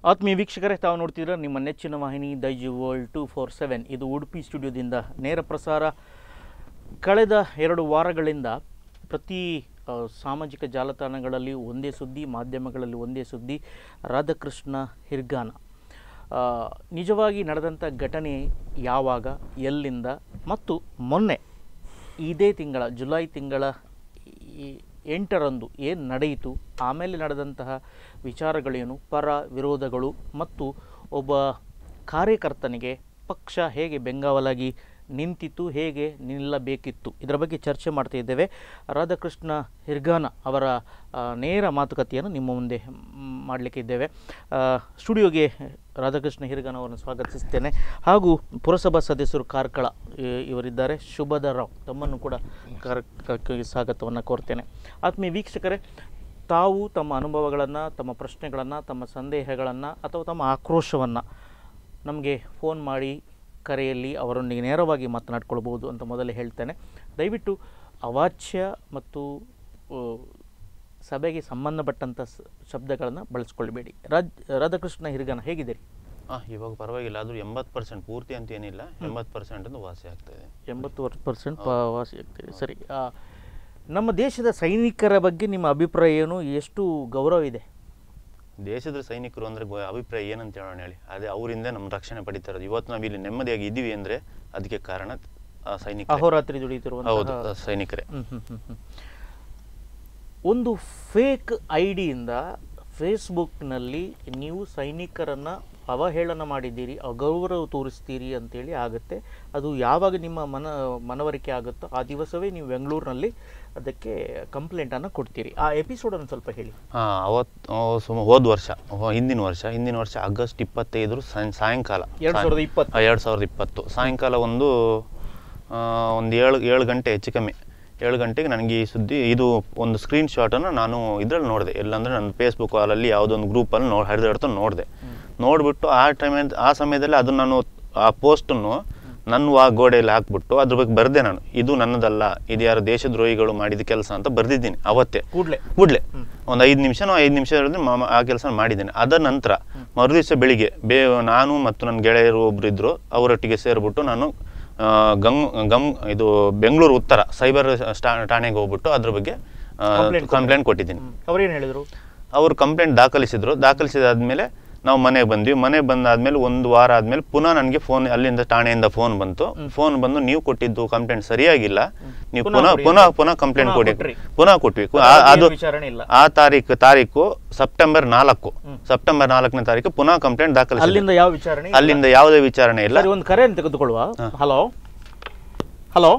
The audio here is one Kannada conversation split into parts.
ಆತ್ಮೀಯ ವೀಕ್ಷಕರೇ ತಾವು ನೋಡ್ತಿದ್ರೆ ನಿಮ್ಮ ನೆಚ್ಚಿನ ವಾಹಿನಿ Daijiworld two four seven ಇದು ಉಡುಪಿ ಸ್ಟುಡಿಯೋದಿಂದ ನೇರ ಪ್ರಸಾರ ಕಳೆದ ಎರಡು ವಾರಗಳಿಂದ ಪ್ರತಿ ಆ, ಸಾಮಾಜಿಕ ಜಾಲತಾಣಗಳಲ್ಲಿ ಒಂದೇ ಸುದ್ದಿ ಮಾಧ್ಯಮಗಳಲ್ಲಿ ಒಂದೇ ಸುದ್ದಿ ರಾಧಾಕೃಷ್ಣ ಹಿರ್ಗಾನ ಆ, ನಿಜವಾಗಿ ನಡೆದಂಥ ಘಟನೆ ಯಾವಾಗ ಎಲ್ಲಿಂದ ಮತ್ತು ಮೊನ್ನೆ ಇದೇ ತಿಂಗಳ ಜುಲೈ ತಿಂಗಳ ಈ ಎಂಟರಂದು ಏನು ನಡೆಯಿತು ಆಮೇಲೆ ನಡೆದಂತಹ ವಿಚಾರಗಳೇನು ಪರ ವಿರೋಧಗಳು ಮತ್ತು ಒಬ್ಬ ಕಾರ್ಯಕರ್ತನಿಗೆ ಪಕ್ಷ ಹೇಗೆ ಬೆಂಗಾವಲಾಗಿ ನಿಂತಿತ್ತು ಹೇಗೆ ನಿಲ್ಲಬೇಕಿತ್ತು ಇದರ ಬಗ್ಗೆ ಚರ್ಚೆ ಮಾಡ್ತಾ ಇದ್ದೇವೆ ರಾಧಾಕೃಷ್ಣ ಹಿರ್ಗಾನ ಅವರ ಆ, ನೇರ ಮಾತುಕತೆಯನ್ನು ನಿಮ್ಮ ಮುಂದೆ ಮಾಡಲಿಕ್ಕೆ ಇದ್ದೇವೆ ಆ, ಸ್ಟುಡಿಯೋಗೆ ರಾಧಾಕೃಷ್ಣ ಹಿರ್ಗಾನ ಅವರನ್ನು ಸ್ವಾಗತಿಸ್ತೇನೆ ಹಾಗೂ ಪುರಸಭಾ ಸದಸ್ಯರು ಕಾರ್ಕಳ ಇ- ಇವರಿದ್ದಾರೆ ಶುಭದ ರಾವ್ ತಮ್ಮನ್ನು ಕೂಡ ಕಾರ್ಕಳಕ್ಕೆ ಸ್ವಾಗತವನ್ನು ಕೋರ್ತೇನೆ ಆತ್ಮೀಯ ವೀಕ್ಷಕರೇ ತಾವು ತಮ್ಮ ಅನುಭವಗಳನ್ನು ತಮ್ಮ ಪ್ರಶ್ನೆಗಳನ್ನು ತಮ್ಮ ಸಂದೇಹಗಳನ್ನು ಅಥವಾ ತಮ್ಮ ಆಕ್ರೋಶವನ್ನು ನಮಗೆ ಫೋನ್ ಮಾಡಿ ಕರೆಯಲ್ಲಿ ಅವರೊಂದಿಗೆ ನೇರವಾಗಿ ಮಾತನಾಡ್ಕೊಳ್ಬೋದು ಅಂತ ಮೊದಲೇ ಹೇಳ್ತೇನೆ ದಯವಿಟ್ಟು ಅವಾಚ್ಯ ಮತ್ತು ಆ, ಸಭೆಗೆ ಸಂಬಂಧಪಟ್ಟಂಥ ಸ- ಶಬ್ದಗಳನ್ನು ಬಳಸ್ಕೊಳ್ಬೇಡಿ ರಾಜ್ ರಾಧಾಕೃಷ್ಣ ಹಿರಿಗನ ಹೇಗಿದ್ದೀರಿ ಹಾಂ ಇವಾಗ ಪರವಾಗಿಲ್ಲ ಆದರೂ ಎಂಬತ್ತು ಪರ್ಸೆಂಟ್ ಪೂರ್ತಿ ಅಂತ ಏನಿಲ್ಲ ಎಂಬತ್ತು ಪರ್ಸೆಂಟ್ ಅಂತ ವಾಸಿ ಆಗ್ತಾ ಇದೆ ಎಂಬತ್ತು ಪರ್ಸೆಂಟ್ ವಾಸಿ ಆಗ್ತೀರಿ ಸರಿ ಆ, ನಮ್ಮ ದೇಶದ ಸೈನಿಕರ ಬಗ್ಗೆ ನಿಮ್ಮ ಅಭಿಪ್ರಾಯ ಏನು ಎಷ್ಟು ಗೌರವ ಇದೆ ದೇಶದ ಸೈನಿಕರು ಅಂದರೆ ಅಭಿಪ್ರಾಯ ಏನಂತ ಹೇಳೋಣ ಹೇಳಿ ಅದೇ ಅವರಿಂದ ನಮ್ಮ ರಕ್ಷಣೆ ಪಡಿತಾ ಇರೋದು ಇವತ್ತು ನಾವು ಇಲ್ಲಿ ನೆಮ್ಮದಿಯಾಗಿ ಇದ್ದೀವಿ ಅಂದರೆ ಅದಕ್ಕೆ ಕಾರಣ ಆ ಸೈನಿಕ ಅಹೋರಾತ್ರಿ ದುಡಿತಿರುವಂತಹ ಹೌದು ಆ ಸೈನಿಕರೇ ಹ್ಮ್, ಹ್ಮ್, ಹ್ಮ್, ಹ್ಮ್. ಒಂದು ಫೇಕ್ ಐಡಿಯಿಂದ ಫೇಸ್ಬುಕ್ನಲ್ಲಿ ನೀವು ಸೈನಿಕರನ್ನು ಅವಹೇಳನ ಮಾಡಿದ್ದೀರಿ ಅಗೌರವ ತೋರಿಸ್ತೀರಿ ಅಂತೇಳಿ ಆಗುತ್ತೆ ಅದು ಯಾವಾಗ ನಿಮ್ಮ ಮನ ಮನವರಿಕೆ ಆಗುತ್ತೋ ಆ ದಿವಸವೇ ನೀವು ಬೆಂಗಳೂರಿನಲ್ಲಿ ಅದಕ್ಕೆ ಕಂಪ್ಲೇಂಟನ್ನು ಕೊಡ್ತೀರಿ ಆ ಎಪಿಸೋಡನ್ನು ಸ್ವಲ್ಪ ಹೇಳಿ ಹಾಂ ಅವತ್ತು ಸುಮ ಹೋದ ವರ್ಷ ಹೋ- ಹಿಂದಿನ ವರ್ಷ ಹಿಂದಿನ ವರ್ಷ ಆಗಸ್ಟ್ ಇಪ್ಪತ್ತೈದರ ಸಾಯಂ- ಸಾಯಂಕಾಲ ಎರಡು ಸಾವಿರದ ಇಪ್ಪತ್ತು ಎರಡು ಸಾವಿರದ ಇಪ್ಪತ್ತು ಸಾಯಂಕಾಲ ಒಂದು ಆ, ಒಂದು ಏಳು ಏಳು ಗಂಟೆ ಹೆಚ್ಚು ಕಮ್ಮಿ ಏಳು ಗಂಟೆಗೆ ನನಗೆ ಈ ಸುದ್ದಿ ಇದು ಒಂದು ಸ್ಕ್ರೀನ್ ಶಾಟನ್ನು ನಾನು ಇದರಲ್ಲಿ ನೋಡಿದೆ ಎಲ್ಲಂದರೆ ನನ್ನ ಫೇಸ್ಬುಕ್ ಅಲ್ಲಿ ಯಾವುದೋ ಒಂದು ಗ್ರೂಪಲ್ಲಿ ನೋ ಹರಿದಾಡ್ತಾ ನೋಡಿದೆ ನೋಡಿಬಿಟ್ಟು ಆ ಟೈಮ್ ಆ ಸಮಯದಲ್ಲಿ ಅದು ನಾನು ಆ ಪೋಸ್ಟನ್ನು ನನ್ನ ವಾ ಗೋಡೆಯಲ್ಲಿ ಹಾಕ್ಬಿಟ್ಟು ಅದ್ರ ಬಗ್ಗೆ ಬರೆದೆ ನಾನು ಇದು ನನ್ನದಲ್ಲ ಇದು ಯಾರು ದೇಶದ್ರೋಹಿಗಳು ಮಾಡಿದ ಕೆಲಸ ಅಂತ ಬರೆದಿದ್ದೀನಿ ಅವತ್ತೇ ಕೂಡಲೇ ಕೂಡಲೇ ಒಂದು ಐದು ನಿಮಿಷನೋ ಐದು ನಿಮಿಷ ಇರೋದ್ರೆ ಮಾಮ ಆ ಕೆಲಸ ಮಾಡಿದ್ದೇನೆ ಅದರ ನಂತರ ಮರುದಿವಸ ಬೆಳಿಗ್ಗೆ ಬೇ ನಾನು ಮತ್ತು ನನ್ನ ಗೆಳೆಯರು ಒಬ್ರು ಇದ್ರು ಅವರೊಟ್ಟಿಗೆ ಸೇರಿಬಿಟ್ಟು ನಾನು ಆ, ಗಂಗ್ ಗಮ್ ಇದು ಬೆಂಗಳೂರು ಉತ್ತರ ಸೈಬರ್ ಸ್ಟಾ ಠಾಣೆಗೆ ಹೋಗ್ಬಿಟ್ಟು ಅದ್ರ ಬಗ್ಗೆ Complaint ಕಂಪ್ಲೇಂಟ್ ಕೊಟ್ಟಿದ್ದೀನಿ ಅವ್ರೇನು ಹೇಳಿದರು ಅವರು ಕಂಪ್ಲೇಂಟ್ ದಾಖಲಿಸಿದ್ರು ದಾಖಲಿಸಿದಾದ್ಮೇಲೆ ನಾವು ಮನೆಗೆ ಬಂದ್ವಿ ಮನೆಗೆ ಬಂದಾದ್ಮೇಲೆ ಒಂದು ವಾರ ಆದ್ಮೇಲೆ ಪುನಃ ನನಗೆ ಫೋನ್ ಅಲ್ಲಿಂದ ಠಾಣೆಯಿಂದ ಫೋನ್ ಬಂತು ಫೋನ್ ಬಂದು ನೀವು ಕೊಟ್ಟಿದ್ದು ಕಂಪ್ಲೇಂಟ್ ಸರಿಯಾಗಿಲ್ಲ ನೀವು ಪುನಃ ಪುನಃ ಕೊಡಿ ಪುನಃ ಅಂತ. ಪುನಃ ಕಂಪ್ಲೇಂಟ್ ಪುನಃ ಕೊಡಿ ಕೊಟ್ರಿ. ಪುನಃ ಕೊಟ್ವಿ ಅದು ಆ- ಅದು ಏನು ವಿಚಾರಣೆ ಇಲ್ಲ. ಆ ತಾರೀಕು ತಾರೀಕು ಸೆಪ್ಟೆಂಬರ್ ನಾಲ್ಕು ಸೆಪ್ಟೆಂಬರ್ ನಾಲ್ಕನೇ ತಾರೀಕು ಪುನಃ ಕಂಪ್ಲೇಂಟ್ ದಾಖಲಿಸಿ ಅಲ್ಲಿಂದ ಯಾವ ವಿಚಾರಣೆ ಇಲ್ಲ? ಅಲ್ಲಿಂದ ಯಾವುದೇ ವಿಚಾರಣೆ ಇಲ್ಲ ಸರಿ ಒಂದು ಕರೆಯನ್ನು ತೆಗೆದುಕೊಳ್ಳುವ ಹಲೋ ಹಲೋ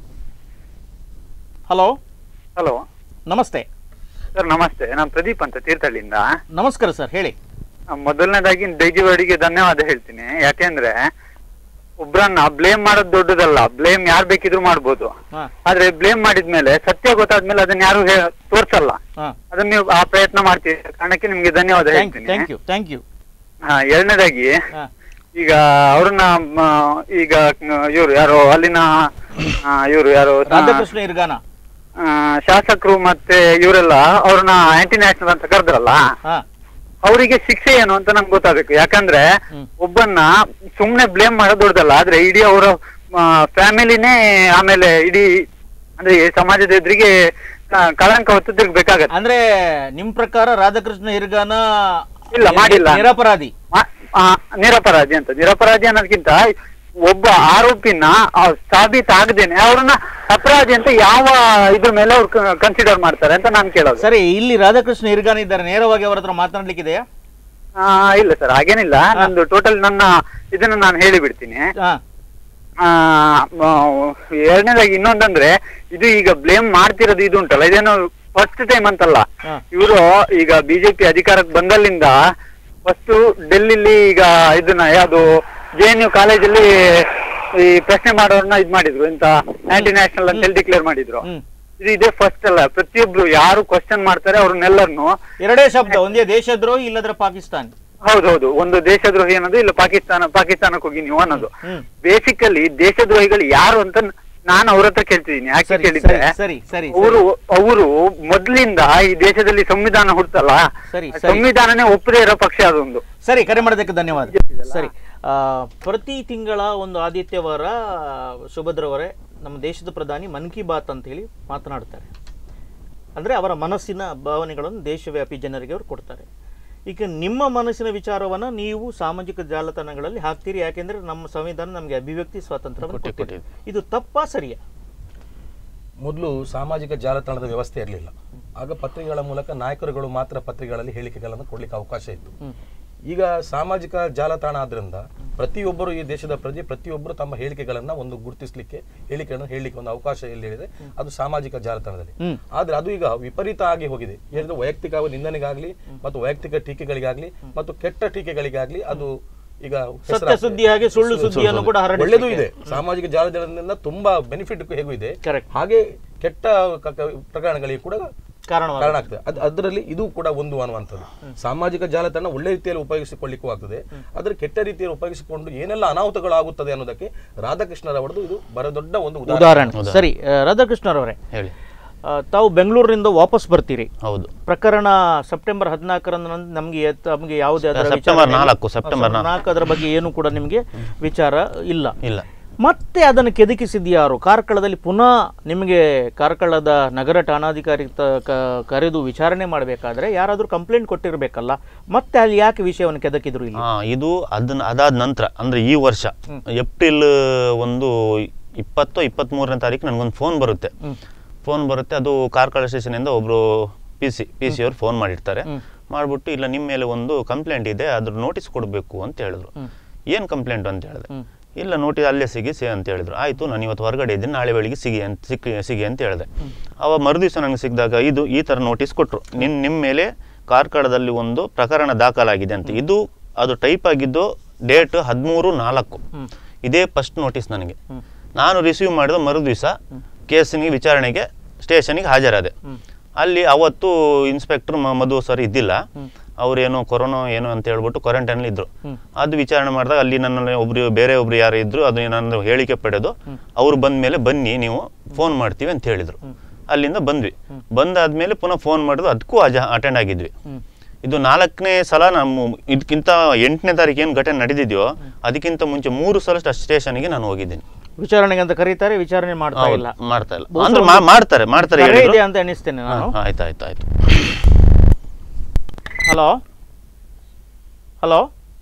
ಹಲೋ ಹಲೋ ನಮಸ್ತೆ ಸರ್ ನಮಸ್ತೆ ನಾನು ಪ್ರದೀಪ್ ಅಂತ ತೀರ್ಥಹಳ್ಳಿಯಿಂದ ನಮಸ್ಕಾರ ಸರ್ ಹೇಳಿ ಆ, ಮೊದಲನೇದಾಗಿ ದೈಜಿವಾಡಿಗೆ ಧನ್ಯವಾದ ಹೇಳ್ತೀನಿ ಯಾಕೆಂದ್ರೆ ಒಬ್ರನ್ನ ಬ್ಲೇಮ್ ಮಾಡೋದು ದೊಡ್ಡದಲ್ಲ ಬ್ಲೇಮ್ ಯಾರ್ ಬೇಕಿದ್ರು ಮಾಡ್ಬೋದು ಹಾ ಆದ್ರೆ ಬ್ಲೇಮ್ ಮಾಡಿದ್ಮೇಲೆ ಸತ್ಯ ಗೊತ್ತಾದ್ಮೇಲೆ ಅದನ್ನ ಯಾರು ಹೇ- ತೋರ್ಸಲ್ಲ ಹಾ ಅದನ್ನ ನೀವು ಆ ಪ್ರಯತ್ನ ಮಾಡ್ತೀವಿ ಕಾರಣಕ್ಕೆ ನಿಮ್ಗೆ ಧನ್ಯವಾದ ಥ್ಯಾಂಕ್ ಹೇಳ್ತೀನಿ ಥ್ಯಾಂಕ್ ಯು ಥ್ಯಾಂಕ್ ಯು ಹಾ ಎರಡನೇದಾಗಿ ಹಾ ಈಗ ಅವ್ರನ್ನ ಮ, ಈಗ ಇವ್ರು ಯಾರು ಅಲ್ಲಿನ ಇವರು ಯಾರು ರಾಧಾಕೃಷ್ಣ ಇರ್ಗಾನ ಆ, ಶಾಸಕರು ಮತ್ತೆ ಇವರೆಲ್ಲ ಅವ್ರನ್ನ ಆಂಟಿ ನ್ಯಾಷನಲ್ ಅಂತ ಕರೆದ್ರಲ್ಲ ಹಾ ಅವರಿಗೆ ಶಿಕ್ಷೆ ಏನು ಅಂತ ನಮ್ಗೆ ಗೊತ್ತಾಗಬೇಕು ಯಾಕಂದ್ರೆ ಹ್ಮ್. ಒಬ್ಬನ್ನ ಸುಮ್ನೆ ಬ್ಲೇಮ್ ಮಾಡೋದು ದೊಡ್ಡದಲ್ಲ ಆದ್ರೆ ಇಡೀ ಅವರ ಫ್ಯಾಮಿಲಿನೇ ಆಮೇಲೆ ಇಡೀ ಅಂದ್ರೆ ಈ ಸಮಾಜದ ಎದುರಿಗೆ ಆ, ಕಳಂಕ ಹೊತ್ತು ತಿರ್ಗ್ಬೇಕಾಗತ್ತೆ ಅಂದ್ರೆ ನಿಮ್ ಪ್ರಕಾರ ರಾಧಾಕೃಷ್ಣ ಇರ್ಗಾನ ಇಲ್ಲ, ಮಾಡಿಲ್ಲ. ನಿರಪರಾಧಿ ಮ- ಆ, ನಿರಪರಾಧಿ ಅಂತ ನಿರಪರಾಧಿ ಅನ್ನೋದಕ್ಕಿಂತ ಒಬ್ಬ ಆರೋಪಿನ ಆ, ಸಾಬೀತಾಗದೇನೆ ಅವ್ರನ್ನ ಅಪರಾಧಿ ಅಂತ ಯಾವ ಇದ್ರ ಮೇಲೆ ಅವ್ರು ಕನ್ಸಿಡರ್ ಮಾಡ್ತಾರೆ ಅಂತ ನಾನು ಕೇಳೋದು ಸರಿ ಇಲ್ಲಿ ರಾಧಾಕೃಷ್ಣ ಇರ್ಗಾನ ಇದ್ದಾರೆ ನೇರವಾಗಿ ಅವರ ಹತ್ರ ಮಾತನಾಡ್ಲಿಕ್ಕಿದೆಯಾ ಆ, ಇಲ್ಲ ಸರ್ ಹಾಗೇನಿಲ್ಲ ನಂದು ಟೋಟಲ್ ನನ್ನ ಇದನ್ನ ನಾನು ಹೇಳಿಬಿಡ್ತೀನಿ ಹಾ ಆ, ಮ- ಎರಡನೇದಾಗಿ ಇನ್ನೊಂದಂದ್ರೆ ಇದು ಈಗ ಬ್ಲೇಮ್ ಮಾಡ್ತಿರೋದು ಇದು ಉಂಟಲ್ಲ ಇದೇನು ಫಸ್ಟ್ ಟೈಮ್ ಅಂತಲ್ಲ ಹಾ. ಇವರು ಈಗ ಬಿಜೆಪಿ ಅಧಿಕಾರಕ್ಕೆ ಬಂದಲ್ಲಿಂದ ಫಸ್ಟ್ ಡೆಲ್ಲಿಲಿ ಈಗ ಇದನ್ನ ಯಾವುದು ಜೆ ಎನ್ ಯು ಕಾಲೇಜಲ್ಲಿ ಈ ಪ್ರಶ್ನೆ ಮಾಡೋರ್ನ ಇದ್ ಮಾಡಿದ್ರು ಇಂತ ಆಂಟಿ ನ್ಯಾಷನಲ್ ಅಂತ ಹೇಳಿ ಡಿಕ್ಲೇರ್ ಮಾಡಿದ್ರು ಹ್ಮ್ ಇದು ಇದೇ ಫಸ್ಟ್ ಅಲ್ಲ ಪ್ರತಿಯೊಬ್ರು ಯಾರು ಕ್ವಶನ್ ಮಾಡ್ತಾರೆ ಅವ್ರನ್ನೆಲ್ಲರನ್ನು ಎರಡೇ ಶಬ್ದ ಒಂದೇ ದೇಶದ್ರೋಹಿ ಇಲ್ಲದ್ರೆ ಪಾಕಿಸ್ತಾನ್ ಹೌದೌದು ಒಂದು ದೇಶದ್ರೋಹಿ ಅನ್ನೋದು ಇಲ್ಲ ಪಾಕಿಸ್ತಾನ ಪಾಕಿಸ್ತಾನಕ್ಕೆ ಹೋಗಿ ನೀವು ಅನ್ನೋದು ಹ್ಮ್ ಬೇಸಿಕಲಿ ದೇಶದ್ರೋಹಿಗಳು ಯಾರು ಅಂತ ನಾನು ಅವ್ರ ಹತ್ರ ಕೇಳ್ತಿದ್ದೀನಿ ಯಾಕೆ ಸರಿ ಕೇಳಿದ್ರೆ ಸರಿ ಸರಿ ಸರಿ ಅವರು ಅವರು ಮೊದ್ಲಿಂದ ಈ ದೇಶದಲ್ಲಿ ಸಂವಿಧಾನ ಹುಡ್ತಲ್ಲ ಸರಿ, ಆ ಸರಿ. ಸಂವಿಧಾನನೇ ಒಪ್ಪದೇ ಇರೋ ಪಕ್ಷ ಅದೊಂದು ಸರಿ ಕರೆ ಮಾಡೋದಕ್ಕೆ ಧನ್ಯವಾದ ಸರಿ ಆ, ಪ್ರತಿ ತಿಂಗಳ ಒಂದು ಆದಿತ್ಯವಾರ ಸುಭದ್ರವರೇ ನಮ್ಮ ದೇಶದ ಪ್ರಧಾನಿ ಮನ್ ಕಿ ಬಾತ್ ಅಂತ ಹೇಳಿ ಮಾತನಾಡ್ತಾರೆ ಅಂದರೆ ಅವರ ಮನಸ್ಸಿನ ಭಾವನೆಗಳನ್ನು ದೇಶವ್ಯಾಪಿ ಜನರಿಗೆ ಅವರು ಕೊಡ್ತಾರೆ ಈಗ ನಿಮ್ಮ ಮನಸ್ಸಿನ ವಿಚಾರವನ್ನು ನೀವು ಸಾಮಾಜಿಕ ಜಾಲತಾಣಗಳಲ್ಲಿ ಹಾಕ್ತೀರಿ ಯಾಕೆಂದ್ರೆ ನಮ್ಮ ಸಂವಿಧಾನ ನಮಗೆ ಅಭಿವ್ಯಕ್ತಿ ಸ್ವಾತಂತ್ರ್ಯವನ್ನು ಕೊಟ್ಟಿ- ಕೊಟ್ಟಿದೆ ಇದು ತಪ್ಪಾ ಸರಿಯಾ ಮೊದಲು ಸಾಮಾಜಿಕ ಜಾಲತಾಣದ ವ್ಯವಸ್ಥೆ ಇರಲಿಲ್ಲ ಆಗ ಪತ್ರಿಕೆಗಳ ಮೂಲಕ ನಾಯಕರುಗಳು ಮಾತ್ರ ಪತ್ರಿಕೆಗಳಲ್ಲಿ ಹೇಳಿಕೆಗಳನ್ನು ಕೊಡ್ಲಿಕ್ಕೆ ಅವಕಾಶ ಇತ್ತು ಈಗ ಸಾಮಾಜಿಕ ಜಾಲತಾಣ ಆದ್ರಿಂದ ಪ್ರತಿಯೊಬ್ಬರು ಈ ದೇಶದ ಪ್ರಜೆ ಪ್ರತಿಯೊಬ್ಬರು ತಮ್ಮ ಹೇಳಿಕೆಗಳನ್ನ ಒಂದು ಗುರುತಿಸಲಿಕ್ಕೆ ಹೇಳಿಕೆಗಳನ್ನು ಹೇಳಲಿಕ್ಕೆ ಒಂದು ಅವಕಾಶ ಎಲ್ಲಿ ಹೇಳಿದೆ ಅದು ಸಾಮಾಜಿಕ ಜಾಲತಾಣದಲ್ಲಿ ಹ್ಮ್. ಆದ್ರೆ ಅದು ಈಗ ವಿಪರೀತ ಆಗಿ ಹೋಗಿದೆ ಏನಿದ್ರೆ ವೈಯಕ್ತಿಕ ನಿಂದನೆಗಾಗ್ಲಿ ಮತ್ತು ವೈಯಕ್ತಿಕ ಟೀಕೆಗಳಿಗಾಗ್ಲಿ ಮತ್ತು ಕೆಟ್ಟ ಟೀಕೆಗಳಿಗಾಗ್ಲಿ ಅದು ಈಗ ಸತ್ಯ ಹೆಸರಾಗ್ತಿದೆ. ಸುದ್ದಿ ಹಾಗೆ ಸುಳ್ಳು ಸುದ್ದಿಯನ್ನು ಕೂಡ ಹರಡಿ ಒಳ್ಳೆದೂ ಇದೆ ಸಾಮಾಜಿಕ ಜಾಲತಾಣದಿಂದ ತುಂಬಾ ಬೆನಿಫಿಟ್ ಹೇಗೂ ಇದೆ Correct. ಹಾಗೆ ಕೆಟ್ಟ ಕ- ಕ- ಪ್ರಕರಣಗಳಿಗೆ ಕೂಡ ಕಾರಣವಾಗುತ್ತೆ ಕಾರಣ ಆಗ್ತದೆ ಅದ್ ಅದರಲ್ಲಿ ಇದು ಕೂಡ ಒಂದು ಅನ್ನುವಂಥದ್ದು ಸಾಮಾಜಿಕ ಜಾಲತಾಣ ಒಳ್ಳೆ ರೀತಿಯಲ್ಲಿ ಉಪಯೋಗಿಸಿಕೊಳ್ಳಿಕ್ಕೂ ಆಗ್ತದೆ ಆದ್ರೆ ಕೆಟ್ಟ ರೀತಿಯಲ್ಲಿ ಉಪಯೋಗಿಸಿಕೊಂಡು ಏನೆಲ್ಲ ಅನಾಹುತಗಳಾಗುತ್ತದೆ ಅನ್ನೋದಕ್ಕೆ ರಾಧಾಕೃಷ್ಣರವರದು ಇದು ಬರದೊಡ್ಡ ಒಂದು ಉದಾಹರಣೆ ಉದಾಹರಣೆ ಸರಿ ಆ, ರಾಧಾಕೃಷ್ಣರವರೇ ಹೇಳಿ ಆ, ತಾವು ಬೆಂಗಳೂರಿನಿಂದ ವಾಪಸ್ ಬರ್ತೀರಿ ಹೌದು ಪ್ರಕರಣ ಸೆಪ್ಟೆಂಬರ್ ಹದಿನಾಲ್ಕರಂದು ನಮಗೆ ಎತ್- ನಮಗೆ ಯಾವುದೇ ಅದರ ಸೆಪ್ಟೆಂಬರ್ ವಿಚಾರಣೆ- ನಾಲ್ಕು, ಸೆಪ್ಟೆಂಬರ್ ನಾಲ್ಕು. ನಾಲ್ಕು ಅದರ ಬಗ್ಗೆ ಏನು ಕೂಡ ನಿಮಗೆ ವಿಚಾರ ಇಲ್ಲ ಇಲ್ಲ ಮತ್ತೆ ಅದನ್ನು ಕೆದಕಿಸಿದ್ಯಾರು ಕಾರ್ಕಳದಲ್ಲಿ ಪುನಃ ನಿಮಗೆ ಕಾರ್ಕಳದ ನಗರ ಠಾಣಾಧಿಕಾರಿ ತ- ಕ- ಕರೆದು ವಿಚಾರಣೆ ಮಾಡಬೇಕಾದ್ರೆ ಯಾರಾದರೂ ಕಂಪ್ಲೇಂಟ್ ಕೊಟ್ಟಿರಬೇಕಲ್ಲ ಮತ್ತೆ ಅಲ್ಲಿ ಯಾಕೆ ವಿಷಯವನ್ನು ಕೆದಕಿದ್ರು ಇಲ್ಲಿ ಹಾ ಇದು ಅದನ್ನ ಅದಾದ ನಂತರ ಅಂದ್ರೆ ಈ ವರ್ಷ ಏಪ್ರಿಲ್ ಒಂದು ಇಪ್ಪತ್ತು ಇಪ್ಪತ್ತ್ಮೂರನೇ ತಾರೀಕು ನನಗೊಂದು ಫೋನ್ ಬರುತ್ತೆ ಫೋನ್ ಬರುತ್ತೆ ಅದು ಕಾರ್ಕಳ ಸ್ಟೇಷನಿಂದ ಒಬ್ರು ಪಿ ಸಿ ಪಿ ಸಿ ಅವ್ರು ಫೋನ್ ಮಾಡಿರ್ತಾರೆ ಮಾಡ್ಬಿಟ್ಟು ಇಲ್ಲ ನಿಮ್ಮ ಮೇಲೆ ಒಂದು ಕಂಪ್ಲೇಂಟ್ ಇದೆ ಅದ್ರ ನೋಟಿಸ್ ಕೊಡಬೇಕು ಅಂತ ಹೇಳಿದ್ರು ಏನು ಕಂಪ್ಲೇಂಟ್ ಅಂತ ಹೇಳಿದೆ ಇಲ್ಲ ನೋಟಿಸ್ ಅಲ್ಲೇ ಸಿಗಿ ಸಿ ಅಂತ ಹೇಳಿದ್ರು ಆಯಿತು ನಾನು ಇವತ್ತು ಹೊರಗಡೆ ಇದ್ದೀನಿ ನಾಳೆ ಬೆಳಿಗ್ಗೆ ಸಿಗಿ ಅಂತ ಸಿಕ್ಕಿ ಸಿಗಿ ಅಂತ ಹೇಳಿದೆ ಅವ ಮರುದಿವಸ ನನಗೆ ಸಿಕ್ಕಿದಾಗ ಇದು ಈ ಥರ ನೋಟಿಸ್ ಕೊಟ್ಟರು ನಿನ್ನ ನಿಮ್ಮ ಮೇಲೆ ಕಾರ್ಕಳದಲ್ಲಿ ಒಂದು ಪ್ರಕರಣ ದಾಖಲಾಗಿದೆ ಅಂತ ಇದು ಅದು ಟೈಪ್ ಆಗಿದ್ದು ಡೇಟ್ ಹದಿಮೂರು ನಾಲ್ಕು ಇದೇ ಫಸ್ಟ್ ನೋಟಿಸ್ ನನಗೆ ನಾನು ರಿಸೀವ್ ಮಾಡಿದ ಮರುದಿವಸ ಕೇಸಿನಿಗೆ ವಿಚಾರಣೆಗೆ ಸ್ಟೇಷನಿಗೆ ಹಾಜರಾದೆ ಅಲ್ಲಿ ಅವತ್ತು ಇನ್ಸ್ಪೆಕ್ಟರ್ ಮಧು ಸರ್ ಇದ್ದಿಲ್ಲ ಅವ್ರೇನೋ ಕೊರೋನಾ ಏನು ಅಂತ ಹೇಳ್ಬಿಟ್ಟು ಕ್ವಾರಂಟೈನಲ್ಲಿ ಇದ್ರು ಅದು ವಿಚಾರಣೆ ಮಾಡಿದಾಗ ಅಲ್ಲಿ ನನ್ನ ಒಬ್ರು ಬೇರೆ ಒಬ್ರು ಯಾರು ಇದ್ರು ಅದು ನನ್ನ ಹೇಳಿಕೆ ಪಡೆದು ಅವ್ರು ಬಂದ ಮೇಲೆ ಬನ್ನಿ ನೀವು ಫೋನ್ ಮಾಡ್ತೀವಿ ಅಂತ ಹೇಳಿದ್ರು ಅಲ್ಲಿಂದ ಬಂದ್ವಿ ಬಂದಾದ್ಮೇಲೆ ಪುನಃ ಫೋನ್ ಮಾಡಿದ್ರು ಅದಕ್ಕೂ ಅಜ ಅಟೆಂಡ್ ಆಗಿದ್ವಿ ಇದು ನಾಲ್ಕನೇ ಸಲ ನಮ್ಮ ಇದಕ್ಕಿಂತ ಎಂಟನೇ ತಾರೀಕು ಏನು ಘಟನೆ ನಡೆದಿದೆಯೋ ಅದಕ್ಕಿಂತ ಮುಂಚೆ ಮೂರು ಸಲ ಸ್ಟೇಷನ್ಗೆ ನಾನು ಹೋಗಿದ್ದೀನಿ ವಿಚಾರಣೆಗೆ ಅಂತ ಕರೀತಾರೆ ವಿಚಾರಣೆ ಮಾಡ್ತಾ ಇಲ್ಲ ಹೌದು, ಮಾಡ್ತಾ ಇಲ್ಲ ಅಂದ್ರೆ ಮಾ- ಮಾಡ್ತಾರೆ ಮಾಡ್ತಾರೆ ಕರೆ ಹೇಳಿದ್ರು. ಇದೆ ಅಂತ ಎಣಿಸ್ತೇನೆ ನಾನು ಹಾ, ಆಯ್ತು ಆಯ್ತು ಆಯ್ತು ಹಲೋ ಹಲೋ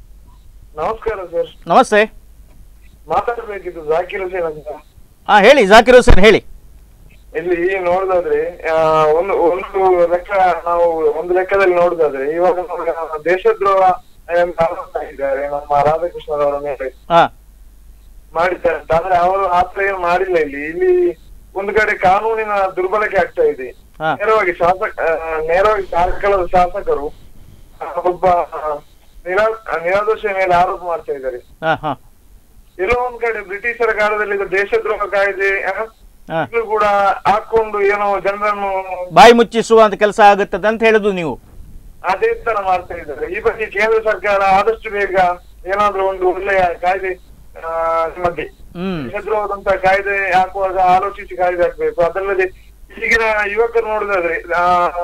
ನಮಸ್ಕಾರ ಸರ್ ನಮಸ್ತೆ ಮಾತಾಡ್ಬೇಕಿತ್ತು ಜಾಕಿರ್ ಹುಸೇನ್ ಅಂತ ಹಾ ಹೇಳಿ ಜಾಕಿರ್ ಹುಸೇನ್ ಹೇಳಿ ಇಲ್ಲಿ ನೋಡುದಾದ್ರೆ ಆ, ಒಂದು ಒಂದು ಲೆಕ್ಕ ನಾವು ಒಂದು ಲೆಕ್ಕದಲ್ಲಿ ನೋಡುದಾದ್ರೆ ಇವಾಗ ನಮ್ಮ ದೇಶದ್ರೋಹ ಎಂಬ ಆರೋಪ ಇದ್ದಾರೆ ನಮ್ಮ ರಾಧಾಕೃಷ್ಣರವರ ಮೇಲೆ ಹಾ ಮಾಡಿದ್ದಾರೆ ಅಂತ ಆದ್ರೆ ಅವರು ಆತರ ಏನು ಮಾಡಿಲ್ಲ ಇಲ್ಲಿ ಇಲ್ಲಿ ಒಂದು ಕಡೆ ಕಾನೂನಿನ ದುರ್ಬಳಕೆ ಆಗ್ತಾ ಇದೆ ಹಾ. ನೇರವಾಗಿ ಶಾಸಕ ಆ, ನೇರವಾಗಿ ಕಾರ್ಕಳದ ಶಾಸಕರು ಆ, ಒಬ್ಬ ನಿರಾ ನಿರಾದೋಷ ಮೇಲೆ ಆರೋಪ ಮಾಡ್ತಾ ಇದ್ದಾರೆ ಹಾ ಹಾ ಎಲ್ಲೋ ಒಂದ್ ಕಡೆ ಬ್ರಿಟಿಷರ ಕಾಲದಲ್ಲಿ ಇದು ದೇಶದ್ರೋಹ ಕಾಯ್ದೆ ಆ, ಹಾ ಇದು ಕೂಡ ಹಾಕೊಂಡು ಏನೋ ಜನರನ್ನು ಬಾಯಿ ಮುಚ್ಚಿಸುವಂತ ಕೆಲಸ ಆಗುತ್ತದೆ ಅಂತ ಹೇಳುದು ನೀವು ಅದೇ ತರ ಮಾಡ್ತಾ ಇದ್ದಾರೆ ಈ ಬಗ್ಗೆ ಕೇಂದ್ರ ಸರ್ಕಾರ ಆದಷ್ಟು ಬೇಗ ಏನಾದ್ರೂ ಒಂದು ಒಳ್ಳೆಯ ಕಾಯ್ದೆ ಆ, ಬಗ್ಗೆ ಹ್ಮ್ ದೇಶದ್ರೋಹದಂತ ಕಾಯ್ದೆ ಹಾಕುವಾಗ ಆಲೋಚಿಸಿ ಕಾಯ್ದೆ ಹಾಕ್ಬೇಕು ಅದಲ್ಲದೆ ಈಗಿನ ಯುವಕರು ನೋಡುದಾದ್ರೆ ಆ,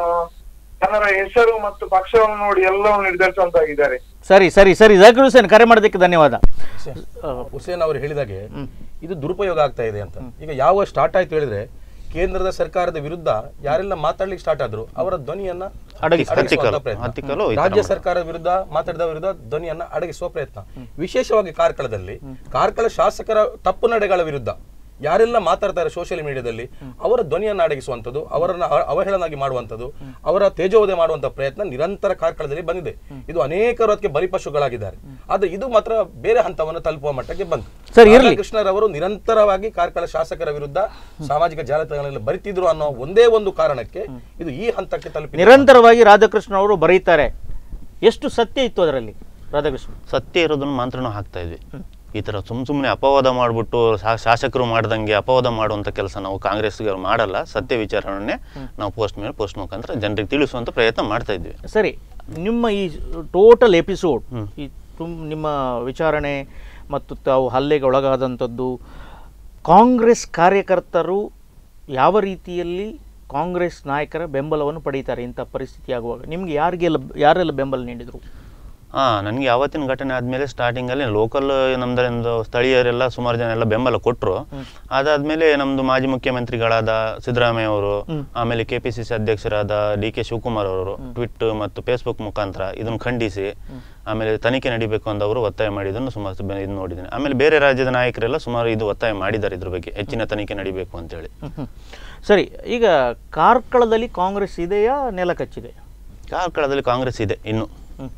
ಜನರ ಹೆಸರು ಮತ್ತು ಪಕ್ಷವನ್ನು ನೋಡಿ ಎಲ್ಲವನ್ನು ನಿರ್ಧರಿಸುವಂತಾಗಿದ್ದಾರೆ ಸರಿ ಸರಿ ಸರಿ ಜಾಕಿರ್ ಹುಸೇನ್ ಕರೆ ಮಾಡೋದಕ್ಕೆ ಧನ್ಯವಾದ ಆ, ಹುಸೇನ್ ಅವರು ಹೇಳಿದಾಗೆ ಇದು ದುರುಪಯೋಗ ಆಗ್ತಾ ಇದೆ ಅಂತ ಈಗ ಯಾವ ಸ್ಟಾರ್ಟ್ ಆಯ್ತು ಹೇಳಿದ್ರೆ ಕೇಂದ್ರದ ಸರ್ಕಾರದ ವಿರುದ್ಧ ಯಾರೆಲ್ಲ ಮಾತಾಡ್ಲಿಕ್ಕೆ ಸ್ಟಾರ್ಟ್ ಆದ್ರು ಅವರ ಧ್ವನಿಯನ್ನ ಅಡಗಿಸಿ- ಅಡಗಿಸುವಂತ ಹತ್ತಿಕ್ಕಲು- ಪ್ರಯತ್ನ. ಹತ್ತಿಕ್ಕಲು ಈ ತರ ರಾಜ್ಯ ಮಾಡ್ತಾರೆ. ಸರ್ಕಾರದ ವಿರುದ್ಧ ಮಾತಾಡಿದ ವಿರುದ್ಧ ಧ್ವನಿಯನ್ನ ಅಡಗಿಸುವ ಪ್ರಯತ್ನ ವಿಶೇಷವಾಗಿ ಕಾರ್ಕಳದಲ್ಲಿ ಕಾರ್ಕಳ ಶಾಸಕರ ತಪ್ಪು ನಡೆಗಳ ವಿರುದ್ಧ ಯಾರೆಲ್ಲ ಮಾತಾಡ್ತಾರೆ ಸೋಷಿಯಲ್ ಮೀಡಿಯಾದಲ್ಲಿ ಅವರ ಧ್ವನಿಯನ್ನು ಅಡಗಿಸುವಂಥದ್ದು ಅವರನ್ನ ಅವ- ಅವಹೇಳನಾಗಿ ಮಾಡುವಂಥದ್ದು ಅವರ ತೇಜೋವಧೆ ಮಾಡುವಂತ ಪ್ರಯತ್ನ ನಿರಂತರ ಕಾರ್ಕಳದಲ್ಲಿ ಬಂದಿದೆ ಇದು ಅನೇಕರು ಅದಕ್ಕೆ ಬಲಿಪಶುಗಳಾಗಿದ್ದಾರೆ ಆದ್ರೆ ಇದು ಮಾತ್ರ ಬೇರೆ ಹಂತವನ್ನು ತಲುಪುವ ಮಟ್ಟಕ್ಕೆ ಬಂತು ಸರ್, ಇರ್ಲಿ. ಕೃಷ್ಣರವರು ನಿರಂತರವಾಗಿ ಕಾರ್ಕಳ ಶಾಸಕರ ವಿರುದ್ಧ ಸಾಮಾಜಿಕ ಜಾಲತಾಣಗಳಲ್ಲಿ ಬರಿತಿದ್ರು ಅನ್ನೋ ಒಂದೇ ಒಂದು ಕಾರಣಕ್ಕೆ ಇದು ಈ ಹಂತಕ್ಕೆ ತಲುಪಿ ನಿರಂತರವಾಗಿ ರಾಧಾಕೃಷ್ಣ ಅವರು ಬರೀತಾರೆ ಎಷ್ಟು ಸತ್ಯ ಇತ್ತು ಅದರಲ್ಲಿ ರಾಧಾಕೃಷ್ಣ ಸತ್ಯ ಇರೋದನ್ನು ಮಾತ್ರ ನಾವು ಹಾಕ್ತಾ ಇದ್ವಿ ಈ ಥರ ಸುಮ್ ಸುಮ್ಮನೆ ಅಪವಾದ ಮಾಡಿಬಿಟ್ಟು ಶಾಸಕರು ಮಾಡ್ದಂಗೆ ಅಪವಾದ ಮಾಡುವಂಥ ಕೆಲಸ ನಾವು ಕಾಂಗ್ರೆಸ್ಗೆ ಮಾಡಲ್ಲ ಸತ್ಯ ವಿಚಾರಣೆ ನಾವು ಪೋಸ್ಟ್ ಮೇಲೆ ಪೋಸ್ಟ್ ಮುಖಾಂತರ ಜನರಿಗೆ ತಿಳಿಸುವಂಥ ಪ್ರಯತ್ನ ಮಾಡ್ತಾ ಇದ್ವಿ ಸರಿ ನಿಮ್ಮ ಈ ಟೋಟಲ್ ಎಪಿಸೋಡ್ ಈ ತುಮ್ ನಿಮ್ಮ ವಿಚಾರಣೆ ಮತ್ತು ತಾವು ಹಲ್ಲೆಗೆ ಒಳಗಾದಂಥದ್ದು ಕಾಂಗ್ರೆಸ್ ಕಾರ್ಯಕರ್ತರು ಯಾವ ರೀತಿಯಲ್ಲಿ ಕಾಂಗ್ರೆಸ್ ನಾಯಕರ ಬೆಂಬಲವನ್ನು ಪಡೀತಾರೆ ಇಂಥ ಪರಿಸ್ಥಿತಿ ಆಗುವಾಗ ನಿಮ್ಗೆ ಯಾರಿಗೆಲ್ಲ ಯಾರೆಲ್ಲ ಬೆಂಬಲ ನೀಡಿದರು ಹಾಂ ನನಗೆ ಯಾವತ್ತಿನ ಘಟನೆ ಆದಮೇಲೆ ಸ್ಟಾರ್ಟಿಂಗಲ್ಲಿ ಲೋಕಲ್ ನಮ್ಮದೊಂದು ಸ್ಥಳೀಯರೆಲ್ಲ ಸುಮಾರು ಜನ ಎಲ್ಲ ಬೆಂಬಲ ಕೊಟ್ಟರು ಅದಾದಮೇಲೆ ನಮ್ಮದು ಮಾಜಿ ಮುಖ್ಯಮಂತ್ರಿಗಳಾದ ಸಿದ್ದರಾಮಯ್ಯ ಅವರು ಆಮೇಲೆ ಕೆ ಪಿ ಸಿ ಸಿ ಅಧ್ಯಕ್ಷರಾದ ಡಿ ಕೆ ಶಿವಕುಮಾರ್ ಅವರು ಟ್ವಿಟ್ ಮತ್ತು ಫೇಸ್ಬುಕ್ ಮುಖಾಂತರ ಇದನ್ನು ಖಂಡಿಸಿ ಆಮೇಲೆ ತನಿಖೆ ನಡಿಬೇಕು ಅಂತ ಅವರು ಒತ್ತಾಯ ಮಾಡಿದ್ದನ್ನು ಸುಮಾರು ಬೆ- ಇದು ನೋಡಿದ್ದೀನಿ ಆಮೇಲೆ ಬೇರೆ ರಾಜ್ಯದ ನಾಯಕರೆಲ್ಲ ಸುಮಾರು ಇದು ಒತ್ತಾಯ ಮಾಡಿದ್ದಾರೆ ಇದ್ರ ಬಗ್ಗೆ ಹೆಚ್ಚಿನ ತನಿಖೆ ನಡಿಬೇಕು ಅಂತೇಳಿ ಸರಿ ಈಗ ಕಾರ್ಕಳದಲ್ಲಿ ಕಾಂಗ್ರೆಸ್ ಇದೆಯಾ ನೆಲ ಕಚ್ಚಿದೆ ಕಾರ್ಕಳದಲ್ಲಿ ಕಾಂಗ್ರೆಸ್ ಇದೆ ಇನ್ನು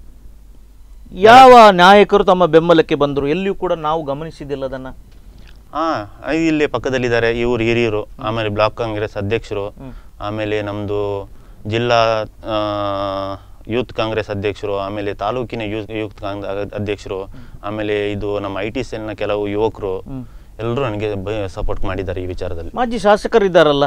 ಯಾವ ನಾಯಕರು ತಮ್ಮ ಬೆಂಬಲಕ್ಕೆ ಬಂದರು ಎಲ್ಲಿಯೂ ಕೂಡ ನಾವು ಗಮನಿಸಿದ್ದಿಲ್ಲ ಅದನ್ನು ಹಾಂ ಇಲ್ಲಿ ಪಕ್ಕದಲ್ಲಿದ್ದಾರೆ ಇವರು ಹಿರಿಯರು ಆಮೇಲೆ ಬ್ಲಾಕ್ ಕಾಂಗ್ರೆಸ್ ಅಧ್ಯಕ್ಷರು ಆಮೇಲೆ ನಮ್ಮದು ಜಿಲ್ಲಾ ಆ, ಯೂತ್ ಕಾಂಗ್ರೆಸ್ ಅಧ್ಯಕ್ಷರು ಆಮೇಲೆ ತಾಲೂಕಿನ ಯೂತ್ ಯೂತ್ ಕಾಂಗ್- ಅಧ್ಯಕ್ಷರು ಆಮೇಲೆ ಇದು ನಮ್ಮ ಐ ಟಿ ಸೆಲ್ನ ಕೆಲವು ಯುವಕರು ಎಲ್ಲರೂ ನನಗೆ ಸಪೋರ್ಟ್ ಮಾಡಿದ್ದಾರೆ ಈ ವಿಚಾರದಲ್ಲಿ ಮಾಜಿ ಶಾಸಕರಿದ್ದಾರಲ್ಲ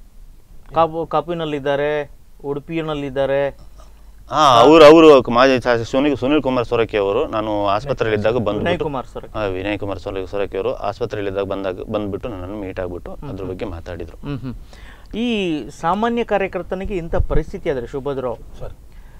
ಕಾಪು ಕಾಪುವಿನಲ್ಲಿದ್ದಾರೆ ಉಡುಪಿನಲ್ಲಿದ್ದಾರೆ ಹಾಂ ಅವರು ಅವರು ಮಾಜಿ ಶಾಸಕ ಸುನಿಲ್ ಸುನಿಲ್ ಕುಮಾರ್ ಸೊರಕೆ ಅವರು ನಾನು ಆಸ್ಪತ್ರೆಯಲ್ಲಿದ್ದಾಗ ವಿನಯ್ ಬಂದ್ಬಿಟ್ಟು ಕುಮಾರ್ ಸರ್ ಆ, ವಿನಯ್ ಕುಮಾರ್ ಸೊರ ಸೊರಕೆ ಅವರು ಆಸ್ಪತ್ರೆಯಲ್ಲಿದ್ದಾಗ ಬಂದಾಗ ಬಂದ್ಬಿಟ್ಟು ನನ್ನನ್ನು ಮೀಟ್ ಆಗಿಬಿಟ್ಟು ಅದ್ರ ಬಗ್ಗೆ ಮಾತಾಡಿದರು ಹ್ಮ್ ಹ್ಮ್. ಈ ಸಾಮಾನ್ಯ ಕಾರ್ಯಕರ್ತನಿಗೆ ಇಂಥ ಪರಿಸ್ಥಿತಿ ಆದರೆ ಸುಭದ್ರಾವ್ ಸರ್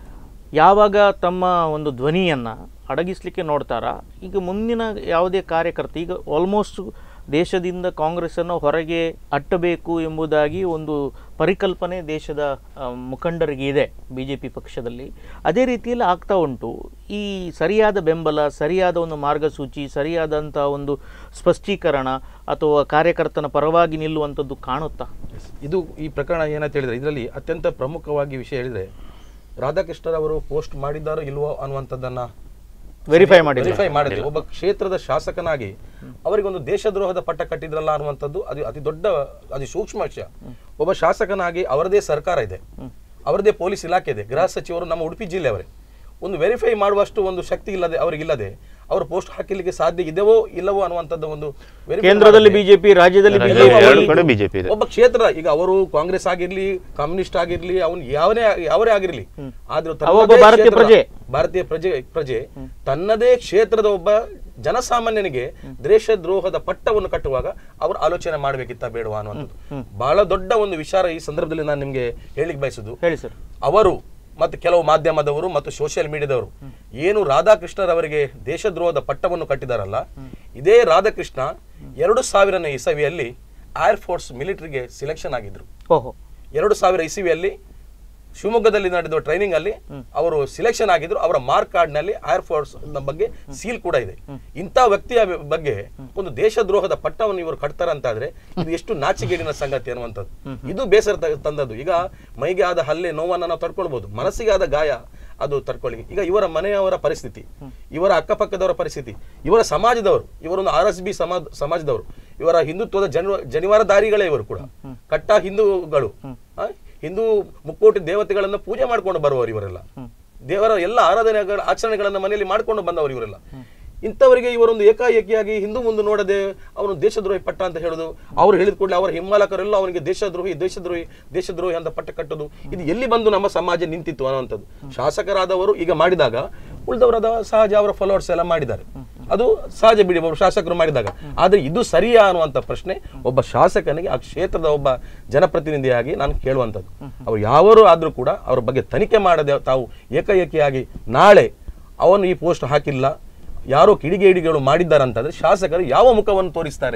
ಯಾವಾಗ ತಮ್ಮ ಒಂದು ಧ್ವನಿಯನ್ನು ಅಡಗಿಸ್ಲಿಕ್ಕೆ ನೋಡ್ತಾರಾ ಈಗ ಮುಂದಿನ ಯಾವುದೇ ಕಾರ್ಯಕರ್ತ ಈಗ ಆಲ್ಮೋಸ್ಟ್ ದೇಶದಿಂದ ಕಾಂಗ್ರೆಸ್ಸನ್ನು ಹೊರಗೆ ಅಟ್ಟಬೇಕು ಎಂಬುದಾಗಿ ಒಂದು ಪರಿಕಲ್ಪನೆ ದೇಶದ ಆ, ಮುಖಂಡರಿಗೆ ಇದೆ ಬಿ ಜೆ ಪಿ ಪಕ್ಷದಲ್ಲಿ ಅದೇ ರೀತಿಯಲ್ಲಿ ಆಗ್ತಾ ಉಂಟು ಈ ಸರಿಯಾದ ಬೆಂಬಲ ಸರಿಯಾದ ಒಂದು ಮಾರ್ಗಸೂಚಿ ಸರಿಯಾದಂಥ ಒಂದು ಸ್ಪಷ್ಟೀಕರಣ ಅಥವಾ ಕಾರ್ಯಕರ್ತನ ಪರವಾಗಿ ನಿಲ್ಲುವಂಥದ್ದು ಕಾಣುತ್ತಾ ಇದು ಈ ಪ್ರಕರಣ ಏನಂತ ಹೇಳಿದ್ರೆ ಇದರಲ್ಲಿ ಅತ್ಯಂತ ಪ್ರಮುಖವಾಗಿ ವಿಷಯ ಹೇಳಿದ್ರೆ ರಾಧಾಕೃಷ್ಣರವರು ಪೋಸ್ಟ್ ಮಾಡಿದ್ದಾರೋ ಇಲ್ವೋ ಅನ್ನುವಂಥದ್ದನ್ನ ವೆರಿಫೈ ಮಾಡಿ ವೆರಿಫೈ ಮಾಡಿದ್ರೆ ಒಬ್ಬ ಕ್ಷೇತ್ರದ ಶಾಸಕನಾಗಿ ಅವರಿಗೊಂದು ದೇಶದ್ರೋಹದ ಪಟ್ಟ ಕಟ್ಟಿದ್ರಲ್ಲ ಅನ್ನುವಂಥದ್ದು ಅದು ಅತಿ ದೊಡ್ಡ ಅತಿ ಸೂಕ್ಷ್ಮ ವಿಷಯ ಒಬ್ಬ ಶಾಸಕನಾಗಿ ಅವರದೇ ಸರ್ಕಾರ ಇದೆ ಅವರದೇ ಪೊಲೀಸ್ ಇಲಾಖೆ ಇದೆ ಗೃಹ ಸಚಿವರು ನಮ್ಮ ಉಡುಪಿ ಜಿಲ್ಲೆಯವರೇ ಒಂದು ವೆರಿಫೈ ಮಾಡುವಷ್ಟು ಒಂದು ಶಕ್ತಿ ಇಲ್ಲದೆ ಅವರಿಗಿಲ್ಲದೆ ಅವರು ಪೋಸ್ಟ್ ಹಾಕಲಿಕ್ಕೆ ಸಾಧ್ಯ ಇದೆವೋ ಇಲ್ಲವೋ ಅನ್ನುವಂಥದ್ದು ಒಂದು verify ಕೇಂದ್ರದಲ್ಲಿ ಮಾಡದೆ- ಬಿಜೆಪಿ ರಾಜ್ಯದಲ್ಲಿ ರಾಜ್ಯದಲ್ಲಿ ಬಿಜೆಪಿ ಎರಡು ಕಡೆ ಬಿಜೆಪಿ ಇದೆ ಒಬ್ಬ ಕ್ಷೇತ್ರ ಈಗ ಅವರು ಕಾಂಗ್ರೆಸ್ ಆಗಿರ್ಲಿ ಕಮ್ಯುನಿಸ್ಟ್ ಆಗಿರ್ಲಿ ಅವನು ಯಾವನೇ ಯಾವರೇ ಆಗಿರ್ಲಿ ಆದ್ರೂ ತನ್ನದೇ ಅವೊಬ್ಬ ಭಾರತೀಯ ಕ್ಷೇತ್ರದ- ಪ್ರಜೆ. ಭಾರತೀಯ ಪ್ರಜೆ ಪ್ರಜೆ ತನ್ನದೇ ಕ್ಷೇತ್ರದ ಒಬ್ಬ ಜನಸಾಮಾನ್ಯನಿಗೆ ದೇಶದ್ರೋಹದ ಪಟ್ಟವನ್ನು ಕಟ್ಟುವಾಗ ಅವರು ಆಲೋಚನೆ ಮಾಡಬೇಕಿತ್ತ ಬೇಡವಾ ಅನ್ನುವಂಥದ್ದು ಬಹಳ ದೊಡ್ಡ ಒಂದು ವಿಚಾರ ಈ ಸಂದರ್ಭದಲ್ಲಿ ನಾನು ನಿಮ್ಗೆ ಹೇಳಿಕ್ ಬಯಸುದು ಹೇಳಿ ಸರ್ ಅವರು ಮತ್ತು ಕೆಲವು ಮಾಧ್ಯಮದವರು ಮತ್ತು ಸೋಷಿಯಲ್ ಮೀಡಿಯಾದವರು ಏನು ರಾಧಾಕೃಷ್ಣರವರಿಗೆ ದೇಶದ್ರೋಹದ ಪಟ್ಟವನ್ನು ಕಟ್ಟಿದಾರಲ್ಲ ಇದೇ ರಾಧಾಕೃಷ್ಣ ಎರಡು ಸಾವಿರನೇ ಇಸವಿಯಲ್ಲಿ ಏರ್ ಫೋರ್ಸ್ ಮಿಲಿಟರಿಗೆ ಸಿಲೆಕ್ಷನ್ ಆಗಿದ್ರು ಓಹೋ ಎರಡು ಸಾವಿರ ಇಸವಿಯಲ್ಲಿ ಶಿವಮೊಗ್ಗದಲ್ಲಿ ನಡೆದ ಟ್ರೈನಿಂಗ್ ಅಲ್ಲಿ ಅವರು ಸಿಲೆಕ್ಷನ್ ಆಗಿದ್ರು ಅವರ ಮಾರ್ಕ್ ಕಾರ್ಡ್ ನಲ್ಲಿ ಏರ್ ಫೋರ್ಸ್ ಬಗ್ಗೆ ಸೀಲ್ ಕೂಡ ಇದೆ ಇಂಥ ವ್ಯಕ್ತಿಯ ಬಗ್ಗೆ ಒಂದು ದೇಶದ್ರೋಹದ ಪಟ್ಟವನ್ನು ಇವರು ಕಟ್ತಾರಂತಾದ್ರೆ ಇದು ಎಷ್ಟು ನಾಚಿಗೇಡಿನ ಸಂಗತಿ ಅನ್ನುವಂಥದ್ದು ಇದು ಬೇಸರ ತ- ತಂದದ್ದು ಈಗ ಮೈಗೆ ಆದ ಹಲ್ಲೆ ನೋವನ್ನ ನಾವು ತಡ್ಕೊಳ್ಬಹುದು ಮನಸ್ಸಿಗೆ ಆದ ಗಾಯ ಅದು ತಡ್ಕೊಳ್ಳಿ ಈಗ ಇವರ ಮನೆಯವರ ಪರಿಸ್ಥಿತಿ ಇವರ ಅಕ್ಕಪಕ್ಕದವರ ಪರಿಸ್ಥಿತಿ ಇವರ ಸಮಾಜದವರು ಇವರೊಂದು ಆರ್ ಎಸ್ ಬಿ ಸಮಾಜ ಸಮಾಜದವರು ಇವರ ಹಿಂದುತ್ವದ ಜನ ಜನಿವಾರಧಾರಿಗಳೇ ಇವರು ಕೂಡ ಕಟ್ಟ ಹಿಂದೂಗಳು ಆ, ಹಿಂದೂ ಮುಕ್ಕೋಟಿ ದೇವತೆಗಳನ್ನ ಪೂಜೆ ಮಾಡ್ಕೊಂಡು ಬರುವವರು ಇವರೆಲ್ಲ ದೇವರ ಎಲ್ಲ ಆರಾಧನೆಗಳ ಆಚರಣೆಗಳನ್ನ ಮನೆಯಲ್ಲಿ ಮಾಡ್ಕೊಂಡು ಬಂದವರು ಇವರೆಲ್ಲ ಇಂಥವರಿಗೆ ಇವರೊಂದು ಏಕಾಏಕಿಯಾಗಿ ಹಿಂದೂ ಮುಂದೆ ನೋಡದೆ ಅವನು ದೇಶದ್ರೋಹಿ ಪಟ್ಟ ಅಂತ ಹೇಳುದು ಅವ್ರು ಹೇಳಿದ ಕೂಡಲೇ ಅವರ ಹಿಮ್ಮಾಲಕರೆಲ್ಲ ಅವನಿಗೆ ದೇಶದ್ರೋಹಿ ದೇಶದ್ರೋಹಿ ದೇಶದ್ರೋಹಿ ಅಂತ ಪಟ್ಟ ಕಟ್ಟೋದು ಇದು ಎಲ್ಲಿ ಬಂದು ನಮ್ಮ ಸಮಾಜ ನಿಂತಿತ್ತು ಅನ್ನುವಂಥದ್ದು ಶಾಸಕರಾದವರು ಈಗ ಮಾಡಿದಾಗ ಉಳಿದವರಾದ ಸಹಜ ಅವರ ಫಾಲೋವರ್ಸ್ ಎಲ್ಲ ಮಾಡಿದ್ದಾರೆ ಅದು ಸಹಜ ಬಿಡಿ ಒಬ್ಬ ಶಾಸಕರು ಮಾಡಿದಾಗ ಆದ್ರೆ ಇದು ಸರಿಯಾ ಅನ್ನುವಂಥ ಪ್ರಶ್ನೆ ಒಬ್ಬ ಶಾಸಕನಿಗೆ ಆ ಕ್ಷೇತ್ರದ ಒಬ್ಬ ಜನಪ್ರತಿನಿಧಿಯಾಗಿ ನಾನು ಕೇಳುವಂಥದ್ದು ಅವ್ರು ಯಾವರು ಆದ್ರೂ ಕೂಡ ಅವ್ರ ಬಗ್ಗೆ ತನಿಖೆ ಮಾಡದೆ ತಾವು ಏಕಾಏಕಿಯಾಗಿ ನಾಳೆ ಅವನು ಈ ಪೋಸ್ಟ್ ಹಾಕಿಲ್ಲ ಯಾರೋ ಕಿಡಿಗೇಡಿಗಳು ಮಾಡಿದ್ದಾರಂತಂದ್ರೆ ಶಾಸಕರು ಯಾವ ಮುಖವನ್ನು ತೋರಿಸ್ತಾರೆ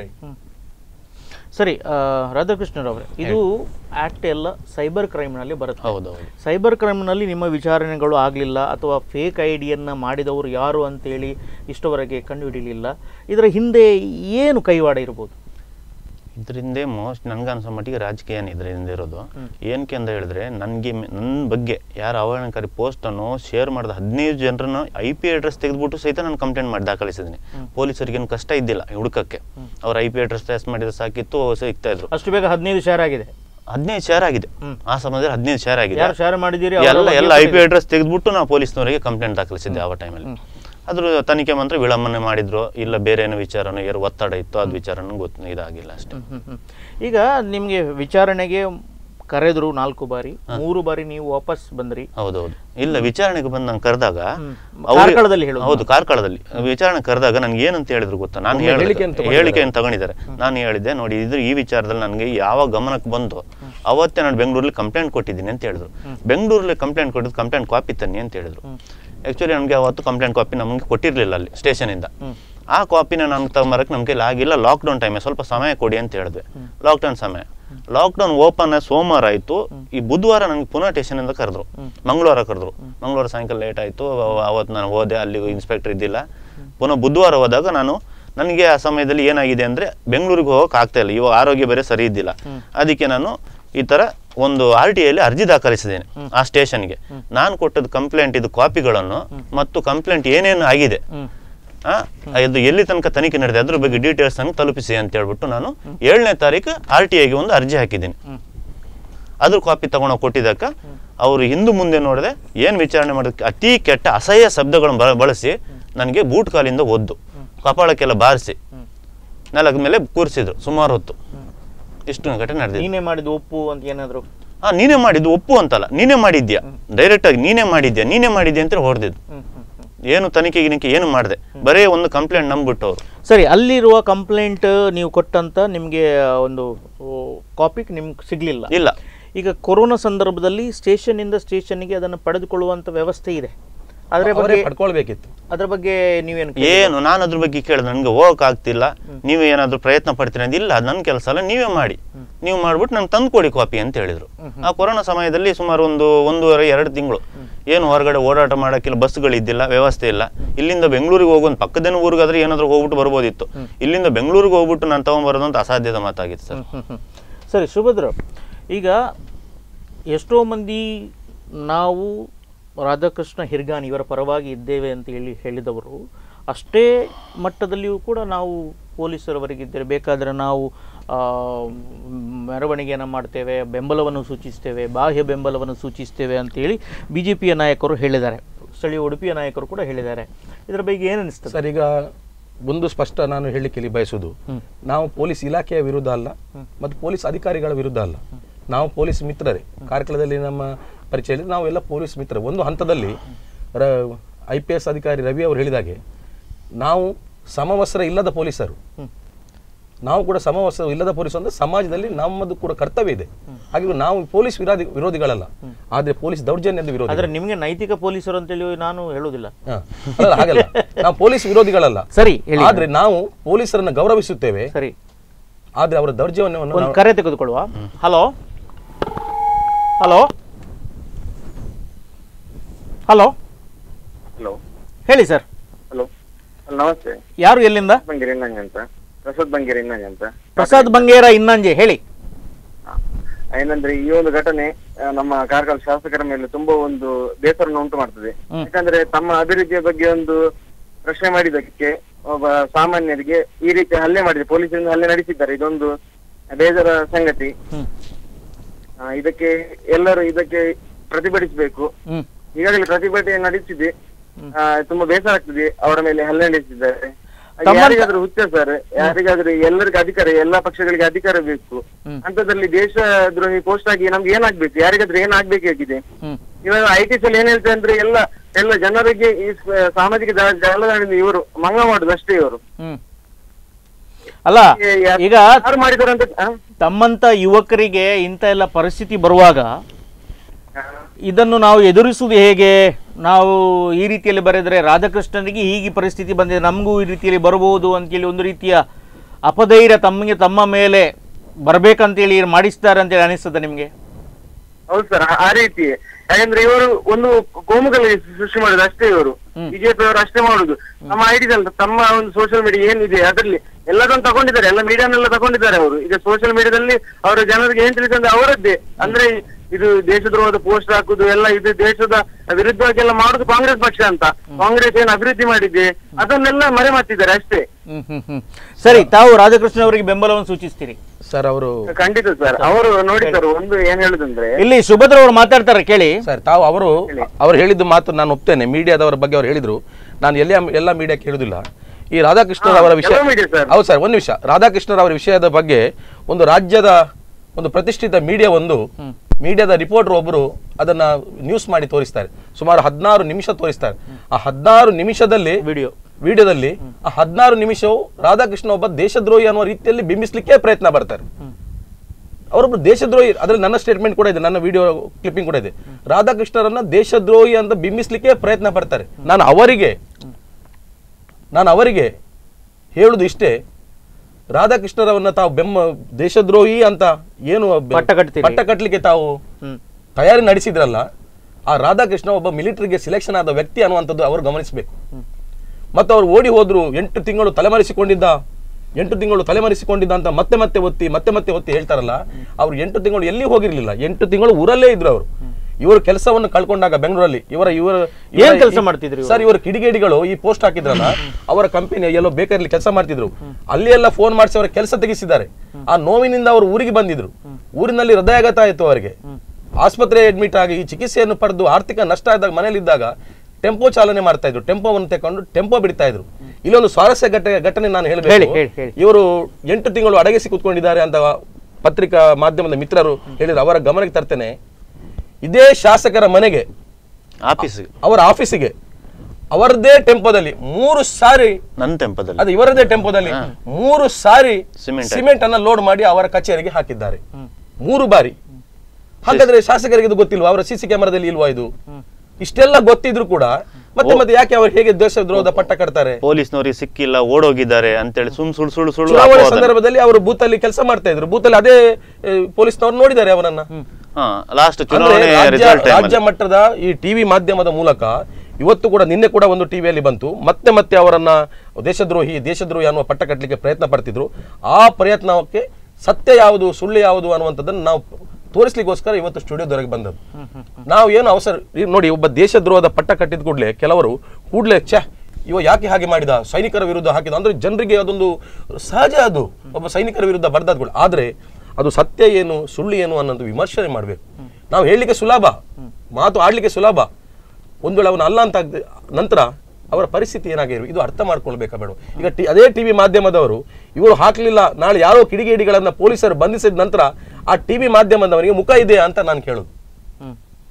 ಸರಿ ಆ, ರಾಧಾಕೃಷ್ಣರವರೇ ಇದು ಆಕ್ಟ್ ಎಲ್ಲ ಸೈಬರ್ ಕ್ರೈಮ್ನಲ್ಲಿ ಬರುತ್ತೆ ಹೌದೌದು ಸೈಬರ್ ಕ್ರೈಮ್ನಲ್ಲಿ ನಿಮ್ಮ ವಿಚಾರಣೆಗಳು ಆಗಲಿಲ್ಲ ಅಥವಾ ಫೇಕ್ ಐ ಡಿಯನ್ನು ಮಾಡಿದವರು ಯಾರು ಅಂತೇಳಿ ಇಷ್ಟವರೆಗೆ ಕಂಡುಹಿಡಿಯಲಿಲ್ಲ ಇದರ ಹಿಂದೆ ಏನು ಕೈವಾಡ ಇರ್ಬೋದು ಇದರಿಂದ ಮೋಸ್ಟ್ ನನ್ಗನ್ಸೋ ಮಟ್ಟಿಗೆ ರಾಜಕೀಯನೇ ಇದರಿಂದ ಇರೋದು ಏನಕ್ಕೆ ಅಂತ ಹೇಳಿದ್ರೆ ನನಗೆ ನನ್ನ ಬಗ್ಗೆ ಯಾರು ಅವಹೇಳನಕಾರಿ ಪೋಸ್ಟನ್ನು ಶೇರ್ ಮಾಡಿದ ಹದಿನೈದು ಜನರನ್ನು ಐ ಪಿ ಅಡ್ರೆಸ್ ತೆಗೆದುಬಿಟ್ಟು ಸಹಿತ ನಾನು ಕಂಪ್ಲೇಂಟ್ ಮಾಡಿ ದಾಖಲಿಸಿದ್ದೀನಿ ಪೊಲೀಸರಿಗೆ ಏನು ಕಷ್ಟ ಇದ್ದಿಲ್ಲ ಹುಡುಕಕ್ಕೆ ಅವ್ರ ಐ ಪಿ ಅಡ್ರೆಸ್ ಟೆಸ್ಟ್ ಮಾಡಿದ್ರೆ ಸಾಕಿತ್ತು ಸಿಗ್ತಾ ಇದ್ರು ಅಷ್ಟು ಬೇಗ ಹದಿನೈದು ಶೇರ್ ಆಗಿದೆ ಹದಿನೈದು ಶೇರ್ ಆಗಿದೆ ಆ ಸಮಯದಲ್ಲಿ ಹದಿನೈದು ಶೇರ್ ಆಗಿದೆ ಯಾರು ಶೇರ್ ಮಾಡಿದ್ದೀರಿ ಎಲ್ಲ ಎಲ್ಲ ಐ ಪಿ ಅಡ್ರೆಸ್ ತೆಗೆದ್ಬಿಟ್ಟು ನಾವು ಪೊಲೀಸ್ನವರಿಗೆ ಕಂಪ್ಲೇಂಟ್ ದಾಖಲಿಸಿದ್ದೆ ಆ ಟೈಮಲ್ಲಿ ಅದ್ರ ತನಿಖೆ ಮಾತ್ರ ವಿಳಂಬನೆ ಮಾಡಿದ್ರು ಇಲ್ಲ ಬೇರೆ ಏನೋ ವಿಚಾರನೋ ಯಾರು ಒತ್ತಡ ಇತ್ತು ಅದು ವಿಚಾರನೂ ಗೊತ್ತು ಇದಾಗಿಲ್ಲ ಅಷ್ಟೇ ಹ್ಮ್, ಹ್ಮ್. ಈಗ ನಿಮಗೆ ವಿಚಾರಣೆಗೆ ಕರೆದ್ರು ನಾಲ್ಕು ಬಾರಿ ಮೂರು ಬಾರಿ ನೀವು ವಾಪಸ್ ಬಂದ್ರಿ ಹೌದೌದು ಇಲ್ಲ ವಿಚಾರಣೆಗೆ ಬಂದು ನಂಗೆ ಕರೆದಾಗ ಹ್ಮ್. ಅವ್ರು- ಕಾರ್ಕಳದಲ್ಲಿ ಹೇಳೋದು ಹೌದು ಕಾರ್ಕಳದಲ್ಲಿ ವಿಚಾರಣೆ ಕರೆದಾಗ ನನ್ಗೆ ಏನಂತ ಹೇಳಿದ್ರು ಗೊತ್ತಾ ನಾನು ಒಮ್ಮೆ ಹೇಳಿಕೆಯನ್ನು ತಗೊಂಡಿದ್ದಾರೆ. ಹೇಳಿಕೆಯನ್ನು ತಗೊಂಡಿದ್ದಾರೆ ನಾನು ಹೇಳಿದ್ದೆ ನೋಡಿ ಇದು ಈ ವಿಚಾರದಲ್ಲಿ ನನಗೆ ಯಾವ ಗಮನಕ್ಕೆ ಬಂತು ಅವತ್ತೇ ನಾನು ಬೆಂಗಳೂರಲ್ಲಿ ಕಂಪ್ಲೇಂಟ್ ಕೊಟ್ಟಿದ್ದೀನಿ ಅಂತ ಹೇಳಿದ್ರು ಬೆಂಗಳೂರಲ್ಲಿ ಕಂಪ್ಲೇಂಟ್ ಕೊಟ್ಟಿದ್ದು ಕಂಪ್ಲೇಂಟ್ ಕಾಪಿ ತನ್ನಿ ಅಂತ ಹೇಳಿದ್ರು ಆ್ಯಕ್ಚುಲಿ ನನಗೆ ಅವತ್ತು ಕಂಪ್ಲೇಂಟ್ ಕಾಪಿ ನಮಗೆ ಕೊಟ್ಟಿರಲಿಲ್ಲ ಅಲ್ಲಿ ಸ್ಟೇಷನಿಂದ ಆ ಕಾಪಿನ ನಾನು ತಗೊಂಬರಕ್ಕೆ ನಮಗೆ ಆಗಿಲ್ಲ ಲಾಕ್ಡೌನ್ ಟೈಮೇ ಸ್ವಲ್ಪ ಸಮಯ ಕೊಡಿ ಅಂತ ಹೇಳಿದ್ವಿ ಲಾಕ್ಡೌನ್ ಸಮಯ ಲಾಕ್ಡೌನ್ ಓಪನ್ ಸೋಮವಾರ ಆಯಿತು ಈ ಬುಧವಾರ ನನಗೆ ಪುನಃ ಸ್ಟೇಷನಿಂದ ಕರೆದ್ರು ಮಂಗಳವಾರ ಕರೆದ್ರು ಮಂಗಳವಾರ ಸಾಯಂಕಾಲ ಲೇಟ್ ಆಯಿತು ಅವತ್ತು ನಾನು ಹೋದೆ ಅಲ್ಲಿ ಇನ್ಸ್ಪೆಕ್ಟರ್ ಇದ್ದಿಲ್ಲ ಪುನಃ ಬುಧವಾರ ಹೋದಾಗ ನಾನು ನನಗೆ ಆ ಸಮಯದಲ್ಲಿ ಏನಾಗಿದೆ ಅಂದರೆ ಬೆಂಗಳೂರಿಗೆ ಹೋಗೋಕೆ ಆಗ್ತಾ ಇಲ್ಲ ಇವಾಗ ಆರೋಗ್ಯ ಬೇರೆ ಸರಿ ಇದ್ದಿಲ್ಲ ಅದಕ್ಕೆ ನಾನು ಈ ಥರ ಒಂದು ಆರ್ ಟಿ ಐಲಿ ಅರ್ಜಿ ದಾಖಲಿಸಿದ್ದೇನೆ ಆ ಸ್ಟೇಷನ್ಗೆ ನಾನು ಕೊಟ್ಟದ್ದು ಕಂಪ್ಲೇಂಟ್ ಇದು ಕಾಪಿಗಳನ್ನು ಮತ್ತು ಕಂಪ್ಲೇಂಟ್ ಏನೇನು ಆಗಿದೆ ಹ್ಮ್ ಆ, ಇದು ಎಲ್ಲಿ ತನಕ ತನಿಖೆ ನಡೆದಿದೆ ಅದ್ರ ಬಗ್ಗೆ ಡೀಟೇಲ್ಸ್ ನನಗೆ ತಲುಪಿಸಿ ಅಂತ ಹೇಳ್ಬಿಟ್ಟು ನಾನು ಏಳನೇ ತಾರೀಕು ಆರ್ ಟಿ ಐಗೆ ಒಂದು ಅರ್ಜಿ ಹಾಕಿದ್ದೀನಿ ಹ್ಮ್. ಅದ್ರ ಕಾಪಿ ತಗೊಂಡೋಗಿ ಕೊಟ್ಟಿದ್ದಕ್ಕ ಅವರು ಹಿಂದೆ ಮುಂದೆ ನೋಡಿದೆ ಏನು ವಿಚಾರಣೆ ಮಾಡೋದಕ್ಕೆ ಅತಿ ಕೆಟ್ಟ ಅಸಹ್ಯ ಶಬ್ದಗಳನ್ನು ಬ- ಬಳಸಿ ನನಗೆ ಬೂಟ್ ಕಾಲಿಂದ ಒದ್ದು ಕಪಾಳಕ್ಕೆಲ್ಲ ಬಾರಿಸಿ ನೆಲದ ಮೇಲೆ ಕೂರಿಸಿದ್ರು ಸುಮಾರು ಹೊತ್ತು ಇಷ್ಟು ಘಟನೆ ನಡೆದಿದೆ ನೀನೇ ಮಾಡಿದ ಒಪ್ಪು ಅಂತ ಏನಾದ್ರು ಹಾ ನೀನೇ ಮಾಡಿದ್ದು ಒಪ್ಪು ಅಂತಲ್ಲ ನೀನೇ ಮಾಡಿದ್ಯಾ ಡೈರೆಕ್ಟ್ ಆಗಿ ನೀನೇ ಮಾಡಿದ್ಯಾ ನೀನೇ ಮಾಡಿದ್ಯಾ ಅಂತ ಹೊಡೆದಿದ್ದು ಹ್ಮ್ ಹ್ಮ್ ಹ್ಮ್ ಏನು ತನಿಖೆ ಗಿನಿಖೆ ಏನು ಮಾಡಿದೆ ಬರೀ ಒಂದು ಕಂಪ್ಲೇಂಟ್ ನಂಬಿಟ್ಟು ಅವರು ಸರಿ ಅಲ್ಲಿರುವ ಕಂಪ್ಲೇಂಟ್ ನೀವು ಕೊಟ್ಟಂತ ನಿಮಗೆ ಒಂದು ಕಾಪಿ ನಿಮ್ಗೆ ಸಿಗ್ಲಿಲ್ಲ ಇಲ್ಲ ಈಗ ಕೊರೋನಾ ಸಂದರ್ಭದಲ್ಲಿ ಸ್ಟೇಷನ್ ಇಂದ ಸ್ಟೇಷನ್ಗೆ ಅದನ್ನು ಪಡೆದುಕೊಳ್ಳುವಂತ ವ್ಯವಸ್ಥೆ ಇದೆ ಅದರ ಅವರೇ ಬಗ್ಗೆ ಪಡ್ಕೊಳ್ಬೇಕಿತ್ತು ಅದ್ರ ಬಗ್ಗೆ ನೀವೇನು ಏನು ನಾನು ಅದ್ರ ಬಗ್ಗೆ ಕೇಳಿದೆ ನನಗೆ ಹೋಗಕ್ ಆಗ್ತಿಲ್ಲ ನೀವು ಏನಾದ್ರು ಪ್ರಯತ್ನ ಪಡ್ತೀರಿ ಅಂತ ಇಲ್ಲ ಅದು ನನ್ನ ಕೆಲಸ ಅಲ್ಲ ನೀವೇ ಮಾಡಿ ನೀವು ಮಾಡ್ಬಿಟ್ಟು ನಂಗೆ ತಂದು ಕೊಡಿ ಕಾಪಿ ಅಂತ ಹೇಳಿದ್ರು ಆ ಕೊರೋನಾ ಸಮಯದಲ್ಲಿ ಸುಮಾರು ಒಂದು ಒಂದೂವರೆ ಎರಡು ತಿಂಗಳು ಏನು ಹೊರಗಡೆ ಓಡಾಟ ಮಾಡೋಕ್ಕಿಲ್ಲ ಬಸ್ಗಳಿದ್ದಿಲ್ಲ ವ್ಯವಸ್ಥೆ ಇಲ್ಲ ಇಲ್ಲಿಂದ ಬೆಂಗಳೂರಿಗೆ ಹೋಗೋದು ಪಕ್ಕದೇನು ಊರಿಗಾದ್ರೆ ಏನಾದ್ರು ಹೋಗ್ಬಿಟ್ಟು ಬರ್ಬೋದಿತ್ತು ಇಲ್ಲಿಂದ ಬೆಂಗಳೂರಿಗೆ ಹೋಗ್ಬಿಟ್ಟು ನಾನು ತಗೊಂಬರೋದು ಅಂತ ಅಸಾಧ್ಯದ ಮಾತಾಗಿತ್ತು ಸರ್ ಹ್ಮ್, ಹ್ಮ್. ಸರಿ ಸುಭದ್ರ ಈಗ ಎಷ್ಟೋ ಮಂದಿ ನಾವು ರಾಧಾಕೃಷ್ಣ ಹಿರ್ಗಾನ್ ಇವರ ಪರವಾಗಿ ಇದ್ದೇವೆ ಅಂತ ಹೇಳಿ ಹೇಳಿದವರು ಅಷ್ಟೇ ಮಟ್ಟದಲ್ಲಿಯೂ ಕೂಡ ನಾವು ಪೊಲೀಸರವರೆಗಿದ್ದರೆ ಬೇಕಾದರೆ ನಾವು ಆ, ಮೆರವಣಿಗೆಯನ್ನು ಮಾಡ್ತೇವೆ ಬೆಂಬಲವನ್ನು ಸೂಚಿಸ್ತೇವೆ ಬಾಹ್ಯ ಬೆಂಬಲವನ್ನು ಸೂಚಿಸ್ತೇವೆ ಅಂತೇಳಿ ಬಿ ಜೆ ಪಿಯ ನಾಯಕರು ಹೇಳಿದ್ದಾರೆ ಸ್ಥಳೀಯ ಉಡುಪಿಯ ನಾಯಕರು ಕೂಡ ಹೇಳಿದ್ದಾರೆ ಇದರ ಬಗ್ಗೆ ಏನು ಅನಿಸ್ತದೆ ಸರ್ ಈಗ ಒಂದು ಸ್ಪಷ್ಟ ನಾನು ಹೇಳಲಿಕ್ಕೆ ಇಲ್ಲಿ ಬಯಸುದು ಹ್ಮ್. ನಾವು ಪೊಲೀಸ್ ಇಲಾಖೆಯ ವಿರುದ್ಧ ಅಲ್ಲ ಮತ್ತು ಪೊಲೀಸ್ ಅಧಿಕಾರಿಗಳ ವಿರುದ್ಧ ಅಲ್ಲ ನಾವು ಪೊಲೀಸ್ ಮಿತ್ರರೇ ಕಾರ್ಕಳದಲ್ಲಿ ನಮ್ಮ ಪರಿಚಯದಲ್ಲಿ ನಾವು ಎಲ್ಲ ಪೊಲೀಸ್ ಮಿತ್ರ ಒಂದು ಹಂತದಲ್ಲಿ ಐ ಪಿ ಎಸ್ ಅಧಿಕಾರಿ ರವಿ ಅವರು ಹೇಳಿದಾಗೆ ನಾವು ಸಮವಸ್ತ್ರ ಇಲ್ಲದ ಪೊಲೀಸರು ಹ್ಮ್. ನಾವು ಕೂಡ ಸಮವಸ್ತ್ರ ಇಲ್ಲದ ಪೊಲೀಸ್ ಅಂದ್ರೆ ಸಮಾಜದಲ್ಲಿ ನಮ್ಮದು ಕೂಡ ಕರ್ತವ್ಯ ಇದೆ ಹಾಗೆ ನಾವು ಪೊಲೀಸ್ ವಿರೋಧಿ ವಿರೋಧಿಗಳಲ್ಲ ಆದ್ರೆ ಪೊಲೀಸ್ ದೌರ್ಜನ್ಯದ ವಿರೋಧಿ ಆದರೆ ನಿಮಗೆ ನೈತಿಕ ಪೊಲೀಸರು ಅಂತೇಳಿ ನಾನು ಹೇಳುವುದಿಲ್ಲ ಹ. ಅಲ್ಲ, ಹಾಗಲ್ಲ ನಾವು ಪೊಲೀಸ್ ವಿರೋಧಿಗಳಲ್ಲ ಸರಿ ಹೇಳಿ ಆದ್ರೆ ನಾವು ಪೊಲೀಸರನ್ನ ಗೌರವಿಸುತ್ತೇವೆ ಸರಿ ಆದ್ರೆ ಅವರ ದೌರ್ಜನ್ಯವನ್ನು ಒಂದು ನಾವು- ಕರೆ ತೆಗೆದುಕೊಳ್ಳುವ ಹಲೋ ಹಲೋ ಹಲೋ ಹಲೋ ಹೇಳಿ ಸರ್ ಹಲೋ ನಮಸ್ತೆ ಯಾರು ಎಲ್ಲಿಂದ ಬಂಗಿರಿ ಇನ್ನಂಜೆ ಅಂತ ಪ್ರಸಾದ್ ಬಂಗಿರಿ ಇನ್ನಂಜೆ ಅಂತ ಪ್ರಸಾದ್ ಬಂಗೇರ ಇನ್ನಂಜೆ ಹೇಳಿ ಹಾ. ಏನಂದ್ರೆ ಈ ಒಂದು ಘಟನೆ ಆ, ನಮ್ಮ ಕಾರ್ಕಳ ಶಾಸಕರ ಮೇಲೆ ತುಂಬಾ ಒಂದು ಬೇಸರವನ್ನು ಉಂಟು ಮಾಡ್ತದೆ ಹ್ಮ್. ಯಾಕಂದ್ರೆ ತಮ್ಮ ಅಭಿವೃದ್ಧಿಯ ಬಗ್ಗೆ ಒಂದು ಪ್ರಶ್ನೆ ಮಾಡಿದ್ದಕ್ಕೆ ಒಬ್ಬ ಸಾಮಾನ್ಯರಿಗೆ ಈ ರೀತಿ ಹಲ್ಲೆ ಮಾಡಿದೆ ಪೊಲೀಸರಿಂದ ಹಲ್ಲೆ ನಡೆಸಿದ್ದಾರೆ ಇದೊಂದು ಬೇಜಾರ ಸಂಗತಿ ಹ್ಮ್ ಆ, ಇದಕ್ಕೆ ಎಲ್ಲರೂ ಇದಕ್ಕೆ ಪ್ರತಿಭಟಿಸಬೇಕು ಹ್ಮ್ ಈಗಾಗಲೇ ಪ್ರತಿಭಟನೆ ನಡೆಸಿದೆ ಆ, ತುಂಬಾ ಬೇಸರ ಆಗ್ತದೆ ಅವರ ಮೇಲೆ ಹಲ್ಲೆ ನಡೆಸಿದ್ದಾರೆ ತಮ್ಮಂತ- ಯಾರಿಗಾದ್ರೂ ಹುಚ್ಚ ಸರ್ ಯಾರಿಗಾದ್ರೂ ಎಲ್ಲರಿಗೂ ಅಧಿಕಾರ ಎಲ್ಲಾ ಪಕ್ಷಗಳಿಗೆ ಅಧಿಕಾರ ಬೇಕು ಹ್ಮ್. ಅಂತದ್ರಲ್ಲಿ ದೇಶ ದ್ರೋಹಿ ಪೋಸ್ಟ್ ಆಗಿ ನಮ್ಗೆ ಏನಾಗ್ಬೇಕು ಯಾರಿಗಾದ್ರೂ ಏನಾಗ್ಬೇಕಾಗಿದೆ ಹ್ಮ್ ಇವಾಗ ಐ ಟಿ ಸಲ್ಲಿ ಏನ್ ಹೇಳ್ತಾರೆ ಅಂದ್ರೆ ಎಲ್ಲ ಎಲ್ಲ ಜನರಿಗೆ ಈ ಸ- ಸಾಮಾಜಿಕ ಜಾ- ಜಾಲತಾಣದಿಂದ ಇವರು ಮಂಗ ಮಾಡುದು ಅಷ್ಟೇ ಇವರು ಹ್ಮ್ ಅಲ್ಲ ಈಗ ಯಾರು ಮಾಡಿದಾರೆ ಅಂತ ಆ? ತಮ್ಮಂತ ಯುವಕರಿಗೆ ಇಂಥ ಎಲ್ಲ ಪರಿಸ್ಥಿತಿ ಬರುವಾಗ ಇದನ್ನು ನಾವು ಎದುರಿಸುವುದು ಹೇಗೆ ನಾವು ಈ ರೀತಿಯಲ್ಲಿ ಬರೆದರೆ ರಾಧಾಕೃಷ್ಣನಿಗೆ ಹೀಗೆ ಪರಿಸ್ಥಿತಿ ಬಂದಿದೆ ನಮಗೂ ಈ ರೀತಿಯಲ್ಲಿ ಬರಬಹುದು ಅಂತೇಳಿ ಒಂದು ರೀತಿಯ ಅಪಧೈರ್ಯ ತಮಗೆ ತಮ್ಮ ಮೇಲೆ ಬರಬೇಕಂತೇಳಿ ಮಾಡಿಸ್ತಾರೆ ಅಂತೇಳಿ ಅನಿಸ್ತದೆ ನಿಮಗೆ ಹೌದು ಸರ್ ಆ ರೀತಿ ಯಾಕಂದ್ರೆ ಇವರು ಒಂದು ಕೋಮುಗಲ್ಲಿ ಸೃಷ್ಟಿ ಮಾಡುದು ಅಷ್ಟೇ ಇವರು ಬಿಜೆಪಿ ಅವರು ಅಷ್ಟೇ ಮಾಡುದು ನಮ್ಮ ಐಡಿದಲ್ಲಿ ತಮ್ಮ ಒಂದು ಸೋಷಿಯಲ್ ಮೀಡಿಯಾ ಏನಿದೆ ಅದರಲ್ಲಿ ಎಲ್ಲದನ್ನು ತಗೊಂಡಿದ್ದಾರೆ ಎಲ್ಲ ಮೀಡಿಯಾನೆಲ್ಲ ತಗೊಂಡಿದ್ದಾರೆ ಅವರು ಈಗ ಸೋಷಿಯಲ್ ಮೀಡಿಯಾದಲ್ಲಿ ಅವರ ಜನರಿಗೆ ಏನ್ ತಿಳಿಸಂದ್ರೆ ಅವರದ್ದೇ ಅಂದ್ರೆ ಇದು ದೇಶದ್ರೋಹದ ಪೋಸ್ಟ್ ಹಾಕುದು ಎಲ್ಲ ಇದು ದೇಶದ ವಿರುದ್ಧವಾಗಿ ಎಲ್ಲ ಮಾಡುದು ಕಾಂಗ್ರೆಸ್ ಪಕ್ಷ ಅಂತ ಕಾಂಗ್ರೆಸ್ ಏನು ಅಭಿವೃದ್ಧಿ ಮಾಡಿದೆ ಅದನ್ನೆಲ್ಲ ಮರೆಮಾಚಿದ್ದಾರೆ ಅಷ್ಟೇ ಹ್ಮ್ ಹ್ಮ್ ಹ್ಮ್ ಸರಿ ತಾವು ರಾಧಾಕೃಷ್ಣ ಅವರಿಗೆ ಬೆಂಬಲವನ್ನು ಸೂಚಿಸ್ತೀರಿ ಸರ್ ಅವರು ಖಂಡಿತ ಸರ್ ಅವರು ನೋಡಿ ಸರ್ ಒಂದು ಏನ್ ಹೇಳುದಂದ್ರೆ ಇಲ್ಲಿ ಸುಭದ್ರ ಅವರು ಮಾತಾಡ್ತಾರೆ ಕೇಳಿ ಸರ್ ತಾವು ಅವರು ಅವ್ರು ಹೇಳಿದ್ದು ಮಾತು ನಾನು ಒಪ್ತೇನೆ ಮೀಡಿಯಾದವರ ಬಗ್ಗೆ ಅವ್ರು ಹೇಳಿದ್ರು ನಾನು ಎಲ್ಲ ಎಲ್ಲ ಮೀಡಿಯಾಕ್ಕೆ ಹೇಳುದಿಲ್ಲ ಈ ರಾಧಾಕೃಷ್ಣ ಅವರ ವಿಷಯ ಕೆಲವು media, sir. ಹೌದು ಸರ್ ಒಂದು ನಿಮಿಷ ರಾಧಾಕೃಷ್ಣರ್ ಅವರ ವಿಷಯದ ಬಗ್ಗೆ ಒಂದು ರಾಜ್ಯದ ಒಂದು ಪ್ರತಿಷ್ಠಿತ ಮೀಡಿಯಾ ಒಂದು ಮೀಡಿಯಾದ ರಿಪೋರ್ಟರ್ ಒಬ್ಬರು ಅದನ್ನ ನ್ಯೂಸ್ ಮಾಡಿ ತೋರಿಸ್ತಾರೆ ಸುಮಾರು ಹದಿನಾರು ನಿಮಿಷ ತೋರಿಸ್ತಾರೆ ಆ ಹದಿನಾರು ನಿಮಿಷದಲ್ಲಿ ವಿಡಿಯೋ ವಿಡಿಯೋದಲ್ಲಿ ಆ ಹದಿನಾರು ನಿಮಿಷವು ರಾಧಾಕೃಷ್ಣ ಒಬ್ಬ ದೇಶದ್ರೋಹಿ ಅನ್ನುವ ರೀತಿಯಲ್ಲಿ ಬಿಂಬಿಸ್ಲಿಕ್ಕೆ ಪ್ರಯತ್ನ ಬರ್ತಾರೆ ಅವರೊಬ್ಬರು ದೇಶದ್ರೋಹಿ ಅದ್ರಲ್ಲಿ ನನ್ನ ಸ್ಟೇಟ್ಮೆಂಟ್ ಕೂಡ ಇದೆ ನನ್ನ ವಿಡಿಯೋ ಕ್ಲಿಪ್ಪಿಂಗ್ ಕೂಡ ಇದೆ ರಾಧಾಕೃಷ್ಣರನ್ನ ದೇಶದ್ರೋಹಿ ಅಂತ ಬಿಂಬಿಸ್ಲಿಕ್ಕೆ ಪ್ರಯತ್ನ ಪಡ್ತಾರೆ ನಾನು ಅವರಿಗೆ ನಾನು ಅವರಿಗೆ ಹೇಳುದು ಇಷ್ಟೇ ರಾಧಾಕೃಷ್ಣರವನ್ನ ತಾವು ಬೆಮ್ಮ ದೇಶದ್ರೋಹಿ ಅಂತ ಏನು ಬೆ- ಪಟ್ಟ ಕಟ್ತೀರಿ. ಪಟ್ಟ ಕಟ್ಟಲಿಕ್ಕೆ ತಾವು ಹ್ಮ್ ತಯಾರಿ ನಡೆಸಿದ್ರಲ್ಲ ಆ ರಾಧಾಕೃಷ್ಣ ಒಬ್ಬ ಮಿಲಿಟರಿಗೆ ಸಿಲೆಕ್ಷನ್ ಆದ ವ್ಯಕ್ತಿ ಅನ್ನುವಂಥದ್ದು ಅವರು ಗಮನಿಸಬೇಕು ಮತ್ತು ಅವ್ರು ಓಡಿ ಹೋದ್ರು ಎಂಟು ತಿಂಗಳು ತಲೆಮರೆಸಿಕೊಂಡಿದ್ದ ಎಂಟು ತಿಂಗಳು ತಲೆಮರೆಸಿಕೊಂಡಿದ್ದ ಅಂತ ಮತ್ತೆ ಮತ್ತೆ ಒತ್ತಿ ಮತ್ತೆ ಮತ್ತೆ ಒತ್ತಿ ಹೇಳ್ತಾರಲ್ಲ ಅವ್ರು ಎಂಟು ತಿಂಗಳು ಎಲ್ಲಿ ಹೋಗಿರ್ಲಿಲ್ಲ ಎಂಟು ತಿಂಗಳು ಊರಲ್ಲೇ ಇದ್ರು ಅವರು ಇವರು ಕೆಲಸವನ್ನು ಕಳ್ಕೊಂಡಾಗ ಬೆಂಗಳೂರಲ್ಲಿ ಇವರ ಇವರ ಏನ್ ಕೆಲ್ಸ ಮಾಡ್ತಿದ್ರು ಇವ್ರು? ಸರ್ ಇವರು ಕಿಡಿಗೇಡಿಗಳು ಈ ಪೋಸ್ಟ್ ಹಾಕಿದ್ರಲ್ಲ ಅವರ ಕಂಪನಿ ಎಲ್ಲೋ ಬೇಕರಿಲಿ ಕೆಲಸ ಮಾಡ್ತಿದ್ರು ಅಲ್ಲಿ ಎಲ್ಲ ಫೋನ್ ಮಾಡಿಸಿ ಅವರ ಕೆಲಸ ತೆಗಿಸಿದ್ದಾರೆ ಆ ನೋವಿನಿಂದ ಅವರು ಊರಿಗೆ ಬಂದಿದ್ರು ಊರಿನಲ್ಲಿ ಹೃದಯಾಘಾತ ಆಯಿತು ಅವರಿಗೆ ಆಸ್ಪತ್ರೆ ಅಡ್ಮಿಟ್ ಆಗಿ ಈ ಚಿಕಿತ್ಸೆಯನ್ನು ಪಡೆದು ಆರ್ಥಿಕ ನಷ್ಟ ಆದಾಗ ಮನೆಯಲ್ಲಿದ್ದಾಗ ಟೆಂಪೋ ಚಾಲನೆ ಮಾಡ್ತಾ ಇದ್ರು ಟೆಂಪೋವನ್ನು ತಕೊಂಡು ಟೆಂಪೋ ಬಿಡ್ತಾ ಇದ್ರು ಇಲ್ಲೊಂದು ಸ್ವಾರಸ್ಯ ಘಟ ಘಟನೆ ನಾನು ಹೇಳಿ, ಹೇಳಬೇಕು ಹೇಳಿ, ಹೇಳಿ. ಇವರು ಎಂಟು ತಿಂಗಳು ಅಡಗಿಸಿ ಕೂತ್ಕೊಂಡಿದ್ದಾರೆ ಅಂತ ಪತ್ರಿಕಾ ಮಾಧ್ಯಮದ ಮಿತ್ರರು ಹೇಳಿದ್ರು ಅವರ ಗಮನಕ್ಕೆ ತರ್ತೇನೆ ಇದೇ ಶಾಸಕರ ಮನೆಗೆ ಆಫೀಸಿಗೆ ಅವರ ಆಫೀಸಿಗೆ ಅವರದೇ ಟೆಂಪೋದಲ್ಲಿ ಮೂರು ಸಾರಿ ನನ್ನ ಟೆಂಪದಲ್ಲಿ ಅದು ಇವರದೇ ಟೆಂಪೋದಲ್ಲಿ ಮೂರು ಸಾರಿ ಸಿಮೆಂಟ್ ಸಿಮೆಂಟ್ ಅನ್ನ ಲೋಡ್ ಮಾಡಿ ಅವರ ಕಚೇರಿಗೆ ಹಾಕಿದ್ದಾರೆ ಮೂರು ಬಾರಿ ಹಾಗಾದ್ರೆ ಶಾಸಕರಿಗೆ ಇದು ಗೊತ್ತಿಲ್ವಾ ಅವರ ಸಿಸಿ ಕ್ಯಾಮರಾದಲ್ಲಿ ಇಲ್ವಾ ಇದು ಇಷ್ಟೆಲ್ಲ ಗೊತ್ತಿದ್ರು ಕೂಡ ಮತ್ತೆ ಮತ್ತೆ ಯಾಕೆ ಅವರು ಹೇಗೆ ದೇಶದ್ರೋಹದ ಪಟ್ಟ ಕಟ್ತಾರೆ ಪೊಲೀಸ್ನವ್ರಿಗೆ ಸಿಕ್ಕಿಲ್ಲ ಓಡೋಗಿದ್ದಾರೆ ಅಂತೇಳಿ ಸುಮ್ ಸುಳ್ಳು ಸುಳ್ಳು ಸುಳ್ಳು ಚುನಾವಣೆ ಅಪವಾದ. ಸಂದರ್ಭದಲ್ಲಿ ಅವರು ಬೂತ್ ಅಲ್ಲಿ ಕೆಲಸ ಮಾಡ್ತಾ ಇದ್ರು ಬೂತ್ ಅಲ್ಲಿ ಅದೇ ಆ, ಪೊಲೀಸ್ನವರು ನೋಡಿದ್ದಾರೆ ಅವರನ್ನ ಹಾ ಲಾಸ್ಟ್ ಅಂದ್ರೆ ಚುನಾವಣೆ ರಾಜ್ಯ ರಿಸಲ್ಟ್ ರಾಜ್ಯ ಮಟ್ಟದ ಈ ಟಿವಿ ಮಾಧ್ಯಮದ ಮೂಲಕ ಇವತ್ತು ಕೂಡ ನಿನ್ನೆ ಕೂಡ ಒಂದು ಟಿವಿಯಲ್ಲಿ ಬಂತು ಮತ್ತೆ ಮತ್ತೆ ಅವರನ್ನ ದೇಶದ್ರೋಹಿ ದೇಶದ್ರೋಹಿ ಅನ್ನುವ ಪಟ್ಟ ಕಟ್ಟಲಿಕ್ಕೆ ಪ್ರಯತ್ನ ಪಡ್ತಿದ್ರು ಆ ಪ್ರಯತ್ನಕ್ಕೆ ಸತ್ಯ ಯಾವುದು ಸುಳ್ಳು ಯಾವುದು ಅನ್ನುವಂಥದ್ದನ್ನು ನಾವು ತೋರಿಸ್ಲಿಕ್ಕೋಸ್ಕರ ಇವತ್ತು ಸ್ಟುಡಿಯೋದವರೆಗೆ ಬಂದದ್ದು ನಾವು ಏನು ಅವಸರ ಈ ನೋಡಿ ಒಬ್ಬ ದೇಶದ್ರೋಹದ ಪಟ್ಟ ಕಟ್ಟಿದ ಕೂಡಲೇ ಕೆಲವರು ಕೂಡಲೇ ಛ ಇವ ಯಾಕೆ ಹಾಗೆ ಮಾಡಿದ ಸೈನಿಕರ ವಿರುದ್ಧ ಹಾಕಿದ ಅಂದ್ರೆ ಜನರಿಗೆ ಅದೊಂದು ಸಹಜ ಅದು ಒಬ್ಬ ಸೈನಿಕರ ವಿರುದ್ಧ ಬರ್ದಾದ್ಗಳು ಆದ್ರೆ ಅದು ಸತ್ಯ ಏನು ಸುಳ್ಳು ಏನು ಅನ್ನೋದು ವಿಮರ್ಶನೆ ಮಾಡಬೇಕು ನಾವು ಹೇಳಲಿಕ್ಕೆ ಸುಲಭ ಮಾತು ಆಡ್ಲಿಕ್ಕೆ ಸುಲಭ ಒಂದು ವೇಳೆ ಅವನು ಅಲ್ಲ ಅಂತ ಆಗ್ದೆ- ನಂತರ ಅವರ ಪರಿಸ್ಥಿತಿ ಏನಾಗಿರು ಇದು ಅರ್ಥ ಮಾಡ್ಕೊಳ್ಬೇಕಾ ಬೇಡ ಈಗ ಟಿ ಅದೇ ಟಿವಿ ಮಾಧ್ಯಮದವರು ಇವರು ಹಾಕ್ಲಿಲ್ಲ ನಾಳೆ ಯಾರೋ ಕಿಡಿಗೇಡಿಗಳನ್ನ ಪೊಲೀಸರು ಬಂಧಿಸಿದ ನಂತರ ಆ ಟಿವಿ ಮಾಧ್ಯಮದವನಿಗೆ ಮುಖ ಇದೆಯಾ ಅಂತ ನಾನು ಕೇಳೋದು ಹ್ಮ್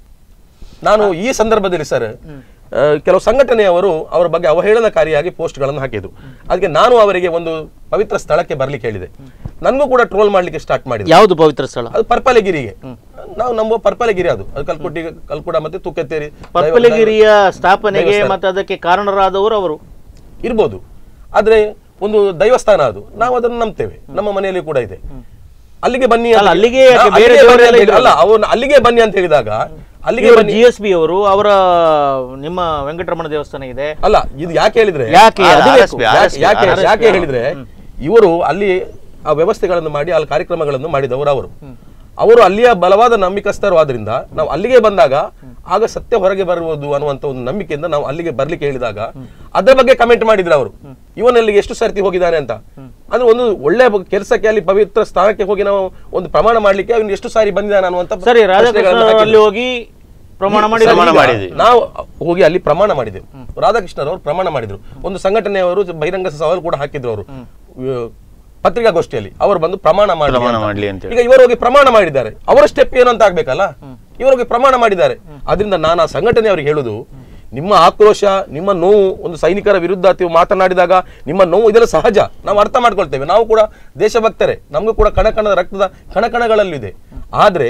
ನಾನು ಈ ಸಂದರ್ಭದಲ್ಲಿ ಸರ್ ಆ, ಕೆಲವು ಸಂಘಟನೆಯವರು ಅವರ ಬಗ್ಗೆ ಅವಹೇಳನಕಾರಿಯಾಗಿ ಪೋಸ್ಟ್ಗಳನ್ನು ಹಾಕಿದ್ರು ಅದಕ್ಕೆ ನಾನು ಅವರಿಗೆ ಒಂದು ಪವಿತ್ರ ಸ್ಥಳಕ್ಕೆ ಬರ್ಲಿಕ್ಕೆ ಹೇಳಿದೆ ನನಗೂ ಕೂಡ ಟ್ರೋಲ್ ಮಾಡ್ಲಿಕ್ಕೆ ಸ್ಟಾರ್ಟ್ ಮಾಡಿದೆ ಯಾವುದು ಪವಿತ್ರ ಸ್ಥಳ ಅದು ಪರ್ಪಲಗಿರಿಗೆ ನಾವು ನಂಬುವ ಪರ್ಪಲಗಿರಿ ಅದು ಅದು ಕಲ್ಕುಟ್ಟಿ ಕಲ್ಕುಡ ಮತ್ತೆ ತುಕ್ಕತ್ತೇರಿ ಪರ್ಪಲಗಿರಿಯ ಸ್ಥಾಪನೆಗೆ ಮತ್ತೆ ಅದಕ್ಕೆ ಕಾರಣರಾದವರು ಅವರು ಇರ್ಬೋದು ಆದ್ರೆ ಒಂದು ದೈವಸ್ಥಾನ ಅದು ನಾವು ಅದನ್ನು ನಂಬ್ತೇವೆ ನಮ್ಮ ಮನೆಯಲ್ಲಿ ಕೂಡ ಇದೆ ಅಲ್ಲಿಗೆ ಬನ್ನಿ ಅಂತ ಅಲ್ಲ, ಹೇಳಿ- ಅಲ್ಲಿಗೆ ಯಾಕೆ? ನಾವು ಬೇರೆ ಅಲ್ಲಿಗೆ ಬನ್ನಿ ದೇವರೆಲ್ಲ ಅಂತ ಹೇಳಿ- ಅಲ್ಲ ಅವನು ಅಲ್ಲಿಗೆ ಬನ್ನಿ ಅಂತ ಹೇಳಿದಾಗ ಅಲ್ಲಿಗೆ ಬನ್ನಿ ಜಿ ಎಸ್ ಬಿ ಅವರು ಅವರ ನಿಮ್ಮ ವೆಂಕಟರಮಣ ದೇವಸ್ಥಾನ ಇದೆ ಅಲ್ಲ ಇದು ಯಾಕೆ ಹೇಳಿದ್ರೆ ಯಾಕೆ ಆ, ಅದು RSP, ಬೇಕು. ಯಾಕೆ- ಯಾಕೆ RSP, ಯಾಕೆ ಹೇಳಿದ್ರೆ ಇವರು ಅಲ್ಲಿ ಆ ವ್ಯವಸ್ಥೆಗಳನ್ನು ಮಾಡಿ ಅಲ್ಲಿ ಕಾರ್ಯಕ್ರಮಗಳನ್ನು ಮಾಡಿದವರು ಅವರು ಅವರು ಅಲ್ಲಿಯ ಬಲವಾದ ನಂಬಿಕಸ್ಥರು ಆದ್ರಿಂದ ನಾವು ಅಲ್ಲಿಗೆ ಬಂದಾಗ ಆಗ ಸತ್ಯ ಹೊರಗೆ ಬರುವುದು ಅನ್ನುವಂತ ಒಂದು ನಂಬಿಕೆಯಿಂದ ನಾವು ಅಲ್ಲಿಗೆ ಬರ್ಲಿಕ್ಕೆ ಹೇಳಿದಾಗ ಅದರ ಬಗ್ಗೆ ಕಮೆಂಟ್ ಮಾಡಿದ್ರು ಅವರು ಇವನಲ್ಲಿ ಎಷ್ಟು ಸರ್ತಿ ಹೋಗಿದ್ದಾನೆ ಅಂತ ಅಂದ್ರೆ ಒಂದು ಒಳ್ಳೆ ಕೆಲಸಕ್ಕೆ ಅಲ್ಲಿ ಪವಿತ್ರ ಸ್ಥಾನಕ್ಕೆ ಹೋಗಿ ನಾವು ಒಂದು ಪ್ರಮಾಣ ಮಾಡ್ಲಿಕ್ಕೆ ಅವನು ಎಷ್ಟು ಸಾರಿ ಬಂದಿದ್ದಾನೆ ಅನ್ನುವಂತ ಸರಿ ರಾಧಾಕೃಷ್ಣ ಪ್ರಶ್ನೆಗಳನ್ನು ಹಾಕಿದ್ರು. ಅಲ್ಲಿ ಹೋಗಿ ಪ್ರಮಾಣ ಮಾಡಿ ಪ್ರಮಾಣ ಈಗ ಮಾಡಿದ್ವಿ. ನಾವು ಹೋಗಿ ಅಲ್ಲಿ ಪ್ರಮಾಣ ಮಾಡಿದೆವು ರಾಧಾಕೃಷ್ಣರವರು ಪ್ರಮಾಣ ಮಾಡಿದ್ರು ಒಂದು ಸಂಘಟನೆಯವರು ಬಹಿರಂಗ ಸವಾಲು ಕೂಡ ಹಾಕಿದ್ರು ಅವರು ಅಹ್, ಪತ್ರಿಕಾಗೋಷ್ಠಿಯಲ್ಲಿ ಅವರು ಬಂದು ಪ್ರಮಾಣ ಮಾಡ್ಲಿ ಪ್ರಮಾಣ ಅಂತ. ಮಾಡ್ಲಿ ಅಂತ ಹೇಳಿ. ಈಗ ಇವರು ಹೋಗಿ ಪ್ರಮಾಣ ಮಾಡಿದ್ದಾರೆ ಅವರ ಸ್ಟೆಪ್ ಏನು ಅಂತ ಆಗ್ಬೇಕಲ್ಲ ಇವರು ಹೋಗಿ ಪ್ರಮಾಣ ಮಾಡಿದ್ದಾರೆ ಅದರಿಂದ ನಾನು ಆ ಸಂಘಟನೆಯವರಿಗೆ ಹೇಳುದು ನಿಮ್ಮ ಆಕ್ರೋಶ ನಿಮ್ಮ ನೋವು ಒಂದು ಸೈನಿಕರ ವಿರುದ್ಧ ನೀವು ಮಾತನಾಡಿದಾಗ ನಿಮ್ಮ ನೋವು ಇದೆಲ್ಲ ಸಹಜ ನಾವು ಅರ್ಥ ಮಾಡ್ಕೊಳ್ತೇವೆ ನಾವು ಕೂಡ ದೇಶಭಕ್ತರೇ ನಮಗೂ ಕೂಡ ಕಣಕಣದ ರಕ್ತದ ಕಣಕಣಗಳಲ್ಲಿದೆ ಆದ್ರೆ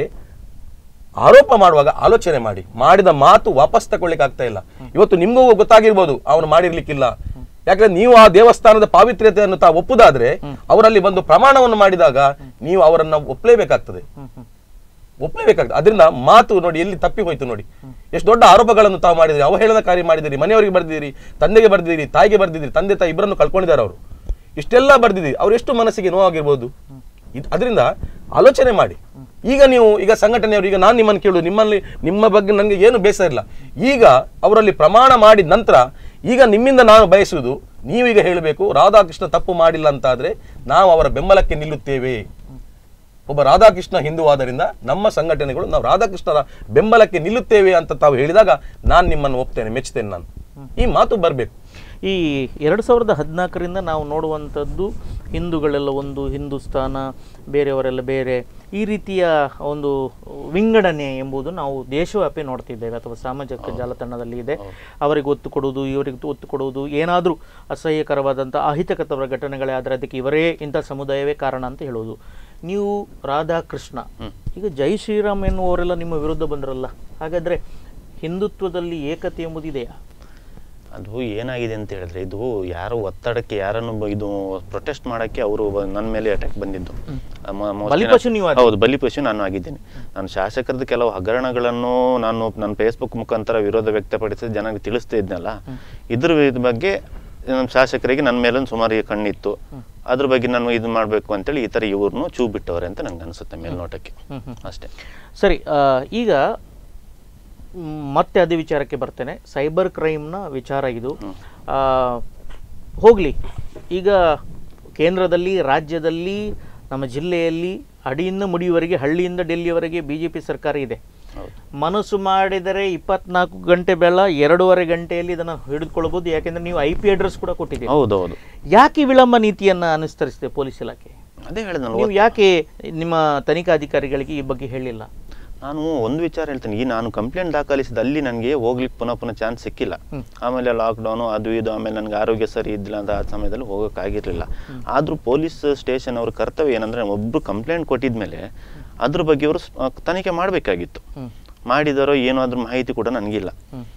ಆರೋಪ ಮಾಡುವಾಗ ಆಲೋಚನೆ ಮಾಡಿ ಮಾಡಿದ ಮಾತು ವಾಪಸ್ ತಗೊಳ್ಳಿಕ್ಕೆ ಆಗ್ತಾ ಇಲ್ಲ ಇವತ್ತು ನಿಮ್ಗೂ ಗೊತ್ತಾಗಿರ್ಬೋದು ಅವನು ಮಾಡಿರ್ಲಿಕ್ಕಿಲ್ಲ ಯಾಕಂದ್ರೆ ನೀವು ಆ ದೇವಸ್ಥಾನದ ಪಾವಿತ್ರ್ಯತೆಯನ್ನು ತಾವು ಒಪ್ಪುದಾದ್ರೆ ಅವರಲ್ಲಿ ಬಂದು ಪ್ರಮಾಣವನ್ನು ಮಾಡಿದಾಗ ನೀವು ಅವರನ್ನ ಒಪ್ಪಲೇಬೇಕಾಗ್ತದೆ ಒಪ್ಪಲೇಬೇಕಾಗ್ತದೆ ಅದರಿಂದ ಮಾತು ನೋಡಿ ಎಲ್ಲಿ ತಪ್ಪಿ ಹೋಯ್ತು ನೋಡಿ ಎಷ್ಟು ದೊಡ್ಡ ಆರೋಪಗಳನ್ನು ತಾವು ಮಾಡಿದಿರಿ ಅವಹೇಳನಕಾರಿ ಮಾಡಿದಿರಿ ಮನೆಯವರಿಗೆ ಬರ್ದಿದ್ದೀರಿ ತಂದೆಗೆ ಬರ್ದಿದ್ದೀರಿ ತಾಯಿಗೆ ಬರ್ದಿದ್ದೀರಿ ತಂದೆ ತಾಯಿ ಇಬ್ಬರನ್ನು ಕಳ್ಕೊಂಡಿದ್ದಾರೆ ಅವರು ಇಷ್ಟೆಲ್ಲ ಬರ್ದಿದ್ದೀರಿ ಅವ್ರು ಎಷ್ಟು ಮನಸ್ಸಿಗೆ ನೋವಾಗಿರ್ಬೋದು ಇದ್- ಅದರಿಂದ ಆಲೋಚನೆ ಮಾಡಿ ಈಗ ನೀವು ಈಗ ಸಂಘಟನೆಯವರು ಈಗ ನಾನು ನಿಮ್ಮನ್ನು ಕೇಳುದು ನಿಮ್ಮಲ್ಲಿ ನಿಮ್ಮ ಬಗ್ಗೆ ನನಗೆ ಏನು ಬೇಸರ ಇಲ್ಲ ಈಗ ಅವರಲ್ಲಿ ಪ್ರಮಾಣ ಮಾಡಿದ ನಂತರ ಈಗ ನಿಮ್ಮಿಂದ ನಾನು ಬಯಸುವುದು ನೀವೀಗ ಹೇಳಬೇಕು ರಾಧಾಕೃಷ್ಣ ತಪ್ಪು ಮಾಡಿಲ್ಲ ಅಂತಾದ್ರೆ ನಾವು ಅವರ ಬೆಂಬಲಕ್ಕೆ ನಿಲ್ಲುತ್ತೇವೆ ಒಬ್ಬ ರಾಧಾಕೃಷ್ಣ ಹಿಂದೂ ಆದ್ದರಿಂದ ನಮ್ಮ ಸಂಘಟನೆಗಳು ನಾವು ರಾಧಾಕೃಷ್ಣರ ಬೆಂಬಲಕ್ಕೆ ನಿಲ್ಲುತ್ತೇವೆ ಅಂತ ತಾವು ಹೇಳಿದಾಗ ನಾನು ನಿಮ್ಮನ್ನು ಒಪ್ತೇನೆ ಮೆಚ್ಚುತ್ತೇನೆ ನಾನು ಈ ಮಾತು ಬರಬೇಕು ಈ ಎರಡು ಸಾವಿರದ ಹದಿನಾಲ್ಕರಿಂದ ನಾವು ನೋಡುವಂಥದ್ದು ಹಿಂದೂಗಳೆಲ್ಲ ಒಂದು ಹಿಂದೂಸ್ತಾನ ಬೇರೆಯವರೆಲ್ಲ ಬೇರೆ ಈ ರೀತಿಯ ಒಂದು ವಿಂಗಡಣೆ ಎಂಬುದು ನಾವು ದೇಶವ್ಯಾಪಿ ನೋಡ್ತಿದ್ದೇವೆ ಅಥವಾ ಸಾಮಾಜಿಕ ಜಾಲತಾಣದಲ್ಲಿ ಇದೆ ಅವರಿಗೆ ಒತ್ತು ಕೊಡುವುದು ಇವರಿಗೆ ಒತ್ತು ಕೊಡುವುದು ಏನಾದರೂ ಅಸಹ್ಯಕರವಾದಂಥ ಅಹಿತಕರವಾದ ಘಟನೆಗಳೇ ಆದರೆ ಅದಕ್ಕೆ ಇವರೇ ಇಂಥ ಸಮುದಾಯವೇ ಕಾರಣ ಅಂತ ಹೇಳುವುದು ನೀವು ರಾಧಾಕೃಷ್ಣ ಈಗ ಜೈ ಶ್ರೀರಾಮ್ ಎನ್ನುವವರೆಲ್ಲ ನಿಮ್ಮ ವಿರುದ್ಧ ಬಂದ್ರಲ್ಲ ಹಾಗಾದರೆ ಹಿಂದುತ್ವದಲ್ಲಿ ಏಕತೆ ಎಂಬುದಿದೆಯಾ ಅದು ಏನಾಗಿದೆ ಅಂತ ಹೇಳಿದ್ರೆ ಇದು ಯಾರು ಒತ್ತಡಕ್ಕೆ ಯಾರನ್ನು ಬ- ಇದು ಪ್ರೊಟೆಸ್ಟ್ ಮಾಡಕ್ಕೆ ಅವರು ನನ್ನ ಮೇಲೆ ಅಟ್ಯಾಕ್ ಬಂದಿದ್ದು ಮ- mostly ಬಲಿಪಶು ನಾನು- ನೀವು ಆದ್ರಿ? ಹೌದು ಬಲಿಪಶು ನಾನು ಆಗಿದ್ದೇನೆ ನಾನು ಶಾಸಕರದ ಕೆಲವು ಹಗರಣಗಳನ್ನು ನಾನು ನನ್ನ ಫೇಸ್ಬುಕ್ ಮುಖಾಂತರ ವಿರೋಧ ವ್ಯಕ್ತಪಡಿಸಿ ಜನರಿಗೆ ತಿಳಿಸ್ತಾ ಇದ್ನಲ್ಲ ಇದ್ರ ವಿ- ಬಗ್ಗೆ ನಮ್ಮ ಶಾಸಕರಿಗೆ ನನ್ನ ಮೇಲೆ ಒಂದು ಸುಮಾರು ಕಣ್ಣಿತ್ತು ಅದ್ರ ಬಗ್ಗೆ ನಾನು ಇದು ಮಾಡಬೇಕು ಅಂತೇಳಿ ಈ ಥರ ಇವ್ರನ್ನು ಚೂ ಬಿಟ್ಟವ್ರೆ ಅಂತ ನಂಗೆ ಅನಿಸುತ್ತೆ ಮೇಲ್ನೋಟಕ್ಕೆ ಅಷ್ಟೇ ಸರಿ ಆ, ಈಗ ಮ್, ಮತ್ತೆ ಅದೇ ವಿಚಾರಕ್ಕೆ ಬರ್ತೇನೆ ಸೈಬರ್ ಕ್ರೈಮ್ನ ವಿಚಾರ ಇದು ಆ, ಹೋಗ್ಲಿ ಈಗ ಕೇಂದ್ರದಲ್ಲಿ ರಾಜ್ಯದಲ್ಲಿ ನಮ್ಮ ಜಿಲ್ಲೆಯಲ್ಲಿ ಅಡಿಯಿಂದ ಮುಡಿಯವರೆಗೆ ಹಳ್ಳಿಯಿಂದ ಡೆಲ್ಲಿಯವರೆಗೆ ಬಿ ಜೆ ಪಿ ಸರ್ಕಾರ ಇದೆ ಹೌದು ಮನಸ್ಸು ಮಾಡಿದರೆ ಇಪ್ಪತ್ನಾಲ್ಕು ಗಂಟೆ ಬೆಳ ಎರಡೂವರೆ ಗಂಟೆಯಲ್ಲಿ ಇದನ್ನು ಹಿಡಿದುಕೊಳ್ಬೋದು ಯಾಕೆಂದ್ರೆ ನೀವು ಐ ಪಿ ಅಡ್ರೆಸ್ ಕೂಡ ಕೊಟ್ಟಿದ್ದೀರಿ ಹೌದು ಹೌದು ಯಾಕೆ ಈ ವಿಳಂಬ ನೀತಿಯನ್ನು ಅನುಸರಿಸಿದೆ ಪೊಲೀಸ್ ಇಲಾಖೆ ಅದೇ ಹೇಳಿದ್ನಲ್ಲ ನೀವು ಯಾಕೆ ನಿಮ್ಮ ತನಿಖಾಧಿಕಾರಿಗಳಿಗೆ ಈ ಬಗ್ಗೆ ಹೇಳಿಲ್ಲ ನಾನು ಒಂದು ವಿಚಾರ ಹೇಳ್ತೀನಿ ಈ ನಾನು ಕಂಪ್ಲೇಂಟ್ ದಾಖಲಿಸಿದ ಅಲ್ಲಿ ನನಗೆ ಹೋಗ್ಲಿಕ್ಕೆ ಪುನಃ ಪುನಃ ಚಾನ್ಸ್ ಸಿಕ್ಕಿಲ್ಲ ಆಮೇಲೆ ಲಾಕ್ಡೌನು ಅದು ಇದು ಆಮೇಲೆ ನನಗೆ ಆರೋಗ್ಯ ಸರಿ ಇದ್ದಿಲ್ಲ ಅಂತ ಆ ಸಮಯದಲ್ಲಿ ಹೋಗೋಕ್ಕಾಗಿರಲಿಲ್ಲ ಆದರೂ ಪೊಲೀಸ್ ಸ್ಟೇಷನ್ ಅವ್ರ ಕರ್ತವ್ಯ ಏನಂದರೆ ಒಬ್ಬರು ಕಂಪ್ಲೇಂಟ್ ಕೊಟ್ಟಿದ್ಮೇಲೆ ಅದ್ರ ಬಗ್ಗೆ ಅವರು ತನಿಖೆ ಮಾಡಬೇಕಾಗಿತ್ತು ಮಾಡಿದಾರೋ ಏನೋ ಅದ್ರ ಮಾಹಿತಿ ಕೂಡ ನನಗಿಲ್ಲ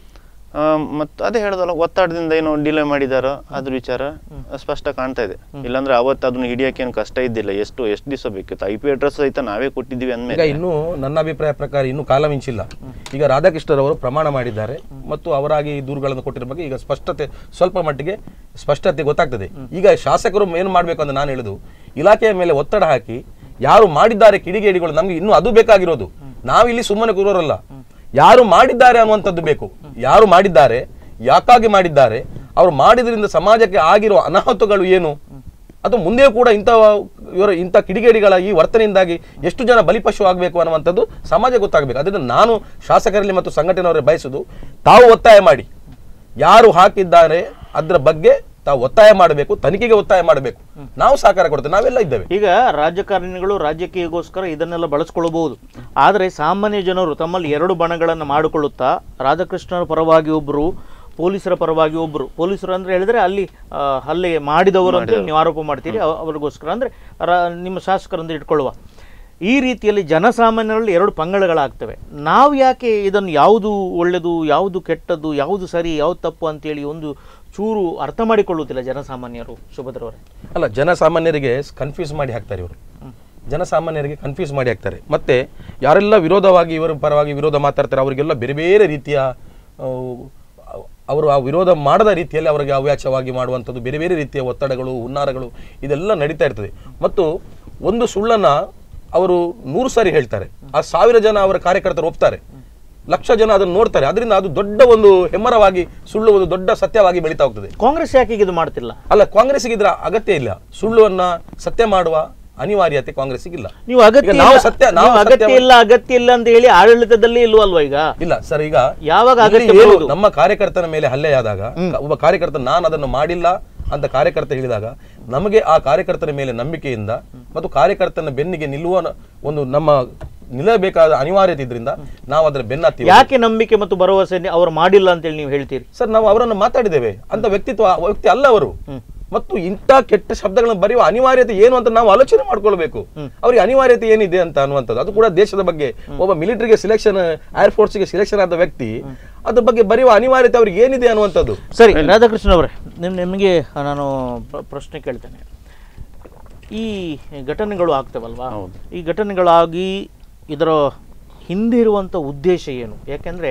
ಮತ್ತು ಅದೇ ಹೇಳ್ದಲ್ಲ ಒತ್ತಡದಿಂದ ಏನೋ ಡಿಲೇ ಮಾಡಿದಾರೋ ಅದ್ರ ವಿಚಾರ ಸ್ಪಷ್ಟ ಕಾಣ್ತಾ ಇದೆ ಇಲ್ಲಾಂದ್ರೆ ಅವತ್ತು ಅದನ್ನ ಹಿಡಿಯೋಕೆ ಏನು ಕಷ್ಟ ಇದ್ದಿಲ್ಲ ಎಷ್ಟು ಎಷ್ಟು ದಿವಸ ಬೇಕಿತ್ತು ಐ ಪಿ ಅಡ್ರೆಸ್ ಸಹಿತ ನಾವೇ ಕೊಟ್ಟಿದ್ದೀವಿ ಈಗ ಅಂದಮೇಲೆ ಇನ್ನೂ ನನ್ನ ಅಭಿಪ್ರಾಯ ಪ್ರಕಾರ ಇನ್ನೂ ಕಾಲ ಮಿಂಚಿಲ್ಲ ಈಗ ರಾಧಾಕೃಷ್ಣರವರು ಪ್ರಮಾಣ ಮಾಡಿದ್ದಾರೆ ಮತ್ತು ಅವರಾಗಿ ದೂರುಗಳನ್ನು ಕೊಟ್ಟಿರೋ ಬಗ್ಗೆ ಈಗ ಸ್ಪಷ್ಟತೆ ಸ್ವಲ್ಪ ಮಟ್ಟಿಗೆ ಸ್ಪಷ್ಟತೆ ಗೊತ್ತಾಗ್ತದೆ ಈಗ ಶಾಸಕರು ಏನು ಮಾಡಬೇಕು ಅಂತ ನಾನು ಹೇಳುದು ಇಲಾಖೆಯ ಮೇಲೆ ಒತ್ತಡ ಹಾಕಿ ಯಾರು ಮಾಡಿದ್ದಾರೆ ಕಿಡಿಗೇಡಿಗಳು ನಮ್ಗೆ ಇನ್ನೂ ಅದು ಬೇಕಾಗಿರೋದು ನಾವಿಲ್ಲಿ ಸುಮ್ಮನೆ ಕೂರೋರಲ್ಲ ಯಾರು ಮಾಡಿದ್ದಾರೆ ಅನ್ನುವಂಥದ್ದು ಬೇಕು ಯಾರು ಮಾಡಿದ್ದಾರೆ ಯಾಕಾಗಿ ಮಾಡಿದ್ದಾರೆ ಅವರು ಮಾಡಿದ್ರಿಂದ ಸಮಾಜಕ್ಕೆ ಆಗಿರುವ ಅನಾಹುತಗಳು ಏನು ಅಥವಾ ಮುಂದೆಯೂ ಕೂಡ ಇಂಥ ಇವರ ಇಂಥ ಕಿಡಿಗೇಡಿಗಳ ಈ ವರ್ತನೆಯಿಂದಾಗಿ ಎಷ್ಟು ಜನ ಬಲಿಪಶು ಆಗಬೇಕು ಅನ್ನುವಂಥದ್ದು ಸಮಾಜ ಗೊತ್ತಾಗಬೇಕು ಅದರಿಂದ ನಾನು ಶಾಸಕರಲ್ಲಿ ಮತ್ತು ಸಂಘಟನೆಯವರೇ ಬಯಸುದು ತಾವು ಒತ್ತಾಯ ಮಾಡಿ ಯಾರು ಹಾಕಿದ್ದಾರೆ ಅದರ ಬಗ್ಗೆ ತಾವು ಒತ್ತಾಯ ಮಾಡಬೇಕು ತನಿಖೆಗೆ ಒತ್ತಾಯ ಮಾಡಬೇಕು ನಾವು ಸಹಕಾರ ಕೊಡ್ತೇವೆ ನಾವೆಲ್ಲ ಇದ್ದೇವೆ ಈಗ ರಾಜಕಾರಣಿಗಳು ರಾಜಕೀಯಗೋಸ್ಕರ ಇದನ್ನೆಲ್ಲ ಬಳಸ್ಕೊಳ್ಬಹುದು ಆದರೆ ಸಾಮಾನ್ಯ ಜನರು ತಮ್ಮಲ್ಲಿ ಎರಡು ಬಣಗಳನ್ನು ಮಾಡಿಕೊಳ್ಳುತ್ತಾ ರಾಧಾಕೃಷ್ಣರ ಪರವಾಗಿ ಒಬ್ಬರು ಪೊಲೀಸರ ಪರವಾಗಿ ಒಬ್ಬರು ಪೊಲೀಸರು ಅಂದ್ರೆ ಹೇಳಿದ್ರೆ ಅಲ್ಲಿ ಆ, ಹಲ್ಲೆ ಮಾಡಿದವರು ಅಂತ ನೀವು ಆರೋಪ ಮಾಡ್ತೀರಿ ಅವ- ಅವರಿಗೋಸ್ಕರ ಅಂದ್ರೆ ರಾ- ನಿಮ್ಮ ಶಾಸಕರಂದ್ರೆ ಇಟ್ಕೊಳ್ಳುವ ಈ ರೀತಿಯಲ್ಲಿ ಜನಸಾಮಾನ್ಯರಲ್ಲಿ ಎರಡು ಪಂಗಡಗಳಾಗ್ತವೆ ನಾವು ಯಾಕೆ ಇದನ್ನು ಯಾವುದು ಒಳ್ಳೆಯದು ಯಾವುದು ಕೆಟ್ಟದ್ದು ಯಾವುದು ಸರಿ ಯಾವುದು ತಪ್ಪು ಅಂತೇಳಿ ಒಂದು ಚೂರು ಅರ್ಥ ಮಾಡಿಕೊಳ್ಳುವುದಿಲ್ಲ ಜನಸಾಮಾನ್ಯರು ಸುಭದ್ರವರೇ ಅಲ್ಲ ಜನಸಾಮಾನ್ಯರಿಗೆ ಕನ್ಫ್ಯೂಸ್ ಮಾಡಿ ಹಾಕ್ತಾರೆ ಇವರು ಜನಸಾಮಾನ್ಯರಿಗೆ ಕನ್ಫ್ಯೂಸ್ ಮಾಡಿ ಹಾಕ್ತಾರೆ ಮತ್ತೆ ಯಾರೆಲ್ಲ ವಿರೋಧವಾಗಿ ಇವರ ಪರವಾಗಿ ವಿರೋಧ ಮಾತಾಡ್ತಾರೆ ಅವರಿಗೆಲ್ಲ ಬೇರೆ ಬೇರೆ ರೀತಿಯ ಆ, ಅವರು ಆ ವಿರೋಧ ಮಾಡದ ರೀತಿಯಲ್ಲಿ ಅವರಿಗೆ ಅವ್ಯಾಚವಾಗಿ ಮಾಡುವಂಥದ್ದು ಬೇರೆ ಬೇರೆ ರೀತಿಯ ಒತ್ತಡಗಳು ಹುನ್ನಾರಗಳು ಇದೆಲ್ಲ ನಡೀತಾ ಇರ್ತದೆ ಮತ್ತು ಒಂದು ಸುಳ್ಳನ್ನ ಅವರು ನೂರು ಸಾರಿ ಹೇಳ್ತಾರೆ ಆ ಸಾವಿರ ಜನ ಅವರ ಕಾರ್ಯಕರ್ತರು ಒಪ್ತಾರೆ ಲಕ್ಷ ಜನ ಅದನ್ನು ನೋಡ್ತಾರೆ ಅದರಿಂದ ಅದು ದೊಡ್ಡ ಒಂದು ಹೆಮ್ಮರವಾಗಿ ಸುಳ್ಳು ಒಂದು ದೊಡ್ಡ ಸತ್ಯವಾಗಿ ಬೆಳೀತಾ ಹೋಗ್ತದೆ ಕಾಂಗ್ರೆಸ್ ಯಾಕೆ ಇದು ಮಾಡ್ತಿಲ್ಲ ಅಲ್ಲ ಕಾಂಗ್ರೆಸ್ಗೆ ಇದರ ಅಗತ್ಯ ಇಲ್ಲ ಸುಳ್ಳುವನ್ನ ಸತ್ಯ ಮಾಡುವ ಅನಿವಾರ್ಯತೆ ಕಾಂಗ್ರೆಸ್ಗೆ ಇಲ್ಲ ನೀವು ಅಗತ್ಯ ಈಗ ನಾವು ಇಲ್ಲ- ಸತ್ಯ ನೀವು ನಾವು ಅಗತ್ಯ ಸತ್ಯ ಇಲ್ಲ ಅಗತ್ಯ ಇಲ್ಲ ಅಂತ ಹೇಳಿ ಆಡಳಿತದಲ್ಲಿ ಇಲ್ವಲ್ವಾ ಈಗ ಇಲ್ಲ ಸರ್ ಈಗ ಯಾವಾಗ ಇಲ್ಲಿ ಅಗತ್ಯ ಏನು ಬರುವುದು? ನಮ್ಮ ಕಾರ್ಯಕರ್ತನ ಮೇಲೆ ಹಲ್ಲೆಯಾದಾಗ ಒಬ್ಬ ಕಾರ್ಯಕರ್ತ ನಾನು ಅದನ್ನು ಮಾಡಿಲ್ಲ ಅಂತ ಕಾರ್ಯಕರ್ತ ಹೇಳಿದಾಗ ನಮಗೆ ಆ ಕಾರ್ಯಕರ್ತನ ಮೇಲೆ ನಂಬಿಕೆಯಿಂದ ಮತ್ತು ಕಾರ್ಯಕರ್ತನ ಬೆನ್ನಿಗೆ ನಿಲ್ಲುವ ಒಂದು ನಮ್ಮ ನಿಲ್ಲಬೇಕಾದ ಅನಿವಾರ್ಯತೆ ಇದ್ರಿಂದ ನಾವು ಅದರ ಬೆನ್ನತ್ತೀವಿ ಯಾಕೆ ನಂಬಿಕೆ ಮತ್ತು ಭರವಸೆ ಅವರು ಮಾಡಿಲ್ಲ ಅಂತೇಳಿ ನೀವು ಹೇಳ್ತೀರಿ ಸರ್ ನಾವು ಅವರನ್ನು ಮಾತಾಡಿದ್ದೇವೆ ಅಂತ ವ್ಯಕ್ತಿತ್ವ ಆ ವ್ಯಕ್ತಿ ಅಲ್ಲ ಅವರು ಮತ್ತು ಇಂಥ ಕೆಟ್ಟ ಶಬ್ದಗಳನ್ನು ಬರೆಯುವ ಅನಿವಾರ್ಯತೆ ಏನು ಅಂತ ನಾವು ಆಲೋಚನೆ ಮಾಡ್ಕೊಳ್ಬೇಕು ಅವರಿಗೆ ಅನಿವಾರ್ಯತೆ ಏನಿದೆ ಅಂತ ಅನ್ನುವಂಥದ್ದು ಅದು ಕೂಡ ದೇಶದ ಬಗ್ಗೆ ಒಬ್ಬ ಮಿಲಿಟರಿಗೆ ಸಿಲೆಕ್ಷನ್ ಏರ್ ಫೋರ್ಸ್ಗೆ ಸಿಲೆಕ್ಷನ್ ಆದ ವ್ಯಕ್ತಿ ಅದ್ರ ಬಗ್ಗೆ ಬರೆಯುವ ಅನಿವಾರ್ಯತೆ ಅವ್ರಿಗೆ ಏನಿದೆ ಅನ್ನುವಂಥದ್ದು ಸರಿ ರಾಧಾಕೃಷ್ಣ ಅವರೇ ನಿಮ್ ನಿಮಗೆ ನಾನು ಪ್ರ- ಪ್ರಶ್ನೆ ಕೇಳ್ತೇನೆ ಈ ಘಟನೆಗಳು ಆಗ್ತವಲ್ವಾ ಹೌದು. ಈ ಘಟನೆಗಳಾಗಿ ಇದರ ಹಿಂದೆ ಇರುವಂಥ ಉದ್ದೇಶ ಏನು ಯಾಕೆಂದರೆ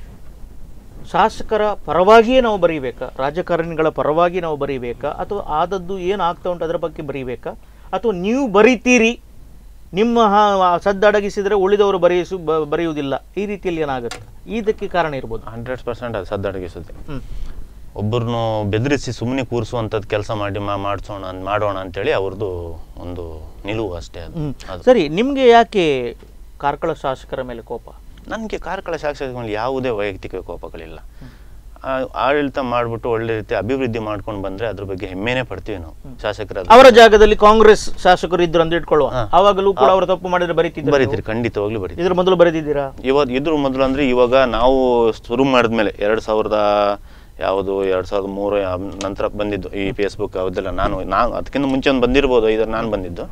ಶಾಸಕರ ಪರವಾಗಿಯೇ ನಾವು ಬರೀಬೇಕಾ ರಾಜಕಾರಣಿಗಳ ಪರವಾಗಿ ನಾವು ಬರೀಬೇಕಾ ಅಥವಾ ಆದದ್ದು ಏನು ಆಗ್ತಾ ಉಂಟು ಅದರ ಬಗ್ಗೆ ಬರೀಬೇಕಾ ಅಥವಾ ನೀವು ಬರೀತೀರಿ ನಿಮ್ಮ ಹಾ- ಸದ್ದಡಗಿಸಿದರೆ ಉಳಿದವರು ಬರೆಯಿಸು ಬ- ಬರೆಯುವುದಿಲ್ಲ ಈ ರೀತಿಯಲ್ಲಿ ಏನಾಗುತ್ತೆ ಇದಕ್ಕೆ ಕಾರಣ ಇರ್ಬೋದು ಹಂಡ್ರೆಡ್ ಪರ್ಸೆಂಟ್ ಅದು ಸದ್ದಡಗಿಸುತ್ತೆ ಹ್ಮ್ ಒಬ್ಬರನ್ನು ಬೆದರಿಸಿ ಸುಮ್ಮನೆ ಕೂರಿಸುವಂಥದ್ದು ಕೆಲಸ ಮಾಡಿ ಮಾ ಮಾಡಿಸೋಣ ಮಾಡೋಣ ಅಂತೇಳಿ ಅವ್ರದ್ದು ಒಂದು ನಿಲುವು ಅಷ್ಟೇ ಅದು ಹ್ಮ್. ಅದು ಸರಿ ನಿಮಗೆ ಯಾಕೆ ಕಾರ್ಕಳ ಶಾಸಕರ ಮೇಲೆ ಕೋಪ ನನಗೆ ಕಾರ್ಕಳ ಶಾಸಕರ ಮೇಲೆ ಯಾವುದೇ ವೈಯಕ್ತಿಕ ಕೋಪಗಳಿಲ್ಲ ಆ- ಆಡಳಿತ ಮಾಡ್ಬಿಟ್ಟು ಒಳ್ಳೆ ರೀತಿ ಅಭಿವೃದ್ಧಿ ಮಾಡ್ಕೊಂಡು ಬಂದ್ರೆ ಅದ್ರ ಬಗ್ಗೆ ಹೆಮ್ಮೆನೇ ಪಡ್ತೀವಿ ನಾವು ಶಾಸಕರ ಅವರ ಜಾಗದಲ್ಲಿ ಕಾಂಗ್ರೆಸ್ ಶಾಸಕರು ಇದ್ರು ಅಂತ ಇಟ್ಕೊಳ್ಳುವ ಹಾ. ಆವಾಗಲೂ ಕೂಡ ಅವರು ತಪ್ಪು ಮಾಡಿದ್ರೆ ಬರೀತಿದ್ರು ಬರೀತೀರಿ ಖಂಡಿತವಾಗ್ಲೂ ಬರೀತೀರಿ ಇದ್ರ ಮೊದಲು ಬರೆದಿದ್ದೀರಾ ಇವತ್ತು ಇದ್ರ ಮೊದಲು ಅಂದ್ರೆ ಇವಾಗ ನಾವು ಶುರು ಮಾಡಿದ್ಮೇಲೆ ಎರಡು ಸಾವಿರದ ಯಾವುದು ಎರಡು ಸಾವಿರದ ಮೂರು ಯಾ- ನಂತರ ಬಂದಿದ್ದು ಈ ಫೇಸ್ಬುಕ್ ಅದೆಲ್ಲ ನಾನು ನಾನು ಅದಕ್ಕಿಂತ ಮುಂಚೆ ಒಂದು ಬಂದಿರ್ಬೋದು ಇದರ ನಾನು ಬಂದಿದ್ದು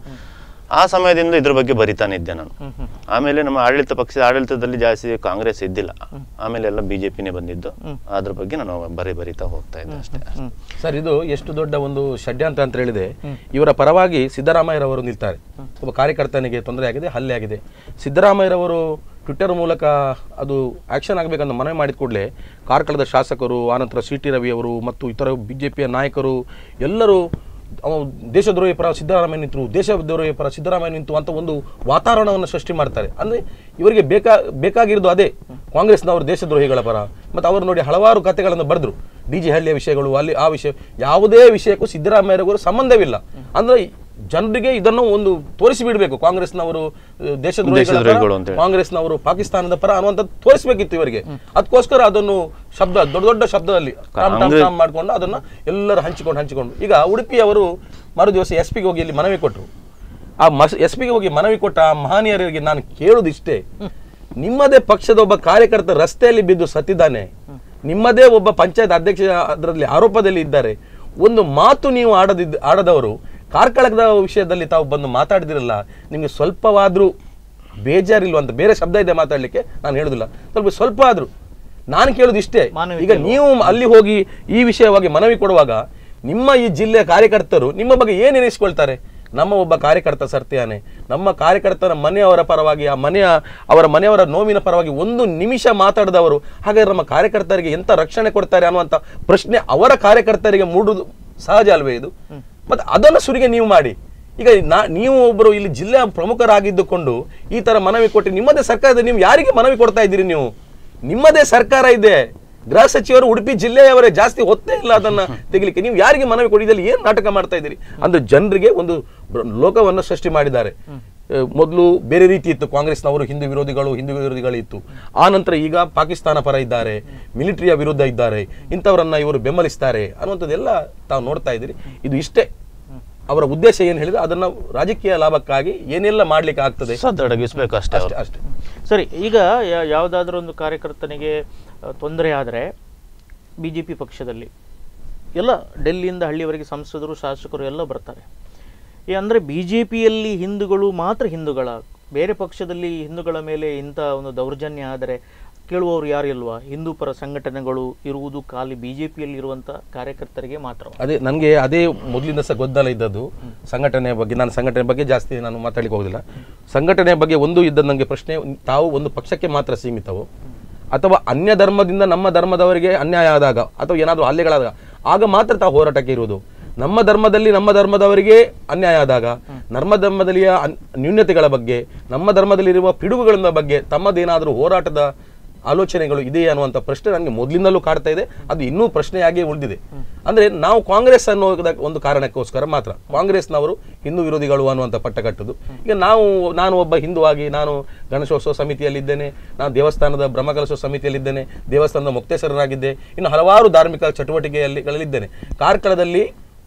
ಆ ಸಮಯದಿಂದ ಇದ್ರ ಬಗ್ಗೆ ಬರಿತಾನೆ ಇದ್ದೆ ನಾನು ಹ್ಮ್ ಹ್ಮ್ ಆಮೇಲೆ ನಮ್ಮ ಆಡಳಿತ ಪಕ್ಷದ ಆಡಳಿತದಲ್ಲಿ ಜಾಸ್ತಿ ಕಾಂಗ್ರೆಸ್ ಇದ್ದಿಲ್ಲ ಆಮೇಲೆ ಎಲ್ಲ ಬಿಜೆಪಿನೇ ಬಂದಿದ್ದು ಅದ್ರ ಬಗ್ಗೆ ನಾನು ಬರೀ ಬರಿತಾ ಹೋಗ್ತಾ ಇದ್ದೆ ಅಷ್ಟೇ ಹ್ಮ್ ಸರ್ ಇದು ಎಷ್ಟು ದೊಡ್ಡ ಒಂದು ಷಡ್ಯಂತ್ರ ಅಂತ ಹೇಳಿದೆ ಇವರ ಪರವಾಗಿ ಸಿದ್ದರಾಮಯ್ಯರವರು ನಿಲ್ತಾರೆ ಒಬ್ಬ ಕಾರ್ಯಕರ್ತನಿಗೆ ತೊಂದರೆ ಆಗಿದೆ ಹಲ್ಲೆ ಆಗಿದೆ ಸಿದ್ದರಾಮಯ್ಯರವರು ಟ್ವಿಟ್ಟರ್ ಮೂಲಕ ಅದು ಆಕ್ಷನ್ ಆಗಬೇಕಂತ ಮನವಿ ಮಾಡಿದ ಕೂಡಲೇ ಕಾರ್ಕಳದ ಶಾಸಕರು ಆನಂತರ ಸಿ ಟಿ ರವಿ ಅವರು ಮತ್ತು ಇತರ ಬಿಜೆಪಿಯ ನಾಯಕರು ಎಲ್ಲರೂ ಅವ ದೇಶದ್ರೋಹಿ ಪರ ಸಿದ್ದರಾಮಯ್ಯ ನಿಂತರು ದೇಶದ್ರೋಹಿ ಪರ ಸಿದ್ದರಾಮಯ್ಯ ನಿಂತು ಅಂತ ಒಂದು ವಾತಾವರಣವನ್ನು ಸೃಷ್ಟಿ ಮಾಡ್ತಾರೆ ಅಂದ್ರೆ ಇವರಿಗೆ ಬೇಕಾ ಬೇಕಾಗಿರೋದು ಅದೇ ಕಾಂಗ್ರೆಸ್ನವರು ದೇಶದ್ರೋಹಿಗಳ ಪರ ಮತ್ತು ಅವರು ನೋಡಿ ಹಲವಾರು ಕಥೆಗಳನ್ನು ಬರೆದ್ರು ಡಿ ಜಿ ಹಳ್ಳಿಯ ವಿಷಯಗಳು ಅಲ್ಲಿ ಆ ವಿಷಯ ಯಾವುದೇ ವಿಷಯಕ್ಕೂ ಸಿದ್ದರಾಮಯ್ಯರವರು ಸಂಬಂಧವಿಲ್ಲ ಅಂದ್ರೆ ಜನರಿಗೆ ಇದನ್ನು ಒಂದು ತೋರಿಸಿ ಬಿಡಬೇಕು ಕಾಂಗ್ರೆಸ್ನವರು ಅಹ್, ದೇಶದ್ರೋಹಿಗಳ ದೇಶದ್ರೋಹಿಗಳು ಪರ, ಅಂತೇಳಿ. ಕಾಂಗ್ರೆಸ್ನವರು ಪಾಕಿಸ್ತಾನದ ಪರ ಅನ್ನುವಂಥದ್ದು ತೋರಿಸಬೇಕಿತ್ತು ಇವರಿಗೆ ಅದಕ್ಕೋಸ್ಕರ ಅದನ್ನು ಶಬ್ದ ದೊಡ್ಡ ದೊಡ್ಡ ಶಬ್ದದಲ್ಲಿ ಟಾಮ್ ಟಾಮ್ ಕಾಂಗ್ರೆಸ್- ಟಾಮ್ ಮಾಡ್ಕೊಂಡು ಅದನ್ನ ಎಲ್ಲರೂ ಹಂಚಿಕೊಂಡು ಹಂಚಿಕೊಂಡು ಈಗ ಉಡುಪಿಯವರು ಮರು ದಿವಸ ಎಸ್ ಪಿಗೆ ಹೋಗಿ ಇಲ್ಲಿ ಮನವಿ ಕೊಟ್ಟರು ಆ ಮಸ್ ಎಸ್ ಪಿಗೆ ಹೋಗಿ ಮನವಿ ಕೊಟ್ಟ ಆ ಮಹನೀಯರಿಗೆ ನಾನು ಕೇಳುವುದಿಷ್ಟೇ ನಿಮ್ಮದೇ ಪಕ್ಷದ ಒಬ್ಬ ಕಾರ್ಯಕರ್ತ ರಸ್ತೆಯಲ್ಲಿ ಬಿದ್ದು ಸತ್ತಿದ್ದಾನೆ ನಿಮ್ಮದೇ ಒಬ್ಬ ಪಂಚಾಯತ್ ಅಧ್ಯಕ್ಷ ಅದರಲ್ಲಿ ಆರೋಪದಲ್ಲಿ ಇದ್ದಾರೆ ಒಂದು ಮಾತು ನೀವು ಆಡದಿದ್ದ ಆಡದವರು ಕಾರ್ಕಳದ ವಿಷಯದಲ್ಲಿ ತಾವು ಬಂದು ಮಾತಾಡಿದಿರಲ್ಲ ನಿಮಗೆ ಸ್ವಲ್ಪವಾದ್ರೂ ಬೇಜಾರಿಲ್ವಂತ ಬೇರೆ ಶಬ್ದ ಇದೆ ಮಾತಾಡ್ಲಿಕ್ಕೆ ನಾನು ಹೇಳುದಿಲ್ಲ ಸ್ವಲ್ಪ ಸ್ವಲ್ಪ ಆದ್ರೂ ನಾನು ಕೇಳುದು ಇಷ್ಟೇ ಮಾನವೀಯತೆ ಈಗ ನೀವು ಅಲ್ಲಿ ಹೋಗಿ ಈ ವಿಷಯವಾಗಿ ಮನವಿ ಕೊಡುವಾಗ ನಿಮ್ಮ ಈ ಜಿಲ್ಲೆಯ ಕಾರ್ಯಕರ್ತರು ನಿಮ್ಮ ಬಗ್ಗೆ ಏನು ಎನಿಸ್ಕೊಳ್ತಾರೆ ನಮ್ಮ ಒಬ್ಬ ಕಾರ್ಯಕರ್ತ ಸತ್ಯಾನೆ ನಮ್ಮ ಕಾರ್ಯಕರ್ತರ ಮನೆಯವರ ಪರವಾಗಿ ಆ ಮನೆಯ ಅವರ ಮನೆಯವರ ನೋವಿನ ಪರವಾಗಿ ಒಂದು ನಿಮಿಷ ಮಾತಾಡಿದವರು ಹಾಗಾದ್ರೆ ನಮ್ಮ ಕಾರ್ಯಕರ್ತರಿಗೆ ಎಂತ ರಕ್ಷಣೆ ಕೊಡ್ತಾರೆ ಅನ್ನುವಂಥ ಪ್ರಶ್ನೆ ಅವರ ಕಾರ್ಯಕರ್ತರಿಗೆ ಮೂಡುದು ಸಹಜ ಅಲ್ವೇ ಇದು ಮತ್ತೆ ಅದನ್ನು ಸುರಿಗೆ ನೀವು ಮಾಡಿ ಈಗ ನಾ ನೀವು ಒಬ್ಬರು ಇಲ್ಲಿ ಜಿಲ್ಲೆಯ ಪ್ರಮುಖರಾಗಿದ್ದುಕೊಂಡು ಈ ತರ ಮನವಿ ಕೊಟ್ಟು ನಿಮ್ಮದೇ ಸರ್ಕಾರದ ನೀವು ಯಾರಿಗೆ ಮನವಿ ಕೊಡ್ತಾ ಇದ್ದೀರಿ ನೀವು ನಿಮ್ಮದೇ ಸರ್ಕಾರ ಇದೆ ಗೃಹ ಸಚಿವರು ಉಡುಪಿ ಜಿಲ್ಲೆಯವರೇ ಜಾಸ್ತಿ ಹೊತ್ತೇ ಇಲ್ಲ ಅದನ್ನ ತೆಗಿಲಿಕ್ಕೆ ನೀವು ಯಾರಿಗೆ ಮನವಿ ಕೊಡಿದಲ್ಲಿ ಏನ್ ನಾಟಕ ಮಾಡ್ತಾ ಇದ್ದೀರಿ ಅಂದ್ರೆ ಜನರಿಗೆ ಒಂದು ಬ್ರ- ಲೋಕವನ್ನು ಸೃಷ್ಟಿ ಮಾಡಿದ್ದಾರೆ ಮೊದಲು ಬೇರೆ ರೀತಿ ಇತ್ತು ಕಾಂಗ್ರೆಸ್ನವರು ಹಿಂದೂ ವಿರೋಧಿಗಳು ಹಿಂದೂ ವಿರೋಧಿಗಳು ಇತ್ತು ಆ ನಂತರ ಈಗ ಪಾಕಿಸ್ತಾನ ಪರ ಇದ್ದಾರೆ ಮಿಲಿಟರಿಯ ವಿರುದ್ಧ ಇದ್ದಾರೆ ಇಂಥವರನ್ನ ಇವರು ಬೆಂಬಲಿಸ್ತಾರೆ ಅನ್ನುವಂಥದ್ದೆಲ್ಲ ತಾವು ನೋಡ್ತಾ ಇದ್ದೀರಿ ಇದು ಇಷ್ಟೇ ಅವರ ಉದ್ದೇಶ ಏನು ಹೇಳಿದ್ರೆ ಅದನ್ನ ರಾಜಕೀಯ ಲಾಭಕ್ಕಾಗಿ ಏನೆಲ್ಲ ಮಾಡ್ಲಿಕ್ಕೆ ಆಗ್ತದೆ ಸದ್ದಡಗಿಸ್ಬೇಕು ಅಷ್ಟೇ ಅಷ್ಟೇ ಅವ್ರು. ಅಷ್ಟೇ ಸರಿ ಈಗ ಯಾ- ಯಾವುದಾದ್ರೂ ಒಂದು ಕಾರ್ಯಕರ್ತನಿಗೆ ಆ, ತೊಂದರೆ ಆದರೆ ಬಿ ಜೆ ಪಿ ಪಕ್ಷದಲ್ಲಿ ಎಲ್ಲ ಡೆಲ್ಲಿಯಿಂದ ಹಳ್ಳಿಯವರೆಗೆ ಸಂಸದರು ಶಾಸಕರು ಎಲ್ಲ ಬರ್ತಾರೆ ಈ ಅಂದರೆ ಬಿ ಜೆ ಪಿಯಲ್ಲಿ ಹಿಂದೂಗಳು ಮಾತ್ರ ಹಿಂದೂಗಳ ಬೇರೆ ಪಕ್ಷದಲ್ಲಿ ಹಿಂದೂಗಳ ಮೇಲೆ ಇಂಥ ಒಂದು ದೌರ್ಜನ್ಯ ಆದರೆ ಕೇಳುವವರು ಯಾರು ಇಲ್ವಾ ಹಿಂದೂ ಪರ ಸಂಘಟನೆಗಳು ಇರುವುದು ಖಾಲಿ ಬಿ ಜೆ ಪಿಯಲ್ಲಿ ಇರುವಂಥ ಕಾರ್ಯಕರ್ತರಿಗೆ ಮಾತ್ರ ಅದೇ ನನಗೆ ಅದೇ ಮೊದಲಿಂದ ಸಹ ಗೊಂದಲ ಇದ್ದದ್ದು ಸಂಘಟನೆಯ ಬಗ್ಗೆ ನಾನು ಸಂಘಟನೆ ಬಗ್ಗೆ ಜಾಸ್ತಿ ನಾನು ಮಾತಾಡ್ಲಿಕ್ಕೆ ಹೋಗುದಿಲ್ಲ ಸಂಘಟನೆಯ ಬಗ್ಗೆ ಒಂದು ಇದ್ದದ್ದು ನನಗೆ ಪ್ರಶ್ನೆ ತಾವು ಒಂದು ಪಕ್ಷಕ್ಕೆ ಮಾತ್ರ ಸೀಮಿತವು ಅಥವಾ ಅನ್ಯ ಧರ್ಮದಿಂದ ನಮ್ಮ ಧರ್ಮದವರಿಗೆ ಅನ್ಯಾಯ ಆದಾಗ ಅಥವಾ ಏನಾದರೂ ಹಲ್ಲೆಗಳಾದಾಗ ಆಗ ಮಾತ್ರ ತಾವು ಹೋರಾಟಕ್ಕೆ ಇರುವುದು ನಮ್ಮ ಧರ್ಮದಲ್ಲಿ ನಮ್ಮ ಧರ್ಮದವರಿಗೆ ಅನ್ಯಾಯ ಆದಾಗ ನಮ್ಮ ಧರ್ಮದಲ್ಲಿಯ ಅನ್- ನ್ಯೂನ್ಯತೆಗಳ ಬಗ್ಗೆ ನಮ್ಮ ಧರ್ಮದಲ್ಲಿರುವ ಪಿಡುಗುಗಳ ಬಗ್ಗೆ ತಮ್ಮದೇನಾದರೂ ಹೋರಾಟದ ಆಲೋಚನೆಗಳು ಇದೆಯೇ ಅನ್ನುವಂಥ ಪ್ರಶ್ನೆ ನನಗೆ ಮೊದಲಿಂದಲೂ ಕಾಡ್ತಾ ಇದೆ ಅದು ಇನ್ನೂ ಪ್ರಶ್ನೆಯಾಗಿಯೇ ಉಳಿದಿದೆ ಅಂದ್ರೆ ನಾವು ಕಾಂಗ್ರೆಸ್ ಅನ್ನೋ ಒಂದು ಕಾರಣಕ್ಕೋಸ್ಕರ ಮಾತ್ರ ಕಾಂಗ್ರೆಸ್ನವರು ಹಿಂದೂ ವಿರೋಧಿಗಳು ಅನ್ನುವಂಥ ಪಟ್ಟ ಕಟ್ಟುದು ಈಗ ನಾವು ನಾನು ಒಬ್ಬ ಹಿಂದುವಾಗಿ ನಾನು ಗಣೇಶೋತ್ಸವ ಸಮಿತಿಯಲ್ಲಿದ್ದೇನೆ ನಾನು ದೇವಸ್ಥಾನದ ಬ್ರಹ್ಮಕಲಶೋತ್ಸವ ಸಮಿತಿಯಲ್ಲಿದ್ದೇನೆ ದೇವಸ್ಥಾನದ ಮುಕ್ತೇಶ್ವರನಾಗಿದ್ದೆ ಇನ್ನು ಹಲವಾರು ಧಾರ್ಮಿಕ ಚಟುವಟಿಕೆಯಲ್ಲಿ ಗಳಲ್ಲಿದ್ದೇನೆ ಕಾರ್ಕಳದಲ್ಲಿ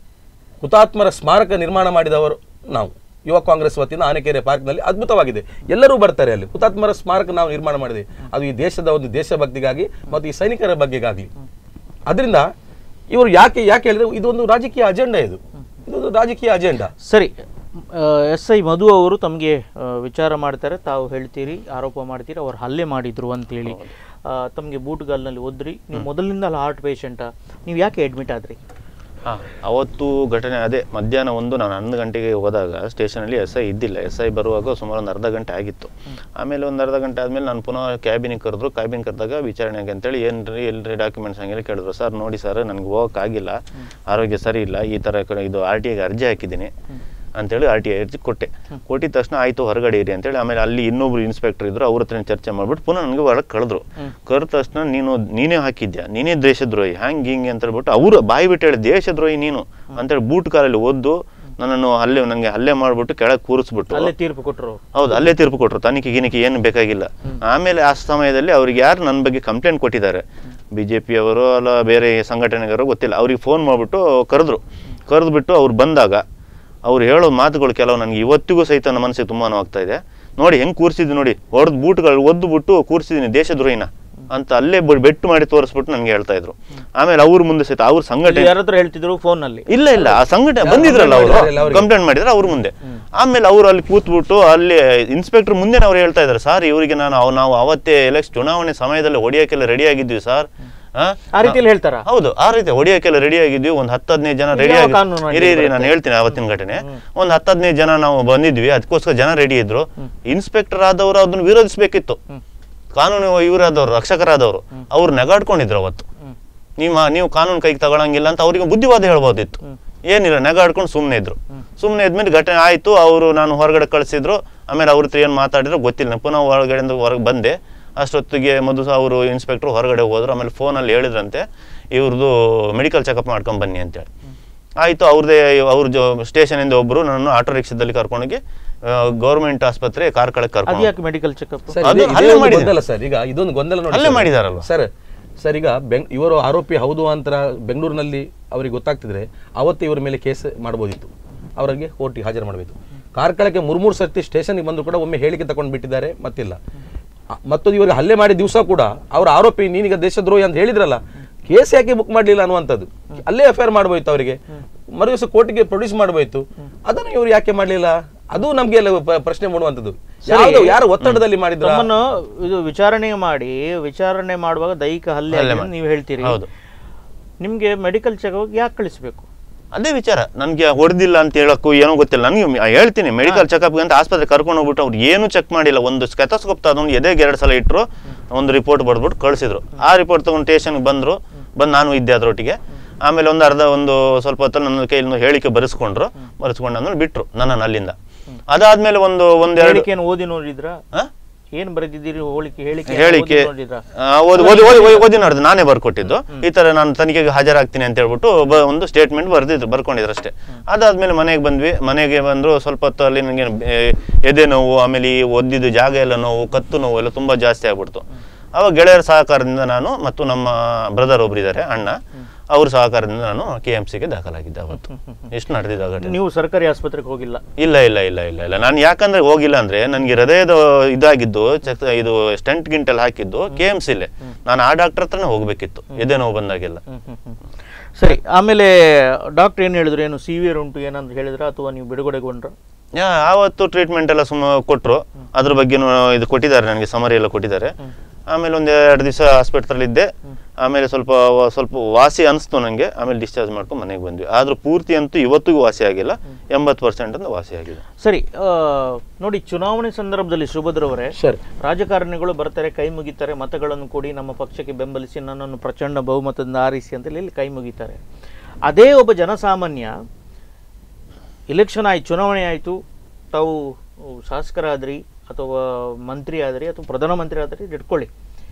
ಹುತಾತ್ಮರ ಸ್ಮಾರಕ ನಿರ್ಮಾಣ ಮಾಡಿದವರು ನಾವು ಯುವ ಕಾಂಗ್ರೆಸ್ ವತಿಯಿಂದ ಆನೆಕೆರೆ ಪಾರ್ಕ್ನಲ್ಲಿ ಅದ್ಭುತವಾಗಿದೆ ಎಲ್ಲರೂ ಬರ್ತಾರೆ ಅಲ್ಲಿ ಹುತಾತ್ಮರ ಸ್ಮಾರಕ ನಾವು ನಿರ್ಮಾಣ ಮಾಡಿದೆ ಅದು ಈ ದೇಶದ ಒಂದು ದೇಶಭಕ್ತಿಗಾಗಿ ಮತ್ತು ಈ ಸೈನಿಕರ ಬಗ್ಗೆಗಾಗಲಿ ಅದರಿಂದ ಇವರು ಯಾಕೆ ಯಾಕೆ ಹೇಳಿದ್ರೆ ಇದೊಂದು ರಾಜಕೀಯ ಅಜೆಂಡಾ ಇದು ಇದೊಂದು ರಾಜಕೀಯ ಅಜೆಂಡಾ ಸರಿ ಎಸ್ ಐ ಮಧು ಅವರು ತಮಗೆ ವಿಚಾರ ಮಾಡ್ತಾರೆ ತಾವು ಹೇಳ್ತೀರಿ ಆರೋಪ ಮಾಡ್ತೀರಿ ಅವ್ರು ಹಲ್ಲೆ ಮಾಡಿದ್ರು ಅಂತೇಳಿ ತಮಗೆ ಬೂಟ್ಗಾಲ್ನಲ್ಲಿ ಒದ್ರಿ ನೀವು ಮೊದಲಿನಿಂದ ಹಾರ್ಟ್ ಪೇಷಂಟಾ ನೀವು ಯಾಕೆ ಅಡ್ಮಿಟ್ ಆದ್ರಿ ಹಾ ಅವತ್ತು ಘಟನೆ ಅದೇ ಮಧ್ಯಾಹ್ನ ಒಂದು ನಾನು ಹನ್ನೊಂದು ಗಂಟೆಗೆ ಹೋದಾಗ ಸ್ಟೇಷನಲ್ಲಿ ಎಸ್ ಐ ಇದ್ದಿಲ್ಲ ಎಸ್ ಐ ಬರುವಾಗ ಸುಮಾರು ಒಂದು ಅರ್ಧ ಗಂಟೆ ಆಗಿತ್ತು ಆಮೇಲೆ ಒಂದು ಅರ್ಧ ಗಂಟೆ ಆದಮೇಲೆ ನಾನು ಪುನಃ ಕ್ಯಾಬಿನಿಗೆ ಕರೆದ್ರು ಕ್ಯಾಬಿನ್ ಕರೆದಾಗ ವಿಚಾರಣೆಗೆ ಅಂತೇಳಿ ಏನ್ರಿ ಎಲ್ರಿ ಡಾಕ್ಯುಮೆಂಟ್ಸ್ ಹಂಗೆಲ್ಲ ಕೇಳಿದ್ರು ಸರ್ ನೋಡಿ ಸರ್ ನನಗೆ ಹೋಗೋಕ್ಕಾಗಿಲ್ಲ ಆರೋಗ್ಯ ಸರಿ ಇಲ್ಲ ಈ ಥರ ಕ- ಇದು ಆರ್ ಟಿ ಐಗೆ ಅರ್ಜಿ ಹಾಕಿದ್ದೀನಿ ಅಂತೇಳಿ ಆರ್ ಟಿ ಐ ಅರ್ಜಿ ಕೊಟ್ಟೆ ಕೊಟ್ಟಿದ ತಕ್ಷಣ ಆಯಿತು ಹೊರಗಡೆ ಇರಿ ಅಂತೇಳಿ ಆಮೇಲೆ ಅಲ್ಲಿ ಇನ್ನೊಬ್ರು ಇನ್ಸ್ಪೆಕ್ಟರ್ ಇದ್ರು ಅವ್ರ ಹತ್ರ ಚರ್ಚೆ ಮಾಡ್ಬಿಟ್ಟು ಪುನಃ ನನಗೆ ಒಳಗೆ ಕಳೆದ್ರು ಕರೆದ ತಕ್ಷಣ ನೀನು ನೀನೇ ಹಾಕಿದ್ಯಾ ನೀನೇ ದೇಶದ್ರೋಹಿ ಹಂಗೆ ಹಿಂಗೆ ಅಂತ ಹೇಳ್ಬಿಟ್ಟು ಅವರು ಬಾಯಿ ಬಿಟ್ಟು ಹೇಳಿ ದೇಶದ್ರೋಹಿ ನೀನು ಅಂತೇಳಿ ಬೂಟ್ ಕಾಲಲ್ಲಿ ಓದ್ದು ನನ್ನನ್ನು ಹಲ್ಲೆ ನನಗೆ ಹಲ್ಲೆ ಮಾಡ್ಬಿಟ್ಟು ಕೆಳಗೆ ಕೂರಿಸ್ಬಿಟ್ಟು ಅಲ್ಲೇ ತೀರ್ಪು ಕೊಟ್ಟರು ಹೌದು ಅಲ್ಲೇ ತೀರ್ಪು ಕೊಟ್ಟರು ತನಿಖೆ ಗಿನಿಖೆ ಏನು ಬೇಕಾಗಿಲ್ಲ ಆಮೇಲೆ ಆ ಸಮಯದಲ್ಲಿ ಅವ್ರಿಗೆ ಯಾರು ನನ್ನ ಬಗ್ಗೆ ಕಂಪ್ಲೇಂಟ್ ಕೊಟ್ಟಿದ್ದಾರೆ ಬಿ ಜೆ ಪಿಯವರು ಅಲ್ಲ ಬೇರೆ ಸಂಘಟನೆಗರು ಗೊತ್ತಿಲ್ಲ ಅವ್ರಿಗೆ ಫೋನ್ ಮಾಡಿಬಿಟ್ಟು ಕರೆದ್ರು ಕರೆದ್ಬಿಟ್ಟು ಅವ್ರು ಬಂದಾಗ ಅವ್ರು ಹೇಳೋ ಮಾತುಗಳು ಕೆಲವು ನನಗೆ ಇವತ್ತಿಗೂ ಸಹಿತ ನನ್ನ ಮನಸ್ಸಿಗೆ ತುಂಬ ನೋವಾಗ್ತಾ ಇದೆ ನೋಡಿ ಹೆಂಗೆ ಕೂರಿಸಿದ್ದು ನೋಡಿ ಹೊಡೆದು ಬೂಟ್ಗಳು ಒದ್ದು ಬಿಟ್ಟು ಕೂರಿಸಿದ್ದೀನಿ ದೇಶದ್ರೋಹಿನ ಅಂತ ಅಲ್ಲೇ ಬ- ಬೆಟ್ಟು ಮಾಡಿ ತೋರಿಸ್ಬಿಟ್ಟು ನನಗೆ ಹೇಳ್ತಾ ಇದ್ರು ಆಮೇಲೆ ಅವ್ರ ಮುಂದೆ ಸಹಿತ ಅವ್ರ ಸಂಘಟನೆ ಯಾರ ಹತ್ರ ಹೇಳ್ತಿದ್ರು ಫೋನ್ ನಲ್ಲಿ ಇಲ್ಲ ಇಲ್ಲ ಆ ಸಂಘಟನೆ ಬಂದಿದ್ರಲ್ಲ ಅವರು ಮಾಡಿದ್ರಲ್ಲ ಅವ್ರಿಗೆ. ಕಂಪ್ಲೇಂಟ್ ಮಾಡಿದ್ರೆ ಅವ್ರ ಮುಂದೆ ಆಮೇಲೆ ಅವ್ರು ಅಲ್ಲಿ ಕೂತ್ಬಿಟ್ಟು ಅಲ್ಲಿ ಇನ್ಸ್ಪೆಕ್ಟರ್ ಮುಂದೆ ಅವ್ರು ಹೇಳ್ತಾ ಇದ್ದಾರೆ ಸರ್ ಇವರಿಗೆ ನಾನು ಅವ್- ನಾವು ಅವತ್ತೇ ಎಲೆಕ್ಷನ್ ಚುನಾವಣೆ ಸಮಯದಲ್ಲಿ ಹೊಡಿಯೋಕ್ಕೆಲ್ಲ ರೆಡಿ ಆಗಿದ್ವಿ ಸರ್ ಆ ರೀತಿಯಲ್ಲಿ ಹೇಳ್ತಾರಾ ಹೌದು ಆ ರೀತಿ ಹೊಡಿಯೋಕ್ಕೆಲ್ಲ ರೆಡಿ ಆಗಿದ್ವಿ ಒಂದು ಹತ್ತು ಹದಿನೈದು ಜನ ಇದು ರೆಡಿ ಯಾವ ಆಗಿ ಕಾನೂನಲ್ಲಿ ಇರಿ ಇರಿ ಬರುತ್ತೆ? ನಾನು ಹೇಳ್ತೀನಿ ಅವತ್ತಿನ ಘಟನೆ ಒಂದು ಹತ್ತು ಹದಿನೈದು ಜನ ನಾವು ಬಂದಿದ್ವಿ ಅದಕ್ಕೋಸ್ಕರ ಜನ ರೆಡಿ ಇದ್ರು ಇನ್ಸ್ಪೆಕ್ಟರ್ ಆದವರು ಅದನ್ನ ವಿರೋಧಿಸಬೇಕಿತ್ತು ಕಾನೂನು ಇವರಾದವರು ರಕ್ಷಕರಾದವರು ಅವ್ರು ನೆಗಾಡ್ಕೊಂಡಿದ್ರು ಅವತ್ತು ನೀವು ನೀವು ಕಾನೂನು ಕೈಗೆ ತಗೊಳಂಗಿಲ್ಲ ಅಂತ ಅವ್ರಿಗೆ ಬುದ್ಧಿವಾದ ಹೇಳ್ಬೋದಿತ್ತು ಏನಿಲ್ಲ ನೆಗಾಡ್ಕೊಂಡು ಸುಮ್ಮನೆ ಇದ್ರು ಸುಮ್ಮನೆ ಇದ್ಮೇಲೆ ಘಟನೆ ಆಯಿತು ಅವರು ನಾನು ಹೊರಗಡೆ ಕಳಿಸಿದ್ರು ಆಮೇಲೆ ಅವ್ರ ಹತ್ರ ಏನು ಮಾತಾಡಿದ್ರು ಗೊತ್ತಿಲ್ಲ ನಾನು ಪುನಃ ಹೊರಗಡೆಯಿಂದ ಹೊರಗೆ ಬಂದೆ ಅಷ್ಟೊತ್ತಿಗೆ ಮಧು ಅವರು ಇನ್ಸ್ಪೆಕ್ಟ್ರು ಹೊರಗಡೆ ಹೋದ್ರು ಆಮೇಲೆ ಫೋನಲ್ಲಿ ಹೇಳಿದ್ರಂತೆ ಇವ್ರದ್ದು ಮೆಡಿಕಲ್ ಚೆಕಪ್ ಮಾಡ್ಕೊಂಡು ಬನ್ನಿ ಅಂತೇಳಿ ಆಯಿತು ಅವ್ರದ್ದೇ ಅವ್ರ ಜೊ ಸ್ಟೇಷನಿಂದ ಒಬ್ಬರು ನನ್ನನ್ನು ಆಟೋ ರಿಕ್ಷಾದಲ್ಲಿ ಕರ್ಕೊಂಡೋಗಿ ಗೌರ್ಮೆಂಟ್ ಆಸ್ಪತ್ರೆ ಕಾರ್ಕಳಕ್ಕೆ ಅದು ಕರ್ಕೊಂಡು ಯಾಕೆ ಮೆಡಿಕಲ್ ಚೆಕಪ್ ಸರ್ ಅದು ಇದೇ- ಇದೇ ಹಲ್ಲೆ ಒಂದು ಮಾಡಿದ್ದಾರೆ. ಗೊಂದಲ ಸರ್ ಈಗ ಇದೊಂದು ಗೊಂದಲ ನೋಡಿ ಹಲ್ಲೆ ಸರ್. ಮಾಡಿದಾರಲ್ವ? ಸರ್ ಸರ್ ಈಗ ಬೆಂಗ್ ಇವರು ಆರೋಪಿ ಹೌದು ಅಂತ ಬೆಂಗಳೂರಿನಲ್ಲಿ ಅವರಿಗೆ ಗೊತ್ತಾಗ್ತಿದ್ರೆ ಅವತ್ತು ಇವರ ಮೇಲೆ ಕೇಸ್ ಮಾಡ್ಬೋದಿತ್ತು ಅವರಿಗೆ ಕೋರ್ಟಿಗೆ ಹಾಜರು ಮಾಡಬೇಕು ಕಾರ್ಕಳಕ್ಕೆ ಮೂರ್ಮೂರು ಸರ್ತಿ ಸ್ಟೇಷನ್ಗೆ ಬಂದ್ರು ಕೂಡ ಒಮ್ಮೆ ಹೇಳಿಕೆ ತಗೊಂಡು ಬಿಟ್ಟಿದ್ದಾರೆ ಮತ್ತಿಲ್ಲ ಅ- ಮತ್ತೊಂದು ಇವರಿಗೆ ಹಲ್ಲೆ ಮಾಡಿದ ದಿವಸ ಕೂಡ ಅವರ ಆರೋಪಿ ನೀನೀಗ ದೇಶದ್ರೋಹಿ ಅಂತ ಹೇಳಿದ್ರಲ್ಲ ಕೇಸ್ ಯಾಕೆ ಬುಕ್ ಮಾಡಲಿಲ್ಲ ಅನ್ನುವಂಥದ್ದು ಅಲ್ಲೇ ಎಫ್ ಐ ಆರ್ ಮಾಡಬೋಯ್ತು ಅವರಿಗೆ ಮರು ದಿವಸ ಕೋರ್ಟಿಗೆ ಪ್ರೊಡ್ಯೂಸ್ ಮಾಡಬೋಯ್ತು ಅದನ್ನು ಇವರು ಯಾಕೆ ಮಾಡಲಿಲ್ಲ ಅದು ನಮ್ಗೆ ಎಲ್ಲ ಪ- ಪ್ರಶ್ನೆ ಮಾಡುವಂಥದ್ದು ಯಾವ್ದು ಯಾರು ಒತ್ತಡದಲ್ಲಿ ಮಾಡಿದ್ರ ತಮ್ಮನ್ನು ಇದು ವಿಚಾರಣೆ ಮಾಡಿ ವಿಚಾರಣೆ ಮಾಡುವಾಗ ದೈಹಿಕ ಹಲ್ಲೆ ಹಲ್ಲೆ ಆಗಿದೆ ಮಾಡಿ. ನೀವು ಹೇಳ್ತೀರಿ ಹೌದು. ನಿಮ್ಗೆ ಮೆಡಿಕಲ್ ಚೆಕಪ್ ಯಾಕೆ ಕಳಿಸ್ಬೇಕು ಅದೇ ವಿಚಾರ ನನಗೆ ಹೊಡೆದಿಲ್ಲ ಅಂತ ಹೇಳಕ್ಕೂ ಏನೋ ಗೊತ್ತಿಲ್ಲ ನನಗೆ ಮ- ಹೇಳ್ತೀನಿ ಮೆಡಿಕಲ್ ಚೆಕಪ್ಗೆ ಅಂತ ಆಸ್ಪತ್ರೆ ಕರ್ಕೊಂಡು ಹೋಗ್ಬಿಟ್ಟು ಅವ್ರು ಏನು ಚೆಕ್ ಮಾಡಿಲ್ಲ ಒಂದು ಸ್ಕೆಥೋಸ್ಕೋಪ್ ತಗೊಂಡು ಎದೆಗೆ ಎರಡು ಸಲ ಇಟ್ಟರು ಒಂದು ರಿಪೋರ್ಟ್ ಬರೆದ್ಬಿಟ್ಟು ಕಳಿಸಿದ್ರು ಆ ರಿಪೋರ್ಟ್ ತಗೊಂಡು ಸ್ಟೇಷನ್ಗೆ ಬಂದರು ಬಂದು ನಾನು ಇದ್ದೆ ಅದರೊಟ್ಟಿಗೆ ಆಮೇಲೆ ಒಂದು ಅರ್ಧ ಒಂದು ಸ್ವಲ್ಪ ಹೊತ್ತಲ್ಲಿ ನನ್ನ ಕೈಯಲ್ಲಿ ಹೇಳಿಕೆ ಬರೆಸ್ಕೊಂಡ್ರು ಬರೆಸ್ಕೊಂಡು ಆದ್ಮೇಲೆ ಬಿಟ್ರು ನನ್ನನ್ನು ಅಲ್ಲಿಂದ ಅದಾದ್ಮೇಲೆ ಒಂದು ಒಂದೆರಡು ಹೇಳಿಕೆಯನ್ನು ಓದಿ ನೋಡಿದ್ರಾ ಆ? ಏನ್ ಬರೆದಿದ್ದೀರಿ ಹೋಲಿಕೆ ಹೇಳಿಕೆ ಹೇಳಿಕೆ ಓದಿ ನೋಡಿದ್ರಾ ಆ, ಓದಿ ಓದಿ ಓದಿ ಓದಿ- ಓದಿ ನೋಡಿದ್ದು ನಾನೇ ಬರ್ಕೊಟ್ಟಿದ್ದು ಈ ತರ ನಾನು ತನಿಖೆಗೆ ಹಾಜರಾಗ್ತೀನಿ ಅಂತ ಹೇಳ್ಬಿಟ್ಟು ಬ- ಒಂದು ಸ್ಟೇಟ್ಮೆಂಟ್ ಬರ್ದಿದ್ರು ಬರ್ಕೊಂಡಿದ್ರು ಅಷ್ಟೇ ಅದಾದ್ಮೇಲೆ ಮನೆಗೆ ಬಂದ್ವಿ ಮನೆಗೆ ಬಂದ್ರು ಸ್ವಲ್ಪ ಹೊತ್ತು ಅಲ್ಲಿ ನನಗೆ ಎದೆ ನೋವು ಆಮೇಲೆ ಈ ಒದ್ದಿದ್ದು ಜಾಗ ಎಲ್ಲ ನೋವು ಕತ್ತು ನೋವು ಎಲ್ಲ ತುಂಬಾ ಜಾಸ್ತಿ ಆಗ್ಬಿಡ್ತು ಅವಾಗ ಗೆಳೆಯರ ಸಹಕಾರದಿಂದ ನಾನು ಮತ್ತು ನಮ್ಮ ಬ್ರದರ್ ಒಬ್ರಿದ್ದಾರೆ ಅಣ್ಣ ಅವ್ರ ಸಹಕಾರದಿಂದ ನಾನು ಕೆ ಎಂ ಸಿಗೆ ದಾಖಲಾಗಿದ್ದೆ ಅವತ್ತು ಎಷ್ಟು ನಡೆದಿದ್ದ ಘಟನೆ ನೀವು ಸರ್ಕಾರಿ ಆಸ್ಪತ್ರೆಗೆ ಹೋಗಿಲ್ಲ ಇಲ್ಲ ಇಲ್ಲ ಇಲ್ಲ ಇಲ್ಲ ಇಲ್ಲ ನಾನು ಯಾಕಂದ್ರೆ ಹೋಗಿಲ್ಲ ಅಂದ್ರೆ ನನಗೆ ಹೃದಯದ ಇದಾಗಿದ್ದು ಚೆಕ್- ಇದು ಸ್ಟೆಂಟ್ ಗಿಂಟೆಲ್ಲ ಹಾಕಿದ್ದು ಕೆ ಎಮ್ ಸಿಲೆ ನಾನು ಆ ಡಾಕ್ಟರ್ ಹತ್ರನೇ ಹೋಗ್ಬೇಕಿತ್ತು ಎದೆ ನೋವು ಬಂದಾಗೆಲ್ಲ ಹ್ಮ್, ಹ್ಮ್, ಹ್ಮ್. ಸರಿ ಆಮೇಲೆ ಡಾಕ್ಟರ್ ಏನು ಹೇಳಿದ್ರು ಏನು ಸಿವಿಯರ್ ಉಂಟು ಏನಂತ ಹೇಳಿದ್ರ ಅಥವಾ ನೀವು ಬಿಡುಗಡೆಗೊಂಡ್ರ ಯಾ, ಆವತ್ತು ಟ್ರೀಟ್ಮೆಂಟ್ ಎಲ್ಲ ಸುಮ್ಮ ಕೊಟ್ಟರು ಅದ್ರ ಬಗ್ಗೆನೂ ಇದು ಕೊಟ್ಟಿದ್ದಾರೆ ನನಗೆ ಸಮರಿ ಎಲ್ಲ ಕೊಟ್ಟಿದ್ದಾರೆ ಆಮೇಲೆ ಒಂದು ಎರಡು ದಿವಸ ಹಾಸ್ಪಿಟಲ್ ಇದ್ದೆ ಆಮೇಲೆ ಸ್ವಲ್ಪ ವ- ಸ್ವಲ್ಪ ವಾಸಿ ಅನಿಸ್ತು ನನಗೆ ಆಮೇಲೆ ಡಿಸ್ಚಾರ್ಜ್ ಮಾಡ್ಕೊಂಡು ಮನೆಗೆ ಬಂದ್ವಿ ಆದ್ರೂ ಪೂರ್ತಿ ಅಂತೂ ಇವತ್ತಿಗೂ ವಾಸಿ ಆಗಿಲ್ಲ ಎಂಬತ್ತು ಪರ್ಸೆಂಟ್ ಅಂತ ವಾಸಿ ಆಗಿದೆ ಸರಿ ಆ, ನೋಡಿ ಚುನಾವಣೆ ಸಂದರ್ಭದಲ್ಲಿ ಸುಭದ್ರವರೇ ಸರ್ ರಾಜಕಾರಣಿಗಳು ಬರ್ತಾರೆ ಕೈ ಮುಗಿತಾರೆ ಮತಗಳನ್ನು ಕೊಡಿ ನಮ್ಮ ಪಕ್ಷಕ್ಕೆ ಬೆಂಬಲಿಸಿ ನನ್ನನ್ನು ಪ್ರಚಂಡ ಬಹುಮತದಿಂದ ಆರಿಸಿ ಅಂತೇಳಿ ಇಲ್ಲಿ ಕೈ ಮುಗಿತಾರೆ ಅದೇ ಒಬ್ಬ ಜನಸಾಮಾನ್ಯ ಇಲೆಕ್ಷನ್ ಆಯ್ತು ಚುನಾವಣೆ ಆಯಿತು ತಾವು ಶಾಸಕರಾದ್ರಿ ಅಥವಾ ಮಂತ್ರಿ ಆದ್ರಿ ಅಥವಾ ಪ್ರಧಾನಮಂತ್ರಿ ಆದ್ರಿ ಇಟ್ಕೊಳ್ಳಿ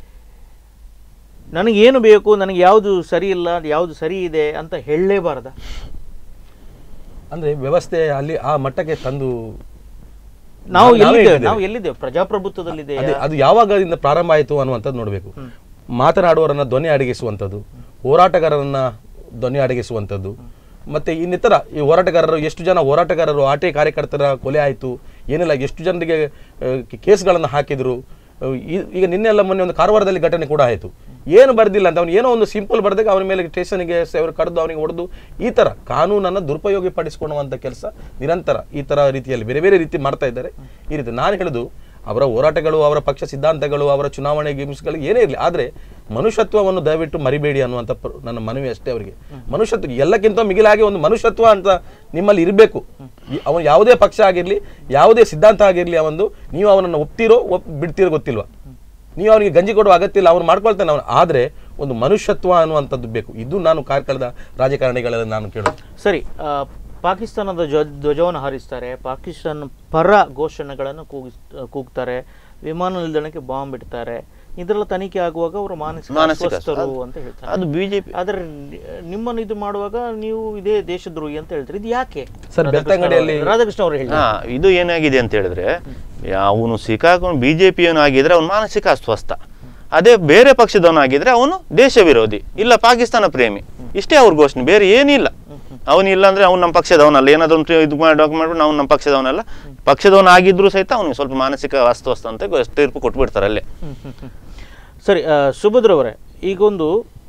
ನನಗೇನು ಬೇಕು ನನಗೆ ಯಾವುದು ಸರಿ ಇಲ್ಲ ಯಾವುದು ಸರಿ ಇದೆ ಅಂತ ಹೇಳಲೇಬಾರ್ದ ಅಂದ್ರೆ ವ್ಯವಸ್ಥೆ ಅಲ್ಲಿ ಆ ಮಟ್ಟಕ್ಕೆ ತಂದು ನಾವು ನಾವೇ ಎಲ್ಲಿದ್ದೇವೆ ಇದ್ದೇವೆ. ನಾವು ಎಲ್ಲಿದ್ದೇವೆ ಪ್ರಜಾಪ್ರಭುತ್ವದಲ್ಲಿದೆ ಅದೇ ಅದು ಯಾವಾಗದಿಂದ ಪ್ರಾರಂಭ ಆಯಿತು ಅನ್ನುವಂಥದ್ದು ನೋಡಬೇಕು ಮಾತನಾಡುವವರನ್ನ ಧ್ವನಿ ಅಡಗಿಸುವಂಥದ್ದು ಹೋರಾಟಗಾರರನ್ನ ಧ್ವನಿ ಅಡಗಿಸುವಂಥದ್ದು ಮತ್ತೆ ಇನ್ನಿತರ ಈ ಹೋರಾಟಗಾರರು ಎಷ್ಟು ಜನ ಹೋರಾಟಗಾರರು ಆಟೆ ಕಾರ್ಯಕರ್ತರ ಕೊಲೆ ಆಯಿತು ಏನಿಲ್ಲ ಎಷ್ಟು ಜನರಿಗೆ ಕೇಸ್ಗಳನ್ನು ಹಾಕಿದ್ರು ಆ, ಈ- ಈಗ ನಿನ್ನೆ ಎಲ್ಲ ಮೊನ್ನೆ ಒಂದು ಕಾರವಾರದಲ್ಲಿ ಘಟನೆ ಕೂಡ ಆಯಿತು ಏನು ಬರ್ದಿಲ್ಲ ಅಂತ ಅವ್ನು ಏನೋ ಒಂದು ಸಿಂಪಲ್ ಬರ್ದಾಗ ಅವನ ಮೇಲೆ ಸ್ಟೇಷನ್ಗೆ ಅವರು ಕರೆದು ಅವನಿಗೆ ಹೊಡೆದು ಈ ಥರ ಕಾನೂನನ್ನು ದುರುಪಯೋಗ ಪಡಿಸಿಕೊಳ್ಳುವಂಥ ಕೆಲಸ ನಿರಂತರ ಈ ಥರ ರೀತಿಯಲ್ಲಿ ಬೇರೆ ಬೇರೆ ರೀತಿ ಮಾಡ್ತಾ ಇದ್ದಾರೆ ಈ ರೀತಿ ನಾನು ಹೇಳುದು ಅವರ ಹೋರಾಟಗಳು ಅವರ ಪಕ್ಷ ಸಿದ್ಧಾಂತಗಳು ಅವರ ಚುನಾವಣೆ ಗೇಮ್ಸ್ಗಳು ಏನೇ ಇರಲಿ ಆದರೆ ಮನುಷ್ಯತ್ವವನ್ನು ದಯವಿಟ್ಟು ಮರಿಬೇಡಿ ಅನ್ನುವಂಥ ಪ್ರ- ನನ್ನ ಮನವಿ ಅಷ್ಟೇ ಅವರಿಗೆ ಮನುಷ್ಯತ್ವ ಎಲ್ಲಕ್ಕಿಂತ ಮಿಗಿಲಾಗಿ ಒಂದು ಮನುಷ್ಯತ್ವ ಅಂತ ನಿಮ್ಮಲ್ಲಿ ಇರಬೇಕು ಅವನು ಯಾವುದೇ ಪಕ್ಷ ಆಗಿರಲಿ ಯಾವುದೇ ಸಿದ್ಧಾಂತ ಆಗಿರಲಿ ಅವನು ನೀವು ಅವನನ್ನು ಒಪ್ತಿರೋ ಒಪ್ ಬಿಡ್ತಿರೋ ಗೊತ್ತಿಲ್ವಾ ನೀವು ಅವನಿಗೆ ಗಂಜಿ ಕೊಡುವ ಅಗತ್ಯ ಇಲ್ಲ ಅವ್ನು ಮಾಡ್ಕೊಳ್ತಾನೆ ಅವನು ಆದರೆ ಒಂದು ಮನುಷ್ಯತ್ವ ಅನ್ನುವಂಥದ್ದು ಬೇಕು ಇದು ನಾನು ಕಾರ್ಕಳದ ರಾಜಕಾರಣಿಗಳಲ್ಲಿ ನಾನು ಕೇಳೋದು ಸರಿ ಆ, ಪಾಕಿಸ್ತಾನದ ಧ್ವಜ ಧ್ವಜವನ್ನು ಹಾರಿಸ್ತಾರೆ ಪಾಕಿಸ್ತಾನ ಪರ ಘೋಷಣೆಗಳನ್ನು ಕೂಗಿಸ್ ಕೂಗ್ತಾರೆ ವಿಮಾನ ನಿಲ್ದಾಣಕ್ಕೆ ಬಾಂಬ್ ಇಡ್ತಾರೆ ಇದೆಲ್ಲ ತನಿಖೆ ಆಗುವಾಗ ಅವರು ಮಾನಸಿಕ ಮಾನಸಿಕ ಅಸ್ವಸ್ಥರು ಅಂತ ಹೇಳ್ತಾರೆ ಅದು ಬಿಜೆಪಿ ಆದ್ರೆ ನಿ- ನಿಮ್ಮನ್ನು ಇದು ಮಾಡುವಾಗ ನೀವು ಇದೇ ದೇಶದ್ರೋಹಿ ಅಂತ ಹೇಳ್ತೀರಿ ಇದು ಯಾಕೆ ಸರ್, ಬೆಳ್ತಂಗಡಿಯಲ್ಲಿ- ರಾಧಾಕೃಷ್ಣ ಅವರು ಹೇಳಿ ಹಾ ಇದು ಏನಾಗಿದೆ ಅಂತ ಹೇಳಿದ್ರೆ ಅವನು ಸಿಕ್ಕಾಕೊಂಡು ಬಿ ಜೆ ಆಗಿದ್ರೆ ಅವ್ನು ಮಾನಸಿಕ ಅಸ್ವಸ್ಥ ಅದೇ ಬೇರೆ ಪಕ್ಷದವನಾಗಿದ್ರೆ ಅವನು ದೇಶ ವಿರೋಧಿ ಇಲ್ಲ ಪಾಕಿಸ್ತಾನ ಪ್ರೇಮಿ ಇಷ್ಟೇ ಅವ್ರ ಘೋಷಣೆ ಬೇರೆ ಏನಿಲ್ಲ ಅವನು ಇಲ್ಲ ಅಂದ್ರೆ ಅವ್ನು ನಮ್ಮ ಪಕ್ಷದವನಲ್ಲ ಏನಾದ್ರು ಒಂದು ಇದು ಮಾಡಿ ಡಾಕ್ಯುಮೆಂಟ್ ಮಾಡ್ಬಿಟ್ಟು ನಾವು ನಮ್ಮ ಪಕ್ಷದವನಲ್ಲ ಪಕ್ಷದವನಾಗಿದ್ರು ಸಹಿತ ಅವನಿಗೆ ಸ್ವಲ್ಪ ಮಾನಸಿಕ ಅಸ್ವಸ್ಥ ಅಂತ ಗೊ- ತೀರ್ಪು ಕೊಟ್ಬಿಡ್ತಾರೆ ಅಲ್ಲೇ ಸರಿ ಆ, ಸುಭದ್ರವರೇ ಈಗೊಂದು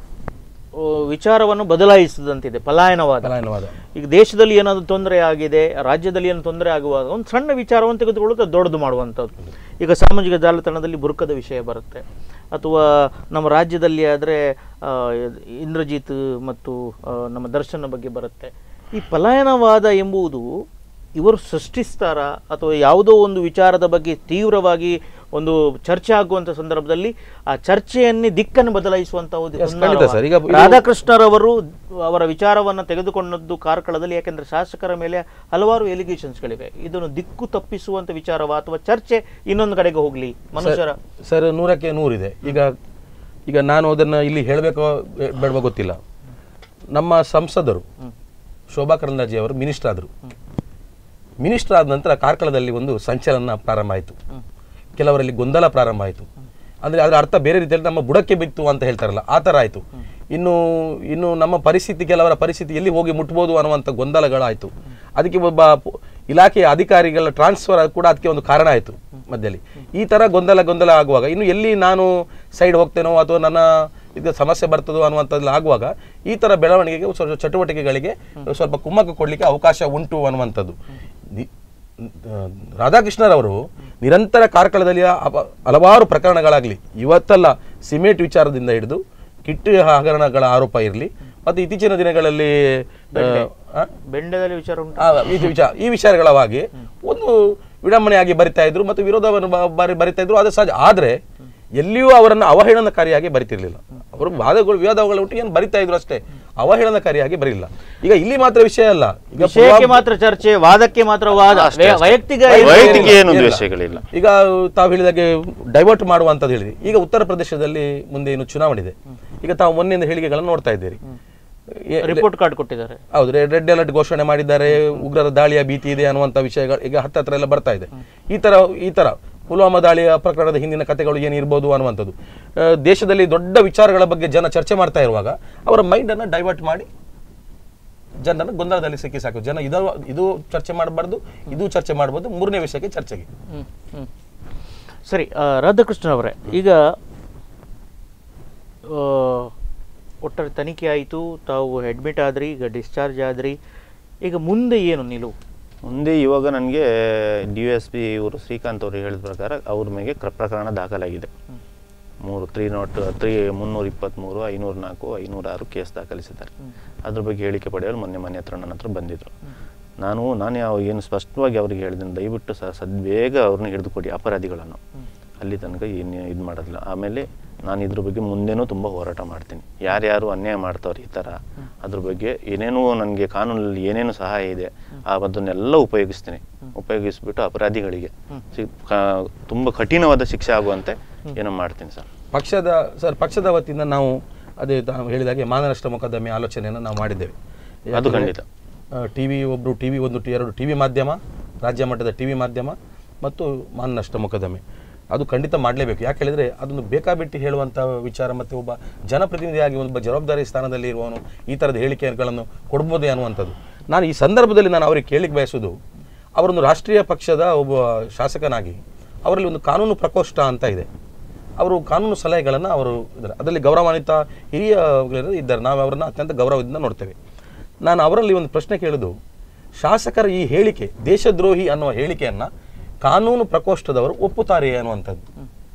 ಆ, ವಿಚಾರವನ್ನು ಬದಲಾಯಿಸಿದಂತಿದೆ ಪಲಾಯನವಾದ ಪಲಾಯನವಾದ ಈಗ ದೇಶದಲ್ಲಿ ಏನಾದರೂ ತೊಂದರೆ ಆಗಿದೆ ರಾಜ್ಯದಲ್ಲಿ ಏನು ತೊಂದರೆ ಆಗುವಾಗ ಒಂದು ಸಣ್ಣ ವಿಚಾರವನ್ನು ತೆಗೆದುಕೊಳ್ಳೋದು ದೊಡ್ಡದು ಮಾಡುವಂಥದ್ದು ಈಗ ಸಾಮಾಜಿಕ ಜಾಲತಾಣದಲ್ಲಿ ಬುರ್ಕದ ವಿಷಯ ಬರುತ್ತೆ ಅಥವಾ ನಮ್ಮ ರಾಜ್ಯದಲ್ಲಿ ಆದರೆ ಇಂದ್ರಜಿತ್ ಮತ್ತು ಆ, ನಮ್ಮ ದರ್ಶನ ಬಗ್ಗೆ ಬರುತ್ತೆ ಈ ಪಲಾಯನವಾದ ಎಂಬುದು ಇವರು ಸೃಷ್ಟಿಸ್ತಾರಾ ಅಥವಾ ಯಾವುದೋ ಒಂದು ವಿಚಾರದ ಬಗ್ಗೆ ತೀವ್ರವಾಗಿ ಒಂದು ಚರ್ಚೆ ಆಗುವಂಥ ಸಂದರ್ಭದಲ್ಲಿ ಆ ಚರ್ಚೆಯನ್ನೇ ದಿಕ್ಕನ್ನು ಬದಲಾಯಿಸುವಂಥ ಒಂದು Yes, ಖಂಡಿತ ಸರ್. ಈಗ ಇದು- ರಾಧಾಕೃಷ್ಣರವರು ಅವರ ವಿಚಾರವನ್ನು ತೆಗೆದುಕೊಂಡದ್ದು ಕಾರ್ಕಳದಲ್ಲಿ ಯಾಕೆಂದ್ರೆ ಶಾಸಕರ ಮೇಲೆ ಹಲವಾರು ಎಲಿಗೇಷನ್ಸ್ಗಳಿವೆ ಇದನ್ನು ದಿಕ್ಕು ತಪ್ಪಿಸುವಂತ ವಿಚಾರವ ಅಥವಾ ಚರ್ಚೆ ಇನ್ನೊಂದು ಕಡೆಗೆ ಹೋಗ್ಲಿ ಮನುಷ್ಯರ ಸರ್ ನೂರಕ್ಕೆ ನೂರಿದೆ ಈಗ ಈಗ ನಾನು ಅದನ್ನ ಇಲ್ಲಿ ಹೇಳಬೇಕೋ ಬೇಡವೋ ಗೊತ್ತಿಲ್ಲ ನಮ್ಮ ಸಂಸದರು ಶೋಭಾ ಕರಂದ್ಲಾಜೆ ಅವರು ಮಿನಿಸ್ಟರ್ ಆದರು ಮಿನಿಸ್ಟರ್ ಆದ ನಂತರ ಕಾರ್ಕಳದಲ್ಲಿ ಒಂದು ಸಂಚಲನ ಪ್ರಾರಂಭ ಆಯಿತು ಕೆಲವರಲ್ಲಿ ಗೊಂದಲ ಪ್ರಾರಂಭ ಆಯಿತು ಅಂದ್ರೆ ಅದರ ಅರ್ಥ ಬೇರೆ ರೀತಿಯಲ್ಲಿ ನಮ್ಮ ಬುಡಕ್ಕೆ ಬಿತ್ತು ಅಂತ ಹೇಳ್ತಾರಲ್ಲ ಆ ಥರ ಆಯಿತು ಇನ್ನು ಇನ್ನು ನಮ್ಮ ಪರಿಸ್ಥಿತಿ ಕೆಲವರ ಪರಿಸ್ಥಿತಿ ಎಲ್ಲಿ ಹೋಗಿ ಮುಟ್ಬೋದು ಅನ್ನುವಂಥ ಗೊಂದಲಗಳಾಯಿತು ಅದಕ್ಕೆ ಒಬ್ಬ ಪೊ- ಇಲಾಖೆಯ ಅಧಿಕಾರಿಗಳ ಟ್ರಾನ್ಸ್ಫರ್ ಕೂಡ ಅದಕ್ಕೆ ಒಂದು ಕಾರಣ ಆಯಿತು ಮಧ್ಯದಲ್ಲಿ ಈ ಥರ ಗೊಂದಲ ಗೊಂದಲ ಆಗುವಾಗ ಇನ್ನು ಎಲ್ಲಿ ನಾನು ಸೈಡ್ ಹೋಗ್ತೇನೋ ಅಥವಾ ನನ್ನ ಇದು ಸಮಸ್ಯೆ ಬರ್ತದೋ ಅನ್ನುವಂಥದ್ದು ಆಗುವಾಗ ಈ ಥರ ಬೆಳವಣಿಗೆಗೆ ಸ್ವಲ್ಪ ಚಟುವಟಿಕೆಗಳಿಗೆ ಸ್ವಲ್ಪ ಕುಮ್ಮಕ್ಕು ಕೊಡಲಿಕ್ಕೆ ಅವಕಾಶ ಉಂಟು ಅನ್ನುವಂಥದ್ದು ನಿ- ಆ, ರಾಧಾಕೃಷ್ಣರವರು ನಿರಂತರ ಕಾರ್ಕಳದಲ್ಲಿ ಅಪ- ಹಲವಾರು ಪ್ರಕರಣಗಳಾಗಲಿ ಇವತ್ತಲ್ಲ ಸಿಮೆಂಟ್ ವಿಚಾರದಿಂದ ಹಿಡಿದು ಕಿಟ್ಟು ಹಗರಣಗಳ ಆರೋಪ ಇರಲಿ ಮತ್ತು ಇತ್ತೀಚಿನ ದಿನಗಳಲ್ಲಿ ಆ, ಆ? ಬೆಂಡದಲ್ಲಿ ವಿಚಾರ ಉಂಟು ಆ, ಇದು ವಿಚಾರ ಈ ವಿಚಾರಗಳವಾಗಿ ಒಂದು ವಿಡಂಬನೆಯಾಗಿ ಬರಿತಾ ಇದ್ರು ಮತ್ತು ವಿರೋಧವನ್ನು ಬ- ಬರಿ- ಬರಿತಾ ಇದ್ರು ಅದು ಸಹಜ ಆದ್ರೆ ಎಲ್ಲಿಯೂ ಅವರನ್ನು ಅವಹೇಳನಕಾರಿಯಾಗಿ ಬರಿತಿರ್ಲಿಲ್ಲ ಅವರು ವಾದಗಳು ವಿವಾದಗಳು ಉಂಟು ಏನು ಬರಿತಾ ಇದ್ರು ಅಷ್ಟೇ ಅವಹೇಳನಕಾರಿಯಾಗಿ ಬರಿಲ್ಲ ಈಗ ಇಲ್ಲಿ ಮಾತ್ರ ವಿಷಯ ಅಲ್ಲ ಈಗ ವಿಷಯಕ್ಕೆ ಪುಲ್ವಾಮ- ಮಾತ್ರ ಚರ್ಚೆ ವಾದಕ್ಕೆ ಮಾತ್ರ ವಾದ ಅಷ್ಟೇ, ವೈ- ಅಷ್ಟೇ. ವೈಯಕ್ತಿಕ ವೈಯಕ್ತಿಕ ವೈಯಕ್ತಿಕ ಏನು ಇಲ್ಲ. ದ್ವೇಷಗಳಿಲ್ಲ ಈಗ ತಾವು ಹೇಳಿದಾಗೆ ಡೈವರ್ಟ್ ಮಾಡುವಂಥದ್ದು ಹೇಳಿದ್ರಿ ಈಗ ಉತ್ತರ ಪ್ರದೇಶದಲ್ಲಿ ಮುಂದೆ ಏನು ಚುನಾವಣೆ ಇದೆ ಈಗ ತಾವು ಮೊನ್ನೆಯಿಂದ ಹೇಳಿಕೆಗಳನ್ನು ನೋಡ್ತಾ ಇದ್ದೀರಿ ಎ- ರಿಪೋರ್ಟ್ ಕಾರ್ಡ್ ಕೊಟ್ಟಿದ್ದಾರೆ ಹೌದು ರೆಡ್ ಅಲರ್ಟ್ ಘೋಷಣೆ ಮಾಡಿದ್ದಾರೆ ಉಗ್ರರ ದಾಳಿಯ ಭೀತಿ ಇದೆ ಅನ್ನುವಂಥ ವಿಷಯಗಳು ಈಗ ಹತ್ತತ್ರ ಎಲ್ಲ ಬರ್ತಾ ಇದೆ ಈ ತರ ಈ ತರ ಪುಲ್ವಾಮಾ ದಾಳಿಯ ಪ್ರಕರಣದ ಹಿಂದಿನ ಕಥೆಗಳು ಏನಿರ್ಬೋದು ಅನ್ನುವಂಥದ್ದು ಆ, ದೇಶದಲ್ಲಿ ದೊಡ್ಡ ವಿಚಾರಗಳ ಬಗ್ಗೆ ಜನ ಚರ್ಚೆ ಮಾಡ್ತಾ ಇರುವಾಗ ಅವರ ಮೈಂಡನ್ನು ಡೈವರ್ಟ್ ಮಾಡಿ ಜನರನ್ನು ಗೊಂದಲದಲ್ಲಿ ಸಿಕ್ಕಿ ಸಾಕು ಜನ ಇದು ಇದು ಚರ್ಚೆ ಮಾಡಬಾರ್ದು ಇದು ಚರ್ಚೆ ಮಾಡ್ಬೋದು ಮೂರನೇ ವಿಷಯಕ್ಕೆ ಚರ್ಚೆಗೆ ಹ್ಮ್, ಹ್ಮ್. ಸರಿ ಆ, ರಾಧಾಕೃಷ್ಣ ಅವರೇ ಈಗ ಆ, ಒಟ್ಟಾರೆ ತನಿಖೆ ಆಯಿತು ತಾವು ಅಡ್ಮಿಟ್ ಆದ್ರಿ ಈಗ ಡಿಸ್ಚಾರ್ಜ್ ಆದ್ರಿ ಈಗ ಮುಂದೆ ಏನು ನಿಲುವು ಮುಂದೆ ಇವಾಗ ನನಗೆ ಡಿ ಎಸ್ ಪಿ ಇವರು ಶ್ರೀಕಾಂತ್ ಅವರು ಹೇಳಿದ ಪ್ರಕಾರ ಅವ್ರ ಮೇಲೆ ಕ್ರ- ಪ್ರಕರಣ ದಾಖಲಾಗಿದೆ ಮೂರು ತ್ರೀ ನಾಟ್ ತ್ರೀ ಮುನ್ನೂರ ಇಪ್ಪತ್ತ್ಮೂರು ಐನೂರ ನಾಲ್ಕು ಐನೂರ ಆರು ಕೇಸ್ ದಾಖಲಿಸಿದ್ದಾರೆ ಅದ್ರ ಬಗ್ಗೆ ಹೇಳಿಕೆ ಪಡೆಯಲು ಮೊನ್ನೆ ಮನೆ ಹತ್ರ ನನ್ನ ಹತ್ರ ಬಂದಿದ್ದರು ನಾನು ನಾನು ಯಾವ ಏನು ಸ್ಪಷ್ಟವಾಗಿ ಅವ್ರಿಗೆ ಹೇಳಿದ್ದೀನಿ ದಯವಿಟ್ಟು ಸರ್ ಸದ್ ಬೇಗ ಅವ್ರನ್ನ ಹಿಡಿದುಕೊಡಿ ಅಪರಾಧಿಗಳನ್ನು ಅಲ್ಲಿ ತನಕ ಏನು ಇದು ಮಾಡೋದಿಲ್ಲ ಆಮೇಲೆ ನಾನು ಇದ್ರ ಬಗ್ಗೆ ಮುಂದೆನೂ ತುಂಬ ಹೋರಾಟ ಮಾಡ್ತೀನಿ ಯಾರ್ಯಾರು ಅನ್ಯಾಯ ಮಾಡ್ತಾವ್ರೆ ಈ ಥರ ಅದ್ರ ಬಗ್ಗೆ ಏನೇನೋ ನನಗೆ ಕಾನೂನಲ್ಲಿ ಏನೇನು ಸಹಾಯ ಇದೆ ಆ ಅದನ್ನೆಲ್ಲ ಉಪಯೋಗಿಸ್ತೀನಿ ಉಪಯೋಗಿಸ್ಬಿಟ್ಟು ಅಪರಾಧಿಗಳಿಗೆ ಸಿ- ಕ- ತುಂಬ ಕಠಿಣವಾದ ಶಿಕ್ಷೆ ಆಗುವಂತೆ ಏನೋ ಮಾಡ್ತೀನಿ ಸರ್ ಪಕ್ಷದ ಸರ್ ಪಕ್ಷದ ವತಿಯಿಂದ ನಾವು ಅದೇ ತಾವು ಹೇಳಿದಾಗೆ ಮಾನನಷ್ಟ ಮೊಕದ್ದಮೆ ಆಲೋಚನೆಯನ್ನು ನಾವು ಮಾಡಿದ್ದೇವೆ ಅದು ಖಂಡಿತ. ಟಿ ವಿ ಒಬ್ಬರು ಟಿ ವಿ ಒಂದು ಟಿ- ಎರಡು ಟಿ ವಿ ಮಾಧ್ಯಮ ರಾಜ್ಯ ಮಟ್ಟದ ಟಿ ವಿ ಮಾಧ್ಯಮ ಮತ್ತು ಮಾನನಷ್ಟ ಮೊಕದ್ದಮೆ ಅದು ಖಂಡಿತ ಮಾಡಲೇಬೇಕು ಯಾಕೆ ಹೇಳಿದರೆ ಅದೊಂದು ಬೇಕಾಬಿಟ್ಟಿ ಹೇಳುವಂಥ ವಿಚಾರ ಮತ್ತು ಒಬ್ಬ ಜನಪ್ರತಿನಿಧಿಯಾಗಿ ಒಬ್ಬ ಜವಾಬ್ದಾರಿ ಸ್ಥಾನದಲ್ಲಿ ಇರುವವನು ಈ ಥರದ ಹೇಳಿಕೆಗಳನ್ನು ಕೊಡ್ಬೋದೇ ಅನ್ನುವಂಥದ್ದು ನಾನು ಈ ಸಂದರ್ಭದಲ್ಲಿ ನಾನು ಅವರಿಗೆ ಕೇಳಲಿಕ್ಕೆ ಬಯಸೋದು ಅವರೊಂದು ರಾಷ್ಟ್ರೀಯ ಪಕ್ಷದ ಒಬ್ಬ ಶಾಸಕನಾಗಿ ಅವರಲ್ಲಿ ಒಂದು ಕಾನೂನು ಪ್ರಕೋಷ್ಠ ಅಂತ ಇದೆ ಅವರು ಕಾನೂನು ಸಲಹೆಗಳನ್ನು ಅವರು ಇದ್ದಾರೆ ಅದರಲ್ಲಿ ಗೌರವಾನ್ವಿತ ಹಿರಿಯ ಇದ್ದಾರೆ ನಾವು ಅವರನ್ನು ಅತ್ಯಂತ ಗೌರವದಿಂದ ನೋಡ್ತೇವೆ ನಾನು ಅವರಲ್ಲಿ ಒಂದು ಪ್ರಶ್ನೆ ಕೇಳೋದು ಶಾಸಕರ ಈ ಹೇಳಿಕೆ ದೇಶದ್ರೋಹಿ ಅನ್ನುವ ಹೇಳಿಕೆಯನ್ನು ಕಾನೂನು ಪ್ರಕೋಷ್ಠದವರು ಒಪ್ಪುತ್ತಾರೆಯೇ ಅನ್ನುವಂಥದ್ದು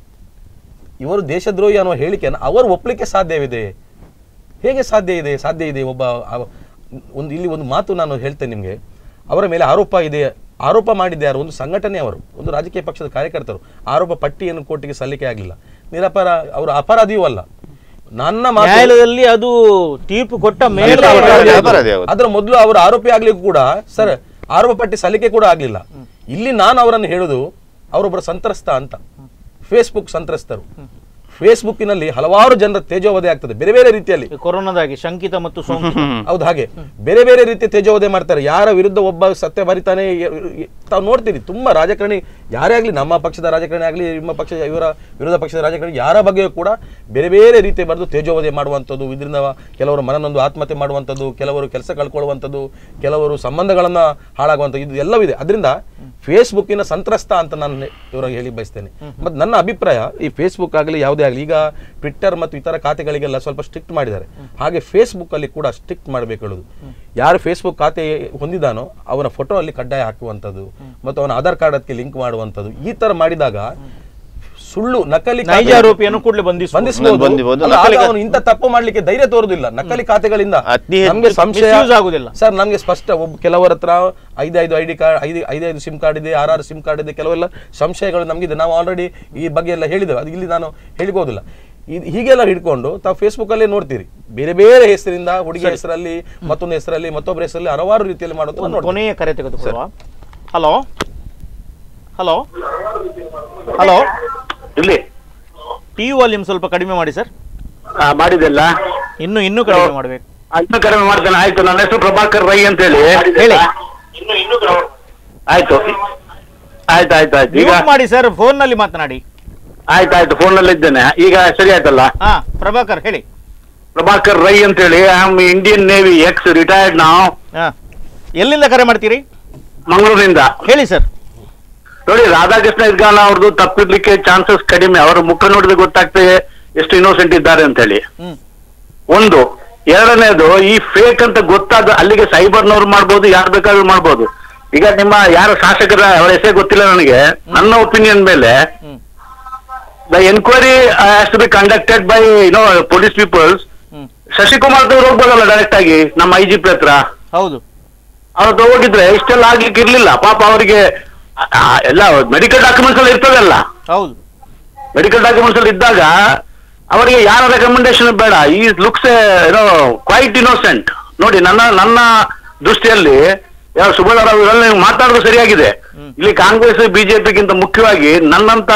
ಇವರು ದೇಶದ್ರೋಹಿ ಅನ್ನುವ ಹೇಳಿಕೆಯನ್ನು ಅವರು ಒಪ್ಪಲಿಕ್ಕೆ ಸಾಧ್ಯವಿದೆ ಹೇಗೆ ಸಾಧ್ಯ ಇದೆ ಸಾಧ್ಯ ಇದೆ ಒಬ್ಬ ಅವ- ಒಂದು ಇಲ್ಲಿ ಒಂದು ಮಾತು ನಾನು ಹೇಳ್ತೇನೆ ನಿಮಗೆ ಅವರ ಮೇಲೆ ಆರೋಪ ಇದೆ ಆರೋಪ ಮಾಡಿದ್ದೆ ಯಾರು ಒಂದು ಸಂಘಟನೆ ಅವರು ಒಂದು ರಾಜಕೀಯ ಪಕ್ಷದ ಕಾರ್ಯಕರ್ತರು ಆರೋಪ ಪಟ್ಟಿಯನ್ನು ಕೋರ್ಟಿಗೆ ಸಲ್ಲಿಕೆ ಆಗಲಿಲ್ಲ ನಿರಪರ ಅವರು ಅಪರಾಧಿಯೂ ಅಲ್ಲ ನನ್ನ ಮಾತು ನ್ಯಾಯಾಲಯದಲ್ಲಿ ಅದು ತೀರ್ಪು ಕೊಟ್ಟ ಮೇಲೆ ಅಪರಾಧಿ ಅಪರಾಧಿ ಆಗೋದು. ಆಗೋದು. ಅಪರಾಧಿ ಆಗೋದು. ಅದರ ಮೊದಲು ಅವರು ಆರೋಪಿ ಆಗ್ಲಿಕ್ಕೂ ಕೂಡ ಸರ್ ಆರೋಪ ಪಟ್ಟಿ ಸಲ್ಲಿಕೆ ಕೂಡ ಆಗ್ಲಿಲ್ಲ ಇಲ್ಲಿ ನಾನು ಅವರನ್ನು ಹೇಳುದು ಅವರೊಬ್ಬರ ಸಂತ್ರಸ್ತ ಅಂತ ಫೇಸ್ಬುಕ್ ಸಂತ್ರಸ್ತರು ಫೇಸ್ಬುಕ್ಕಿನಲ್ಲಿ ಹಲವಾರು ಜನರ ತೇಜೋವಧೆ ಆಗ್ತದೆ ಬೇರೆ ಬೇರೆ ರೀತಿಯಲ್ಲಿ ಈ ಕೊರೋನಾದಾಗಿ ಶಂಕಿತ ಮತ್ತು ಸೋಂಕಿತ ಹೌದು ಹಾಗೆ ಬೇರೆ ಬೇರೆ ರೀತಿಯ ತೇಜೋವಧೆ ಮಾಡ್ತಾರೆ ಯಾರ ವಿರುದ್ಧ ಒಬ್ಬ ಸತ್ಯ ಬರಿತಾನೆ ಎ- ಎ- ತಾವು ನೋಡ್ತೀರಿ ತುಂಬಾ ರಾಜಕಾರಣಿ ಯಾರೇ ಆಗಲಿ ನಮ್ಮ ಪಕ್ಷದ ರಾಜಕಾರಣಿ ಆಗಲಿ ನಿಮ್ಮ ಪಕ್ಷದ ಇವರ ವಿರೋಧ ಪಕ್ಷದ ರಾಜಕಾರಣಿ ಯಾರ ಬಗ್ಗೆಯೂ ಕೂಡ ಬೇರೆ ಬೇರೆ ರೀತಿ ಬರೆದು ತೇಜೋವಧೆ ಮಾಡುವಂಥದ್ದು ಇದರಿಂದ ಕೆಲವರು ಮನನೊಂದು ಆತ್ಮಹತ್ಯೆ ಮಾಡುವಂಥದ್ದು ಕೆಲವರು ಕೆಲಸ ಕಳ್ಕೊಳ್ಳುವಂಥದ್ದು ಕೆಲವರು ಸಂಬಂಧಗಳನ್ನ ಹಾಳಾಗುವಂಥದ್ದು ಇದು ಎಲ್ಲವಿದೆ ಅದರಿಂದ ಫೇಸ್ಬುಕ್ಕಿನ ಸಂತ್ರಸ್ತ ಅಂತ ನಾನು ಇವರಿಗೆ ಹೇಳಿ ಬಯಸ್ತೇನೆ ಮತ್ತು ನನ್ನ ಅಭಿಪ್ರಾಯ ಈ ಫೇಸ್ಬುಕ್ ಆಗಲಿ ಯಾವುದೇ ಆಗಲಿ ಈಗ ಟ್ವಿಟ್ಟರ್ ಮತ್ತು ಇತರ ಖಾತೆಗಳಿಗೆಲ್ಲ ಸ್ವಲ್ಪ ಸ್ಟ್ರಿಕ್ಟ್ ಮಾಡಿದ್ದಾರೆ ಹಾಗೆ ಫೇಸ್ಬುಕ್ ಅಲ್ಲಿ ಕೂಡ ಸ್ಟ್ರಿಕ್ಟ್ ಮಾಡಬೇಕು ಹೇಳುದು ಯಾರು ಫೇಸ್ಬುಕ್ ಖಾತೆ ಹೊಂದಿದಾನೋ ಅವನ ಫೋಟೋ ಅಲ್ಲಿ ಕಡ್ಡಾಯ ಹಾಕುವಂಥದ್ದು ಮತ್ತು ಅವನ ಆಧಾರ್ ಕಾರ್ಡ್ ಅದಕ್ಕೆ ಲಿಂಕ್ ಮಾಡುವಂಥದ್ದು ಈ ತರ ಮಾಡಿದಾಗ ಸುಳ್ಳು ನಕಲಿ ಖಾತೆ- ನೈಜ ಆರೋಪಿಯನ್ನು ಕೂಡಲೇ ಬಂಧಿಸಬಹುದು ಬಂಧಿಸಬಹುದು ಬಂಧಿಸಬಹುದು. ಅಲ್ಲ, ಆಗ ನಕಲಿ ಖಾತೆ- ಅವನು ಇಂಥ ತಪ್ಪು ಮಾಡ್ಲಿಕ್ಕೆ ಧೈರ್ಯ ತೋರುದಿಲ್ಲ ನಕಲಿ ಖಾತೆಗಳಿಂದ ಅತಿ ಹೆಚ್ಚು ನಮ್ಗೆ ಸಂಶಯ misuse ಆಗುದಿಲ್ಲ. ಸರ್ ನಮ್ಗೆ ಸ್ಪಷ್ಟ ಒಬ್ಬ ಕೆಲವರ ಹತ್ರ ಐದೈದು ಐ ಡಿ ಕಾರ್ಡ್ ಐದು ಐದೈದು ಸಿಮ್ ಕಾರ್ಡ್ ಇದೆ ಆರಾರು ಸಿಮ್ ಕಾರ್ಡ್ ಇದೆ ಕೆಲವೆಲ್ಲ ಸಂಶಯಗಳು ನಮಗಿದೆ ನಾವು ಆಲ್ರೆಡಿ ಈ ಬಗ್ಗೆ ಎಲ್ಲ ಹೇಳಿದ್ದೇವೆ ಅದು ಇಲ್ಲಿ ನಾನು ಹೇಳಿಕೋದಿಲ್ಲ ಇದು ಹೀಗೆಲ್ಲ ಹಿಡ್ಕೊಂಡು ತಾವು ಫೇಸ್ಬುಕ್ ಅಲ್ಲೇ ನೋಡ್ತೀರಿ ಬೇರೆ ಬೇರೆ ಹೆಸರಿಂದ ಹುಡುಗಿ ಹೆಸರಲ್ಲಿ ಮತ್ತೊಂದು ಹೆಸರಲ್ಲಿ ಮತ್ತೊಬ್ಬರ ಹೆಸರಲ್ಲಿ ಹಲವಾರು ರೀತಿಯಲ್ಲಿ ಮಾಡೋದು ಒಂದು ನೋಡ್ತೀವಿ. ಕೊನೆಯ ಕರೆ ತೆಗೆದುಕೊಳ್ಳುವ ಹಲೋ ಹಲೋ ಹಲೋ ಇಲ್ಲಿ ಟಿ ವಾಲ್ಯೂಮ್ ಸ್ವಲ್ಪ ಕಡಿಮೆ ಮಾಡಿ ಸರ್ ಆ, ಮಾಡಿದೆಲ್ಲ ಇನ್ನು ಇನ್ನೂ ಕಡಿಮೆ ಮಾಡಬೇಕು ಇನ್ನು ಕಡಿಮೆ ಮಾಡ್ತೇನೆ ಆಯ್ತು ನನ್ನ ಹೆಸರು ಪ್ರಭಾಕರ್ ರೈ ಅಂತ ಹೇಳಿ ಹೇಳಿ. ಆಯ್ತು ಆಯ್ತು ಆಯ್ತು ಆಯ್ತು ಈಗ ಮ್ಯೂಟ್ ಮಾಡಿ ಸರ್ ಫೋನ್ ನಲ್ಲಿ ಮಾತನಾಡಿ ಆಯ್ತು ಆಯ್ತು ಫೋನ್ ನಲ್ಲಿ ಇದ್ದೇನೆ ಈಗ ಸರಿ ಆಯ್ತಲ್ಲ ಹಾ ಪ್ರಭಾಕರ್ ಹೇಳಿ ಪ್ರಭಾಕರ್ ರೈ ಅಂತ ಹೇಳಿ I am Indian Navy ex retired ನಾವು ಹಾ ಎಲ್ಲಿಂದ ಕರೆ ಮಾಡ್ತೀರಿ ಮಂಗಳೂರಿನಿಂದ ಹೇಳಿ ಸರ್ ನೋಡಿ ರಾಧಾಕೃಷ್ಣ ಇರ್ಗಾನ ಅವ್ರದ್ದು ತಪ್ಪಿರ್ಲಿಕ್ಕೆ ಚಾನ್ಸಸ್ ಕಡಿಮೆ ಅವರ ಮುಖ ನೋಡಿದ್ರೆ ಗೊತ್ತಾಗ್ತದೆ ಎಷ್ಟು ಇನ್ನೋಸೆಂಟ್ ಇದ್ದಾರೆ ಅಂತ ಹೇಳಿ ಹ್ಮ್ ಒಂದು ಎರಡನೇದು ಈ ಫೇಕ್ ಅಂತ ಗೊತ್ತಾದ ಅಲ್ಲಿಗೆ ಸೈಬರ್ನವ್ರು ಮಾಡ್ಬೋದು ಯಾರು ಬೇಕಾದ್ರೂ ಮಾಡ್ಬೋದು ಈಗ ನಿಮ್ಮ ಯಾರ ಶಾಸಕರ ಅವರ ಹೆಸರೇ ಗೊತ್ತಿಲ್ಲ ನನಗೆ ನನ್ನ ಒಪಿನಿಯನ್ ಮೇಲೆ hmm the enquiry has to be conducted by no police peoples hmm Shashikumar ಅವ್ರು ಹೋಗ್ಬೋದಲ್ಲ ಡೈರೆಕ್ಟ್ ಆಗಿ ನಮ್ಮ ಐ ಜಿ ಪಿ ಹತ್ರ ಹೌದು ಅವ್ರ ಹತ್ರ ಹೋಗಿದ್ರೆ ಇಷ್ಟೆಲ್ಲ ಆಗ್ಲಿಕ್ಕೆ ಇರ್ಲಿಲ್ಲ ಪಾಪ ಅವರಿಗೆ ಎಲ್ಲ ಮೆಡಿಕಲ್ ಡಾಕ್ಯುಮೆಂಟ್ಸ್ ಎಲ್ಲ ಇರ್ತದಲ್ಲ ಹೌದು ಮೆಡಿಕಲ್ ಡಾಕ್ಯುಮೆಂಟ್ಸ್ ಅಲ್ಲಿ ಇದ್ದಾಗ ಅವರಿಗೆ ಯಾರ ರೆಕಮೆಂಡೇಶನ್ ಬೇಡ ಈ ಲುಕ್ಸ್ ಏನೋ ಕ್ವೈಟ್ ಇನ್ನೋಸೆಂಟ್ ನೋಡಿ ನನ್ನ ನನ್ನ ದೃಷ್ಟಿಯಲ್ಲಿ ಯಾವ ಸುಭದ್ರಾವ್ ಇವರೆಲ್ಲ ನೀವು ಮಾತಾಡೋದು ಸರಿಯಾಗಿದೆ ಇಲ್ಲಿ ಕಾಂಗ್ರೆಸ್ ಬಿಜೆಪಿಗಿಂತ ಮುಖ್ಯವಾಗಿ ನನ್ನಂತ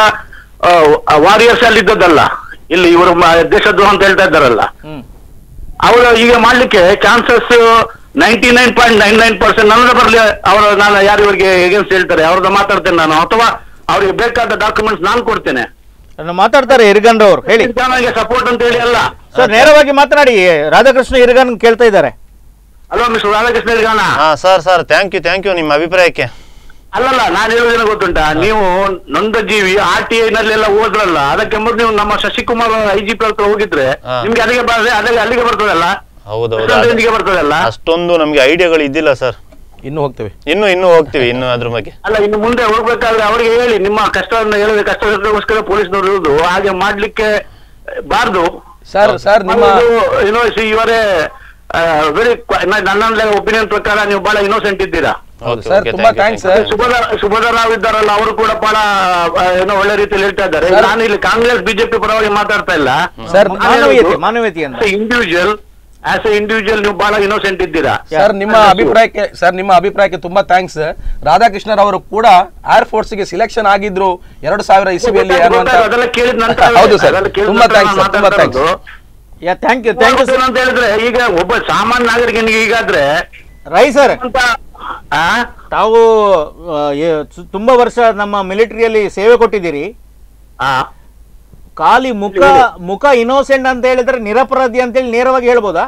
ವಾರಿಯರ್ಸ್ ಅಲ್ಲಿ ಇದ್ದದ್ದಲ್ಲ ಇಲ್ಲಿ ಇವರು ಮ- ದೇಶದ್ರೋಹ ಅಂತ ಹೇಳ್ತಾ ಇದ್ದಾರಲ್ಲ ಹ್ಮ್ ಅವರು ಈಗ ಮಾಡ್ಲಿಕ್ಕೆ chances ninety nine point nine nine percent ನನ್ನ ಬರಲಿ ಅವರು ನಾನು ಯಾರು ಇವರಿಗೆ ಎಗೇನ್ಸ್ಟ್ ಹೇಳ್ತಾರೆ ಅವ್ರದ್ದು ಮಾತಾಡ್ತೇನೆ ನಾನು ಅಥವಾ ಅವ್ರಿಗೆ ಬೇಕಾದ ಡಾಕ್ಯುಮೆಂಟ್ಸ್ ನಾನು ಕೊಡ್ತೇನೆ ನಾನು ಮಾತಾಡ್ತಾರೆ ಇರ್ಗನ್ ಅವ್ರು ಹೇಳಿ ನನಗೆ ಸಪೋರ್ಟ್ ಅಂತ ಹೇಳಿ ಅಲ್ಲ ಸರ್ ನೇರವಾಗಿ ಮಾತನಾಡಿ ರಾಧಾಕೃಷ್ಣ ಇರ್ಗನ್ ಕೇಳ್ತಾ ಇದ್ದಾರೆ ಅಲ್ವಾ ಮಿಸ್ಟರ್ ರಾಧಾಕೃಷ್ಣ ಇರ್ಗಾನ ಹಾ sir sir thank you thank you ನಿಮ್ಮ ಅಭಿಪ್ರಾಯಕ್ಕೆ ಅಲ್ಲಲ್ಲ ನಾನು ಹೇಳೋದೇನು ಗೊತ್ತುಂಟಾ ನೀವು ನೊಂದ ಜೀವಿ ಆರ್ ಟಿ ಐ ನಲ್ಲೆಲ್ಲ ಹೋದ್ರಲ್ಲ ಅದಕ್ಕೆ ಮೊದಲು ನೀವು ನಮ್ಮ ಶಶಿಕುಮಾರ್ ಐ ಜಿ ಪಿ ಹತ್ರ ಹೋಗಿದ್ರೆ ಹಾ. ನಿಮ್ಗೆ ಅಲ್ಲಿಗೆ ಬರದೆ ಅಲ್ಲಿಗೆ ಅಲ್ಲಿಗೆ ಬರ್ತದಲ್ಲ ಹೌದೌದು ರೇಂಜ್ಗೆ ಬರ್ತದಲ್ಲ ಅಷ್ಟೊಂದು ನಮ್ಗೆ ಐಡಿಯಾಗಳು ಇದ್ದಿಲ್ಲ ಸರ್ ಇನ್ನು ಹೋಗ್ತೇವೆ ಇನ್ನು ಇನ್ನು ಹೋಗ್ತೀವಿ ಇನ್ನು ಅದ್ರ ಬಗ್ಗೆ ಅಲ್ಲ ಇನ್ನು ಮುಂದೆ ಹೋಗ್ಬೇಕಾದ್ರೆ ಅವರಿಗೆ ಹೇಳಿ ನಿಮ್ಮ ಕಷ್ಟವನ್ನು ಹೇಳಿದ್ರೆ ಕಷ್ಟಗೋಸ್ಕರ ಪೊಲೀಸ್ನವರು ಇರುವುದು ಹಾಗೆ ಮಾಡ್ಲಿಕ್ಕೆ ಬಾರ್ದು ಸರ್ ಸರ್ ನಿಮ್ಮ ಏನೋ ಇವರೇ ವೆರಿ ನನ್ನ ಒಪಿನಿಯನ್ ಪ್ರಕಾರ ನೀವು ಬಹಳ ಇನ್ನೋಸೆಂಟ್ ಇದ್ದೀರಾ ಹೌದು Okay, ಸರ್ okay, ತುಂಬಾ thank you, thanks thank sir Subhadra Subhadra Rao ಇದ್ದಾರಲ್ಲ ಅವರು ಕೂಡ ಬಹಳ ಆ, ಏನೋ ಒಳ್ಳೆ ರೀತಿಯಲ್ಲಿ ಹೇಳ್ತಾ ಇದ್ದಾರೆ ಸರ್- ನಾನು ಇಲ್ಲಿ ಕಾಂಗ್ರೆಸ್ ಬಿಜೆಪಿ ಪರವಾಗಿ ಮಾತಾಡ್ತಾ ಇಲ್ಲ ಸರ್ ಮಾನವೀಯತೆ ಮಾನವೀಯತೆ ಅಂತ ಇಂಡಿವಿಜುವಲ್ ಆಸ್ ಎ ಇಂಡಿವಿಜುವಲ್ ನೀವು ಬಹಳ ಇನ್ನೋಸೆಂಟ್ ಇದ್ದೀರಾ ಸರ್ ನಿಮ್ಮ ಅಭಿಪ್ರಾಯಕ್ಕೆ ಸರ್ ನಿಮ್ಮ ಅಭಿಪ್ರಾಯಕ್ಕೆ ತುಂಬಾ ಥ್ಯಾಂಕ್ಸ್ ರಾಧಾಕೃಷ್ಣರ್ ಅವರು ಕೂಡ ಏರ್ ಫೋರ್ಸ್ ಗೆ ಸಿಲೆಕ್ಷನ್ ಆಗಿದ್ರು ಎರಡು ಸಾವಿರ ಇಸವಿಯಲ್ಲಿ ಅನ್ನುವಂತ ಅದೆಲ್ಲ ಕೇಳಿದ ನಂತರ ಹೌದು ಸರ್ ತುಂಬಾ ಥ್ಯಾಂಕ್ಸ್ ಸರ್ ತುಂಬಾ thanks yeah thank you thank you sir ಅಂತ ಹೇಳಿದ್ರೆ ಈಗ ಒಬ್ಬ ಸಾಮಾನ್ಯ ನಾಗರಿಕನಿಗೆ ಈಗಾದ್ರೆ ರೈ ಸರ್ ಅಂತ ಆ? ತಾವು ಆ, ಏ- ಸು- ತುಂಬಾ ವರ್ಷ ನಮ್ಮ ಮಿಲಿಟರಿಯಲ್ಲಿ ಸೇವೆ ಕೊಟ್ಟಿದ್ದೀರಿ ಆ. ಖಾಲಿ ಮುಖ ಮುಖ ಇನ್ನೋಸೆಂಟ್ ಅಂತ ಹೇಳಿದ್ರೆ ನಿರಪರಾಧಿ ಅಂತ ಹೇಳಿ ನೇರವಾಗಿ ಹೇಳ್ಬೋದಾ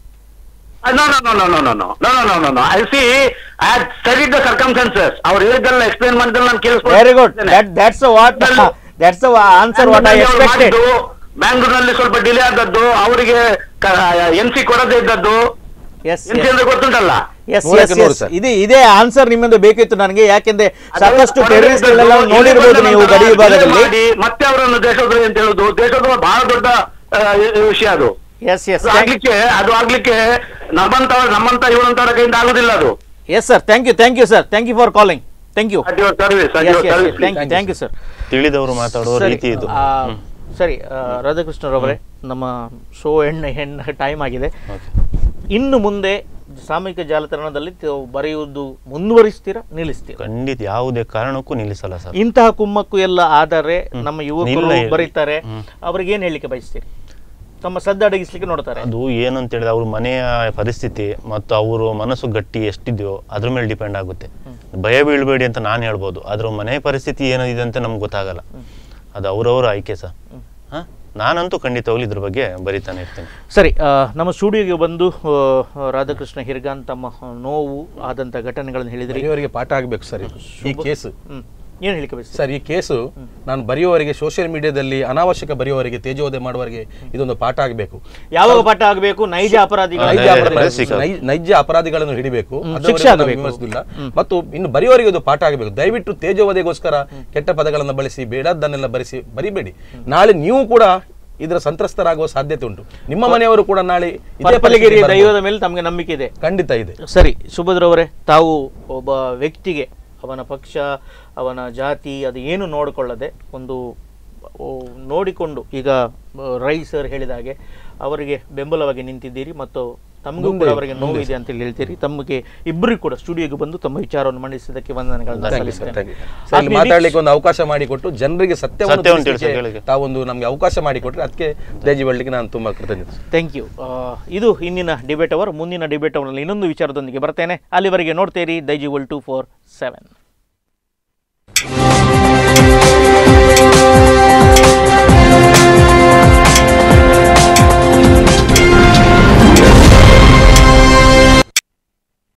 No, no, no, no, no, no, no, no, no, no, no, no. I see, I had studied the circumstances. ಅವ್ರು ಹೇಳಿದ್ದೆಲ್ಲ ಎಕ್ಸ್ಪ್ಲೇನ್ ಮಾಡಿದ್ದೆಲ್ಲ ನಾನು ಕೇಳಿಸ್ಕೊಂಡು very good that's what that's answer what I expected ಬ್ಯಾಂಗ್ಳೂರ್ನಲ್ಲಿ ಸ್ವಲ್ಪ ಡಿಲೇ ಆದದ್ದು ಅವರಿಗೆ ಎನ್ ಸಿ ಕೊಡದೇ ಇದ್ದದ್ದು ಎಸ್ ಎನ್ ಸಿ ಅಂದ್ರೆ ಗೊತ್ತುಂಟಲ್ಲ ಎಸ್ ನೂರಕ್ಕೆ ಎಸ್ ನೂರು ಎಸ್ ಸರ್. ಇದು ಇದೇ ಆನ್ಸರ್ ನಿಮ್ಮಿಂದ ಬೇಕಿತ್ತು ನನಗೆ ಯಾಕೆಂದ್ರೆ ಅದು ಸಾಕಷ್ಟು ಕೊಡದೇ ಟೆರರಿಸ್ಟ್ ಇದ್ದದ್ದು, ಗಳೆಲ್ಲ ಇಲ್ಲಿ ನೋಡಿರ್ಬೋದು ಬಂದ ನೀವು ನಂತರ ಗಡಿ delay ವಿಭಾಗದಲ್ಲಿ ಮಾಡಿ ಮತ್ತೆ ಅವರನ್ನು ದೇಶದ್ರೋಹಿ ಅಂತ ಹೇಳುದು ದೇಶದ್ರೋಹ ಬಹಳ ದೊಡ್ಡ ಆ, ವಿಷಯ ಅದು ಎಸ್ ಎಸ್ ಅದು ಆಗ್ಲಿಕ್ಕೆ ಅದು ಆಗ್ಲಿಕ್ಕೆ ನಮ್ಮಂತ ನಮ್ಮಂತ ಇವರಂತವರ ಕೈಯಿಂದ ಆಗುದಿಲ್ಲ ಅದು yes sir thank you thank you sir thank you for calling thank you at your service at your service thank you thank you sir ತಿಳಿದವರು ಮಾತಾಡೋ ಸರಿ, ರೀತಿ ಇದು ಆ, ಸರಿ ಆ, ರಾಧಾಕೃಷ್ಣರವರೇ ನಮ್ಮ ಶೋ ಹೆಣ್ಣು ಹೆಣ್ಣು ಟೈಮ್ ಆಗಿದೆ Okay. ಇನ್ನು ಮುಂದೆ ಸಾಮೂಹಿಕ ಜಾಲತಾಣದಲ್ಲಿ ತಾವು ಬರೆಯುವುದು ಮುಂದುವರಿಸ್ತೀರಾ ನಿಲ್ಲಿಸ್ತೀರಾ ಖಂಡಿತ ಯಾವುದೇ ಕಾರಣಕ್ಕೂ ನಿಲ್ಲಿಸಲ್ಲ ಸರ್ ಇಂತಹ ಕುಮ್ಮಕ್ಕು ಎಲ್ಲ ಆದರೆ ನಮ್ಮ ಯುವಕರು ಇಲ್ಲ, ಇಲ್ಲ. ಬರೀತಾರೆ ಹ್ಮ್. ಅವ್ರಿಗೆ ಏನ್ ಹೇಳಲಿಕ್ಕೆ ಬಯಸ್ತೀರಿ ತಮ್ಮ ಸದ್ದು ಅಡಗಿಸ್ಲಿಕ್ಕೆ ನೋಡ್ತಾರೆ ಅದು ಏನು ಅಂತ ಹೇಳಿದ್ರೆ ಅವ್ರ ಮನೆಯ ಪರಿಸ್ಥಿತಿ ಮತ್ತು ಅವರು ಮನಸ್ಸು ಗಟ್ಟಿ ಎಷ್ಟಿದೆಯೋ ಅದ್ರ ಮೇಲೆ ಡಿಪೆಂಡ್ ಆಗುತ್ತೆ ಭಯ ಬೀಳ್ಬೇಡಿ ಅಂತ ನಾನು ಹೇಳ್ಬೋದು ಅದ್ರ ಮನೆ ಪರಿಸ್ಥಿತಿ ಏನಿದೆ ಅಂತ ನಮ್ಗೆ ಗೊತ್ತಾಗಲ್ಲ ಅದು ಅವರವರ ಆಯ್ಕೆ ಸರ್ ಹಾಂ ನಾನಂತೂ ಖಂಡಿತವಾಗ್ಲೂ ಇದ್ರ ಬಗ್ಗೆ ಬರಿತಾನೆ ಇರ್ತೀನಿ ಸರಿ ಆ, ನಮ್ಮ ಸ್ಟುಡಿಯೋಗೆ ಬಂದು ಆ, ರಾಧಾಕೃಷ್ಣ ಹಿರ್ಗಾನ್ ತಮ್ಮ ನೋವು ಆದಂಥ ಘಟನೆಗಳನ್ನು ಹೇಳಿದ್ರಿ ಬರೆಯುವವರಿಗೆ ಪಾಠ ಆಗಬೇಕು ಸರ್ ಇದು. ಈ ಕೇಸು ಹ್ಮ್ ಏನು ಹೇಳಿಕೆ ಬಯಸ್ತೀರಿ? ಸರ್ ಈ ಕೇಸು ನಾನು ಬರೆಯುವವರಿಗೆ ಸೋಷಿಯಲ್ ಮೀಡಿಯಾದಲ್ಲಿ ಅನಾವಶ್ಯಕ ಬರೆಯುವವರಿಗೆ ತೇಜೋವಧೆ ಮಾಡುವವರಿಗೆ ಇದೊಂದು ಪಾಠ ಆಗಬೇಕು ಯಾವಾಗ ಪಾಠ ಆಗಬೇಕು ನೈಜ ಅಪರಾಧಿಗಳ ನೈಜ ಅದೇ, ಅಪರಾಧ- ಅದೇ ಸಿಕ್ಕ. ನೈ- ನೈಜ ಅಪರಾಧಿಗಳನ್ನು ಹಿಡಿಬೇಕು ಅದರವರೆಗೆ ಶಿಕ್ಷೆ ನಾವು ಆಗಬೇಕು. ವಿಮರ್ಶಿಸುವುದಿಲ್ಲ. ಮತ್ತು ಇನ್ನು ಬರೆಯುವವರಿಗೆ ಇದು ಪಾಠ ಆಗಬೇಕು ದಯವಿಟ್ಟು ತೇಜೋವಧೆಗೋಸ್ಕರ ಕೆಟ್ಟ ಪದಗಳನ್ನು ಬಳಸಿ ಬೇಡದ್ದನ್ನೆಲ್ಲ ಬರೆಸಿ ಬರಿಬೇಡಿ ನಾಳೆ ನೀವು ಕೂಡ ಇದರ ಸಂತ್ರಸ್ತರಾಗುವ ಸಾಧ್ಯತೆ ಉಂಟು ನಿಮ್ಮ ಮನೆಯವರು ಕೂಡ ನಾಳೆ ಇದೇ ಪರ್ಪಲಗಿರಿಯ ಪರಿಸ್ಥಿತಿಗೆ ಬರ್ಬೋದು. ದೈವದ ಮೇಲೆ ತಮಗೆ ನಂಬಿಕೆ ಇದೆ ಖಂಡಿತ ಇದೆ ಸರಿ ಸುಭದ್ರವರೇ ತಾವು ಒಬ್ಬ ವ್ಯಕ್ತಿಗೆ ಅವನ ಪಕ್ಷ ಅವನ ಜಾತಿ ಅದು ಏನು ನೋಡಿಕೊಳ್ಳದೆ ಒಂದು ಓ, ನೋಡಿಕೊಂಡು ಈಗ ಆ, ರೈ ಸರ್ ಹೇಳಿದ ಹಾಗೆ ಅವರಿಗೆ ಬೆಂಬಲವಾಗಿ ನಿಂತಿದ್ದೀರಿ ಮತ್ತು ತಮಗೂ ಕೂಡ ಅವರಿಗೆ ನೋವಿದೆ ಅಂತ ಹೇಳಿ ಹೇಳ್ತೀರಿ ತಮಗೆ ಇಬ್ಬರಿಗೂ ಕೂಡ ಸ್ಟುಡಿಯೋಗೆ ಬಂದು ತಮ್ಮ ವಿಚಾರವನ್ನು ಮಂಡಿಸಿದ್ದಕ್ಕೆ ವಂದನೆಗಳನ್ನು Thank you, sir. ಸಲ್ಲಿಸ್ತೇನೆ. Thank you. ಸರ್, ಇಲ್ಲಿ ಆತ್ಮೀಯ ಮಾತಾಡ್ಲಿಕ್ಕೆ ಒಂದು ಅವಕಾಶ ಮಾಡಿಕೊಟ್ಟು ಜನರಿಗೆ ಸತ್ಯವನ್ನು ಸತ್ಯವನ್ನು ತಿಳಿಸ್ಲಿಕ್ಕೆ ತಿಳಿಸಿ, ಕೇಳಿಗೆ. ತಾವೊಂದು ನಮಗೆ ಅವಕಾಶ ಮಾಡಿಕೊಟ್ರೆ ಅದಕ್ಕೆ ದಯಜಿ ಬಳ್ಳಿಗೆ ನಾನು ತುಂಬಾ ಕೃತಜ್ಞತೆ ಥ್ಯಾಂಕ್ ಯು ಇದು ಇಂದಿನ ಡಿಬೇಟ್ ಅವರ್ ಮುಂದಿನ ಡಿಬೇಟ್ ಅವರಲ್ಲಿ ಇನ್ನೊಂದು ವಿಚಾರದೊಂದಿಗೆ ಬರ್ತೇನೆ ಅಲ್ಲಿವರೆಗೆ ನೋಡ್ತೀರಿ Daijiworld two four seven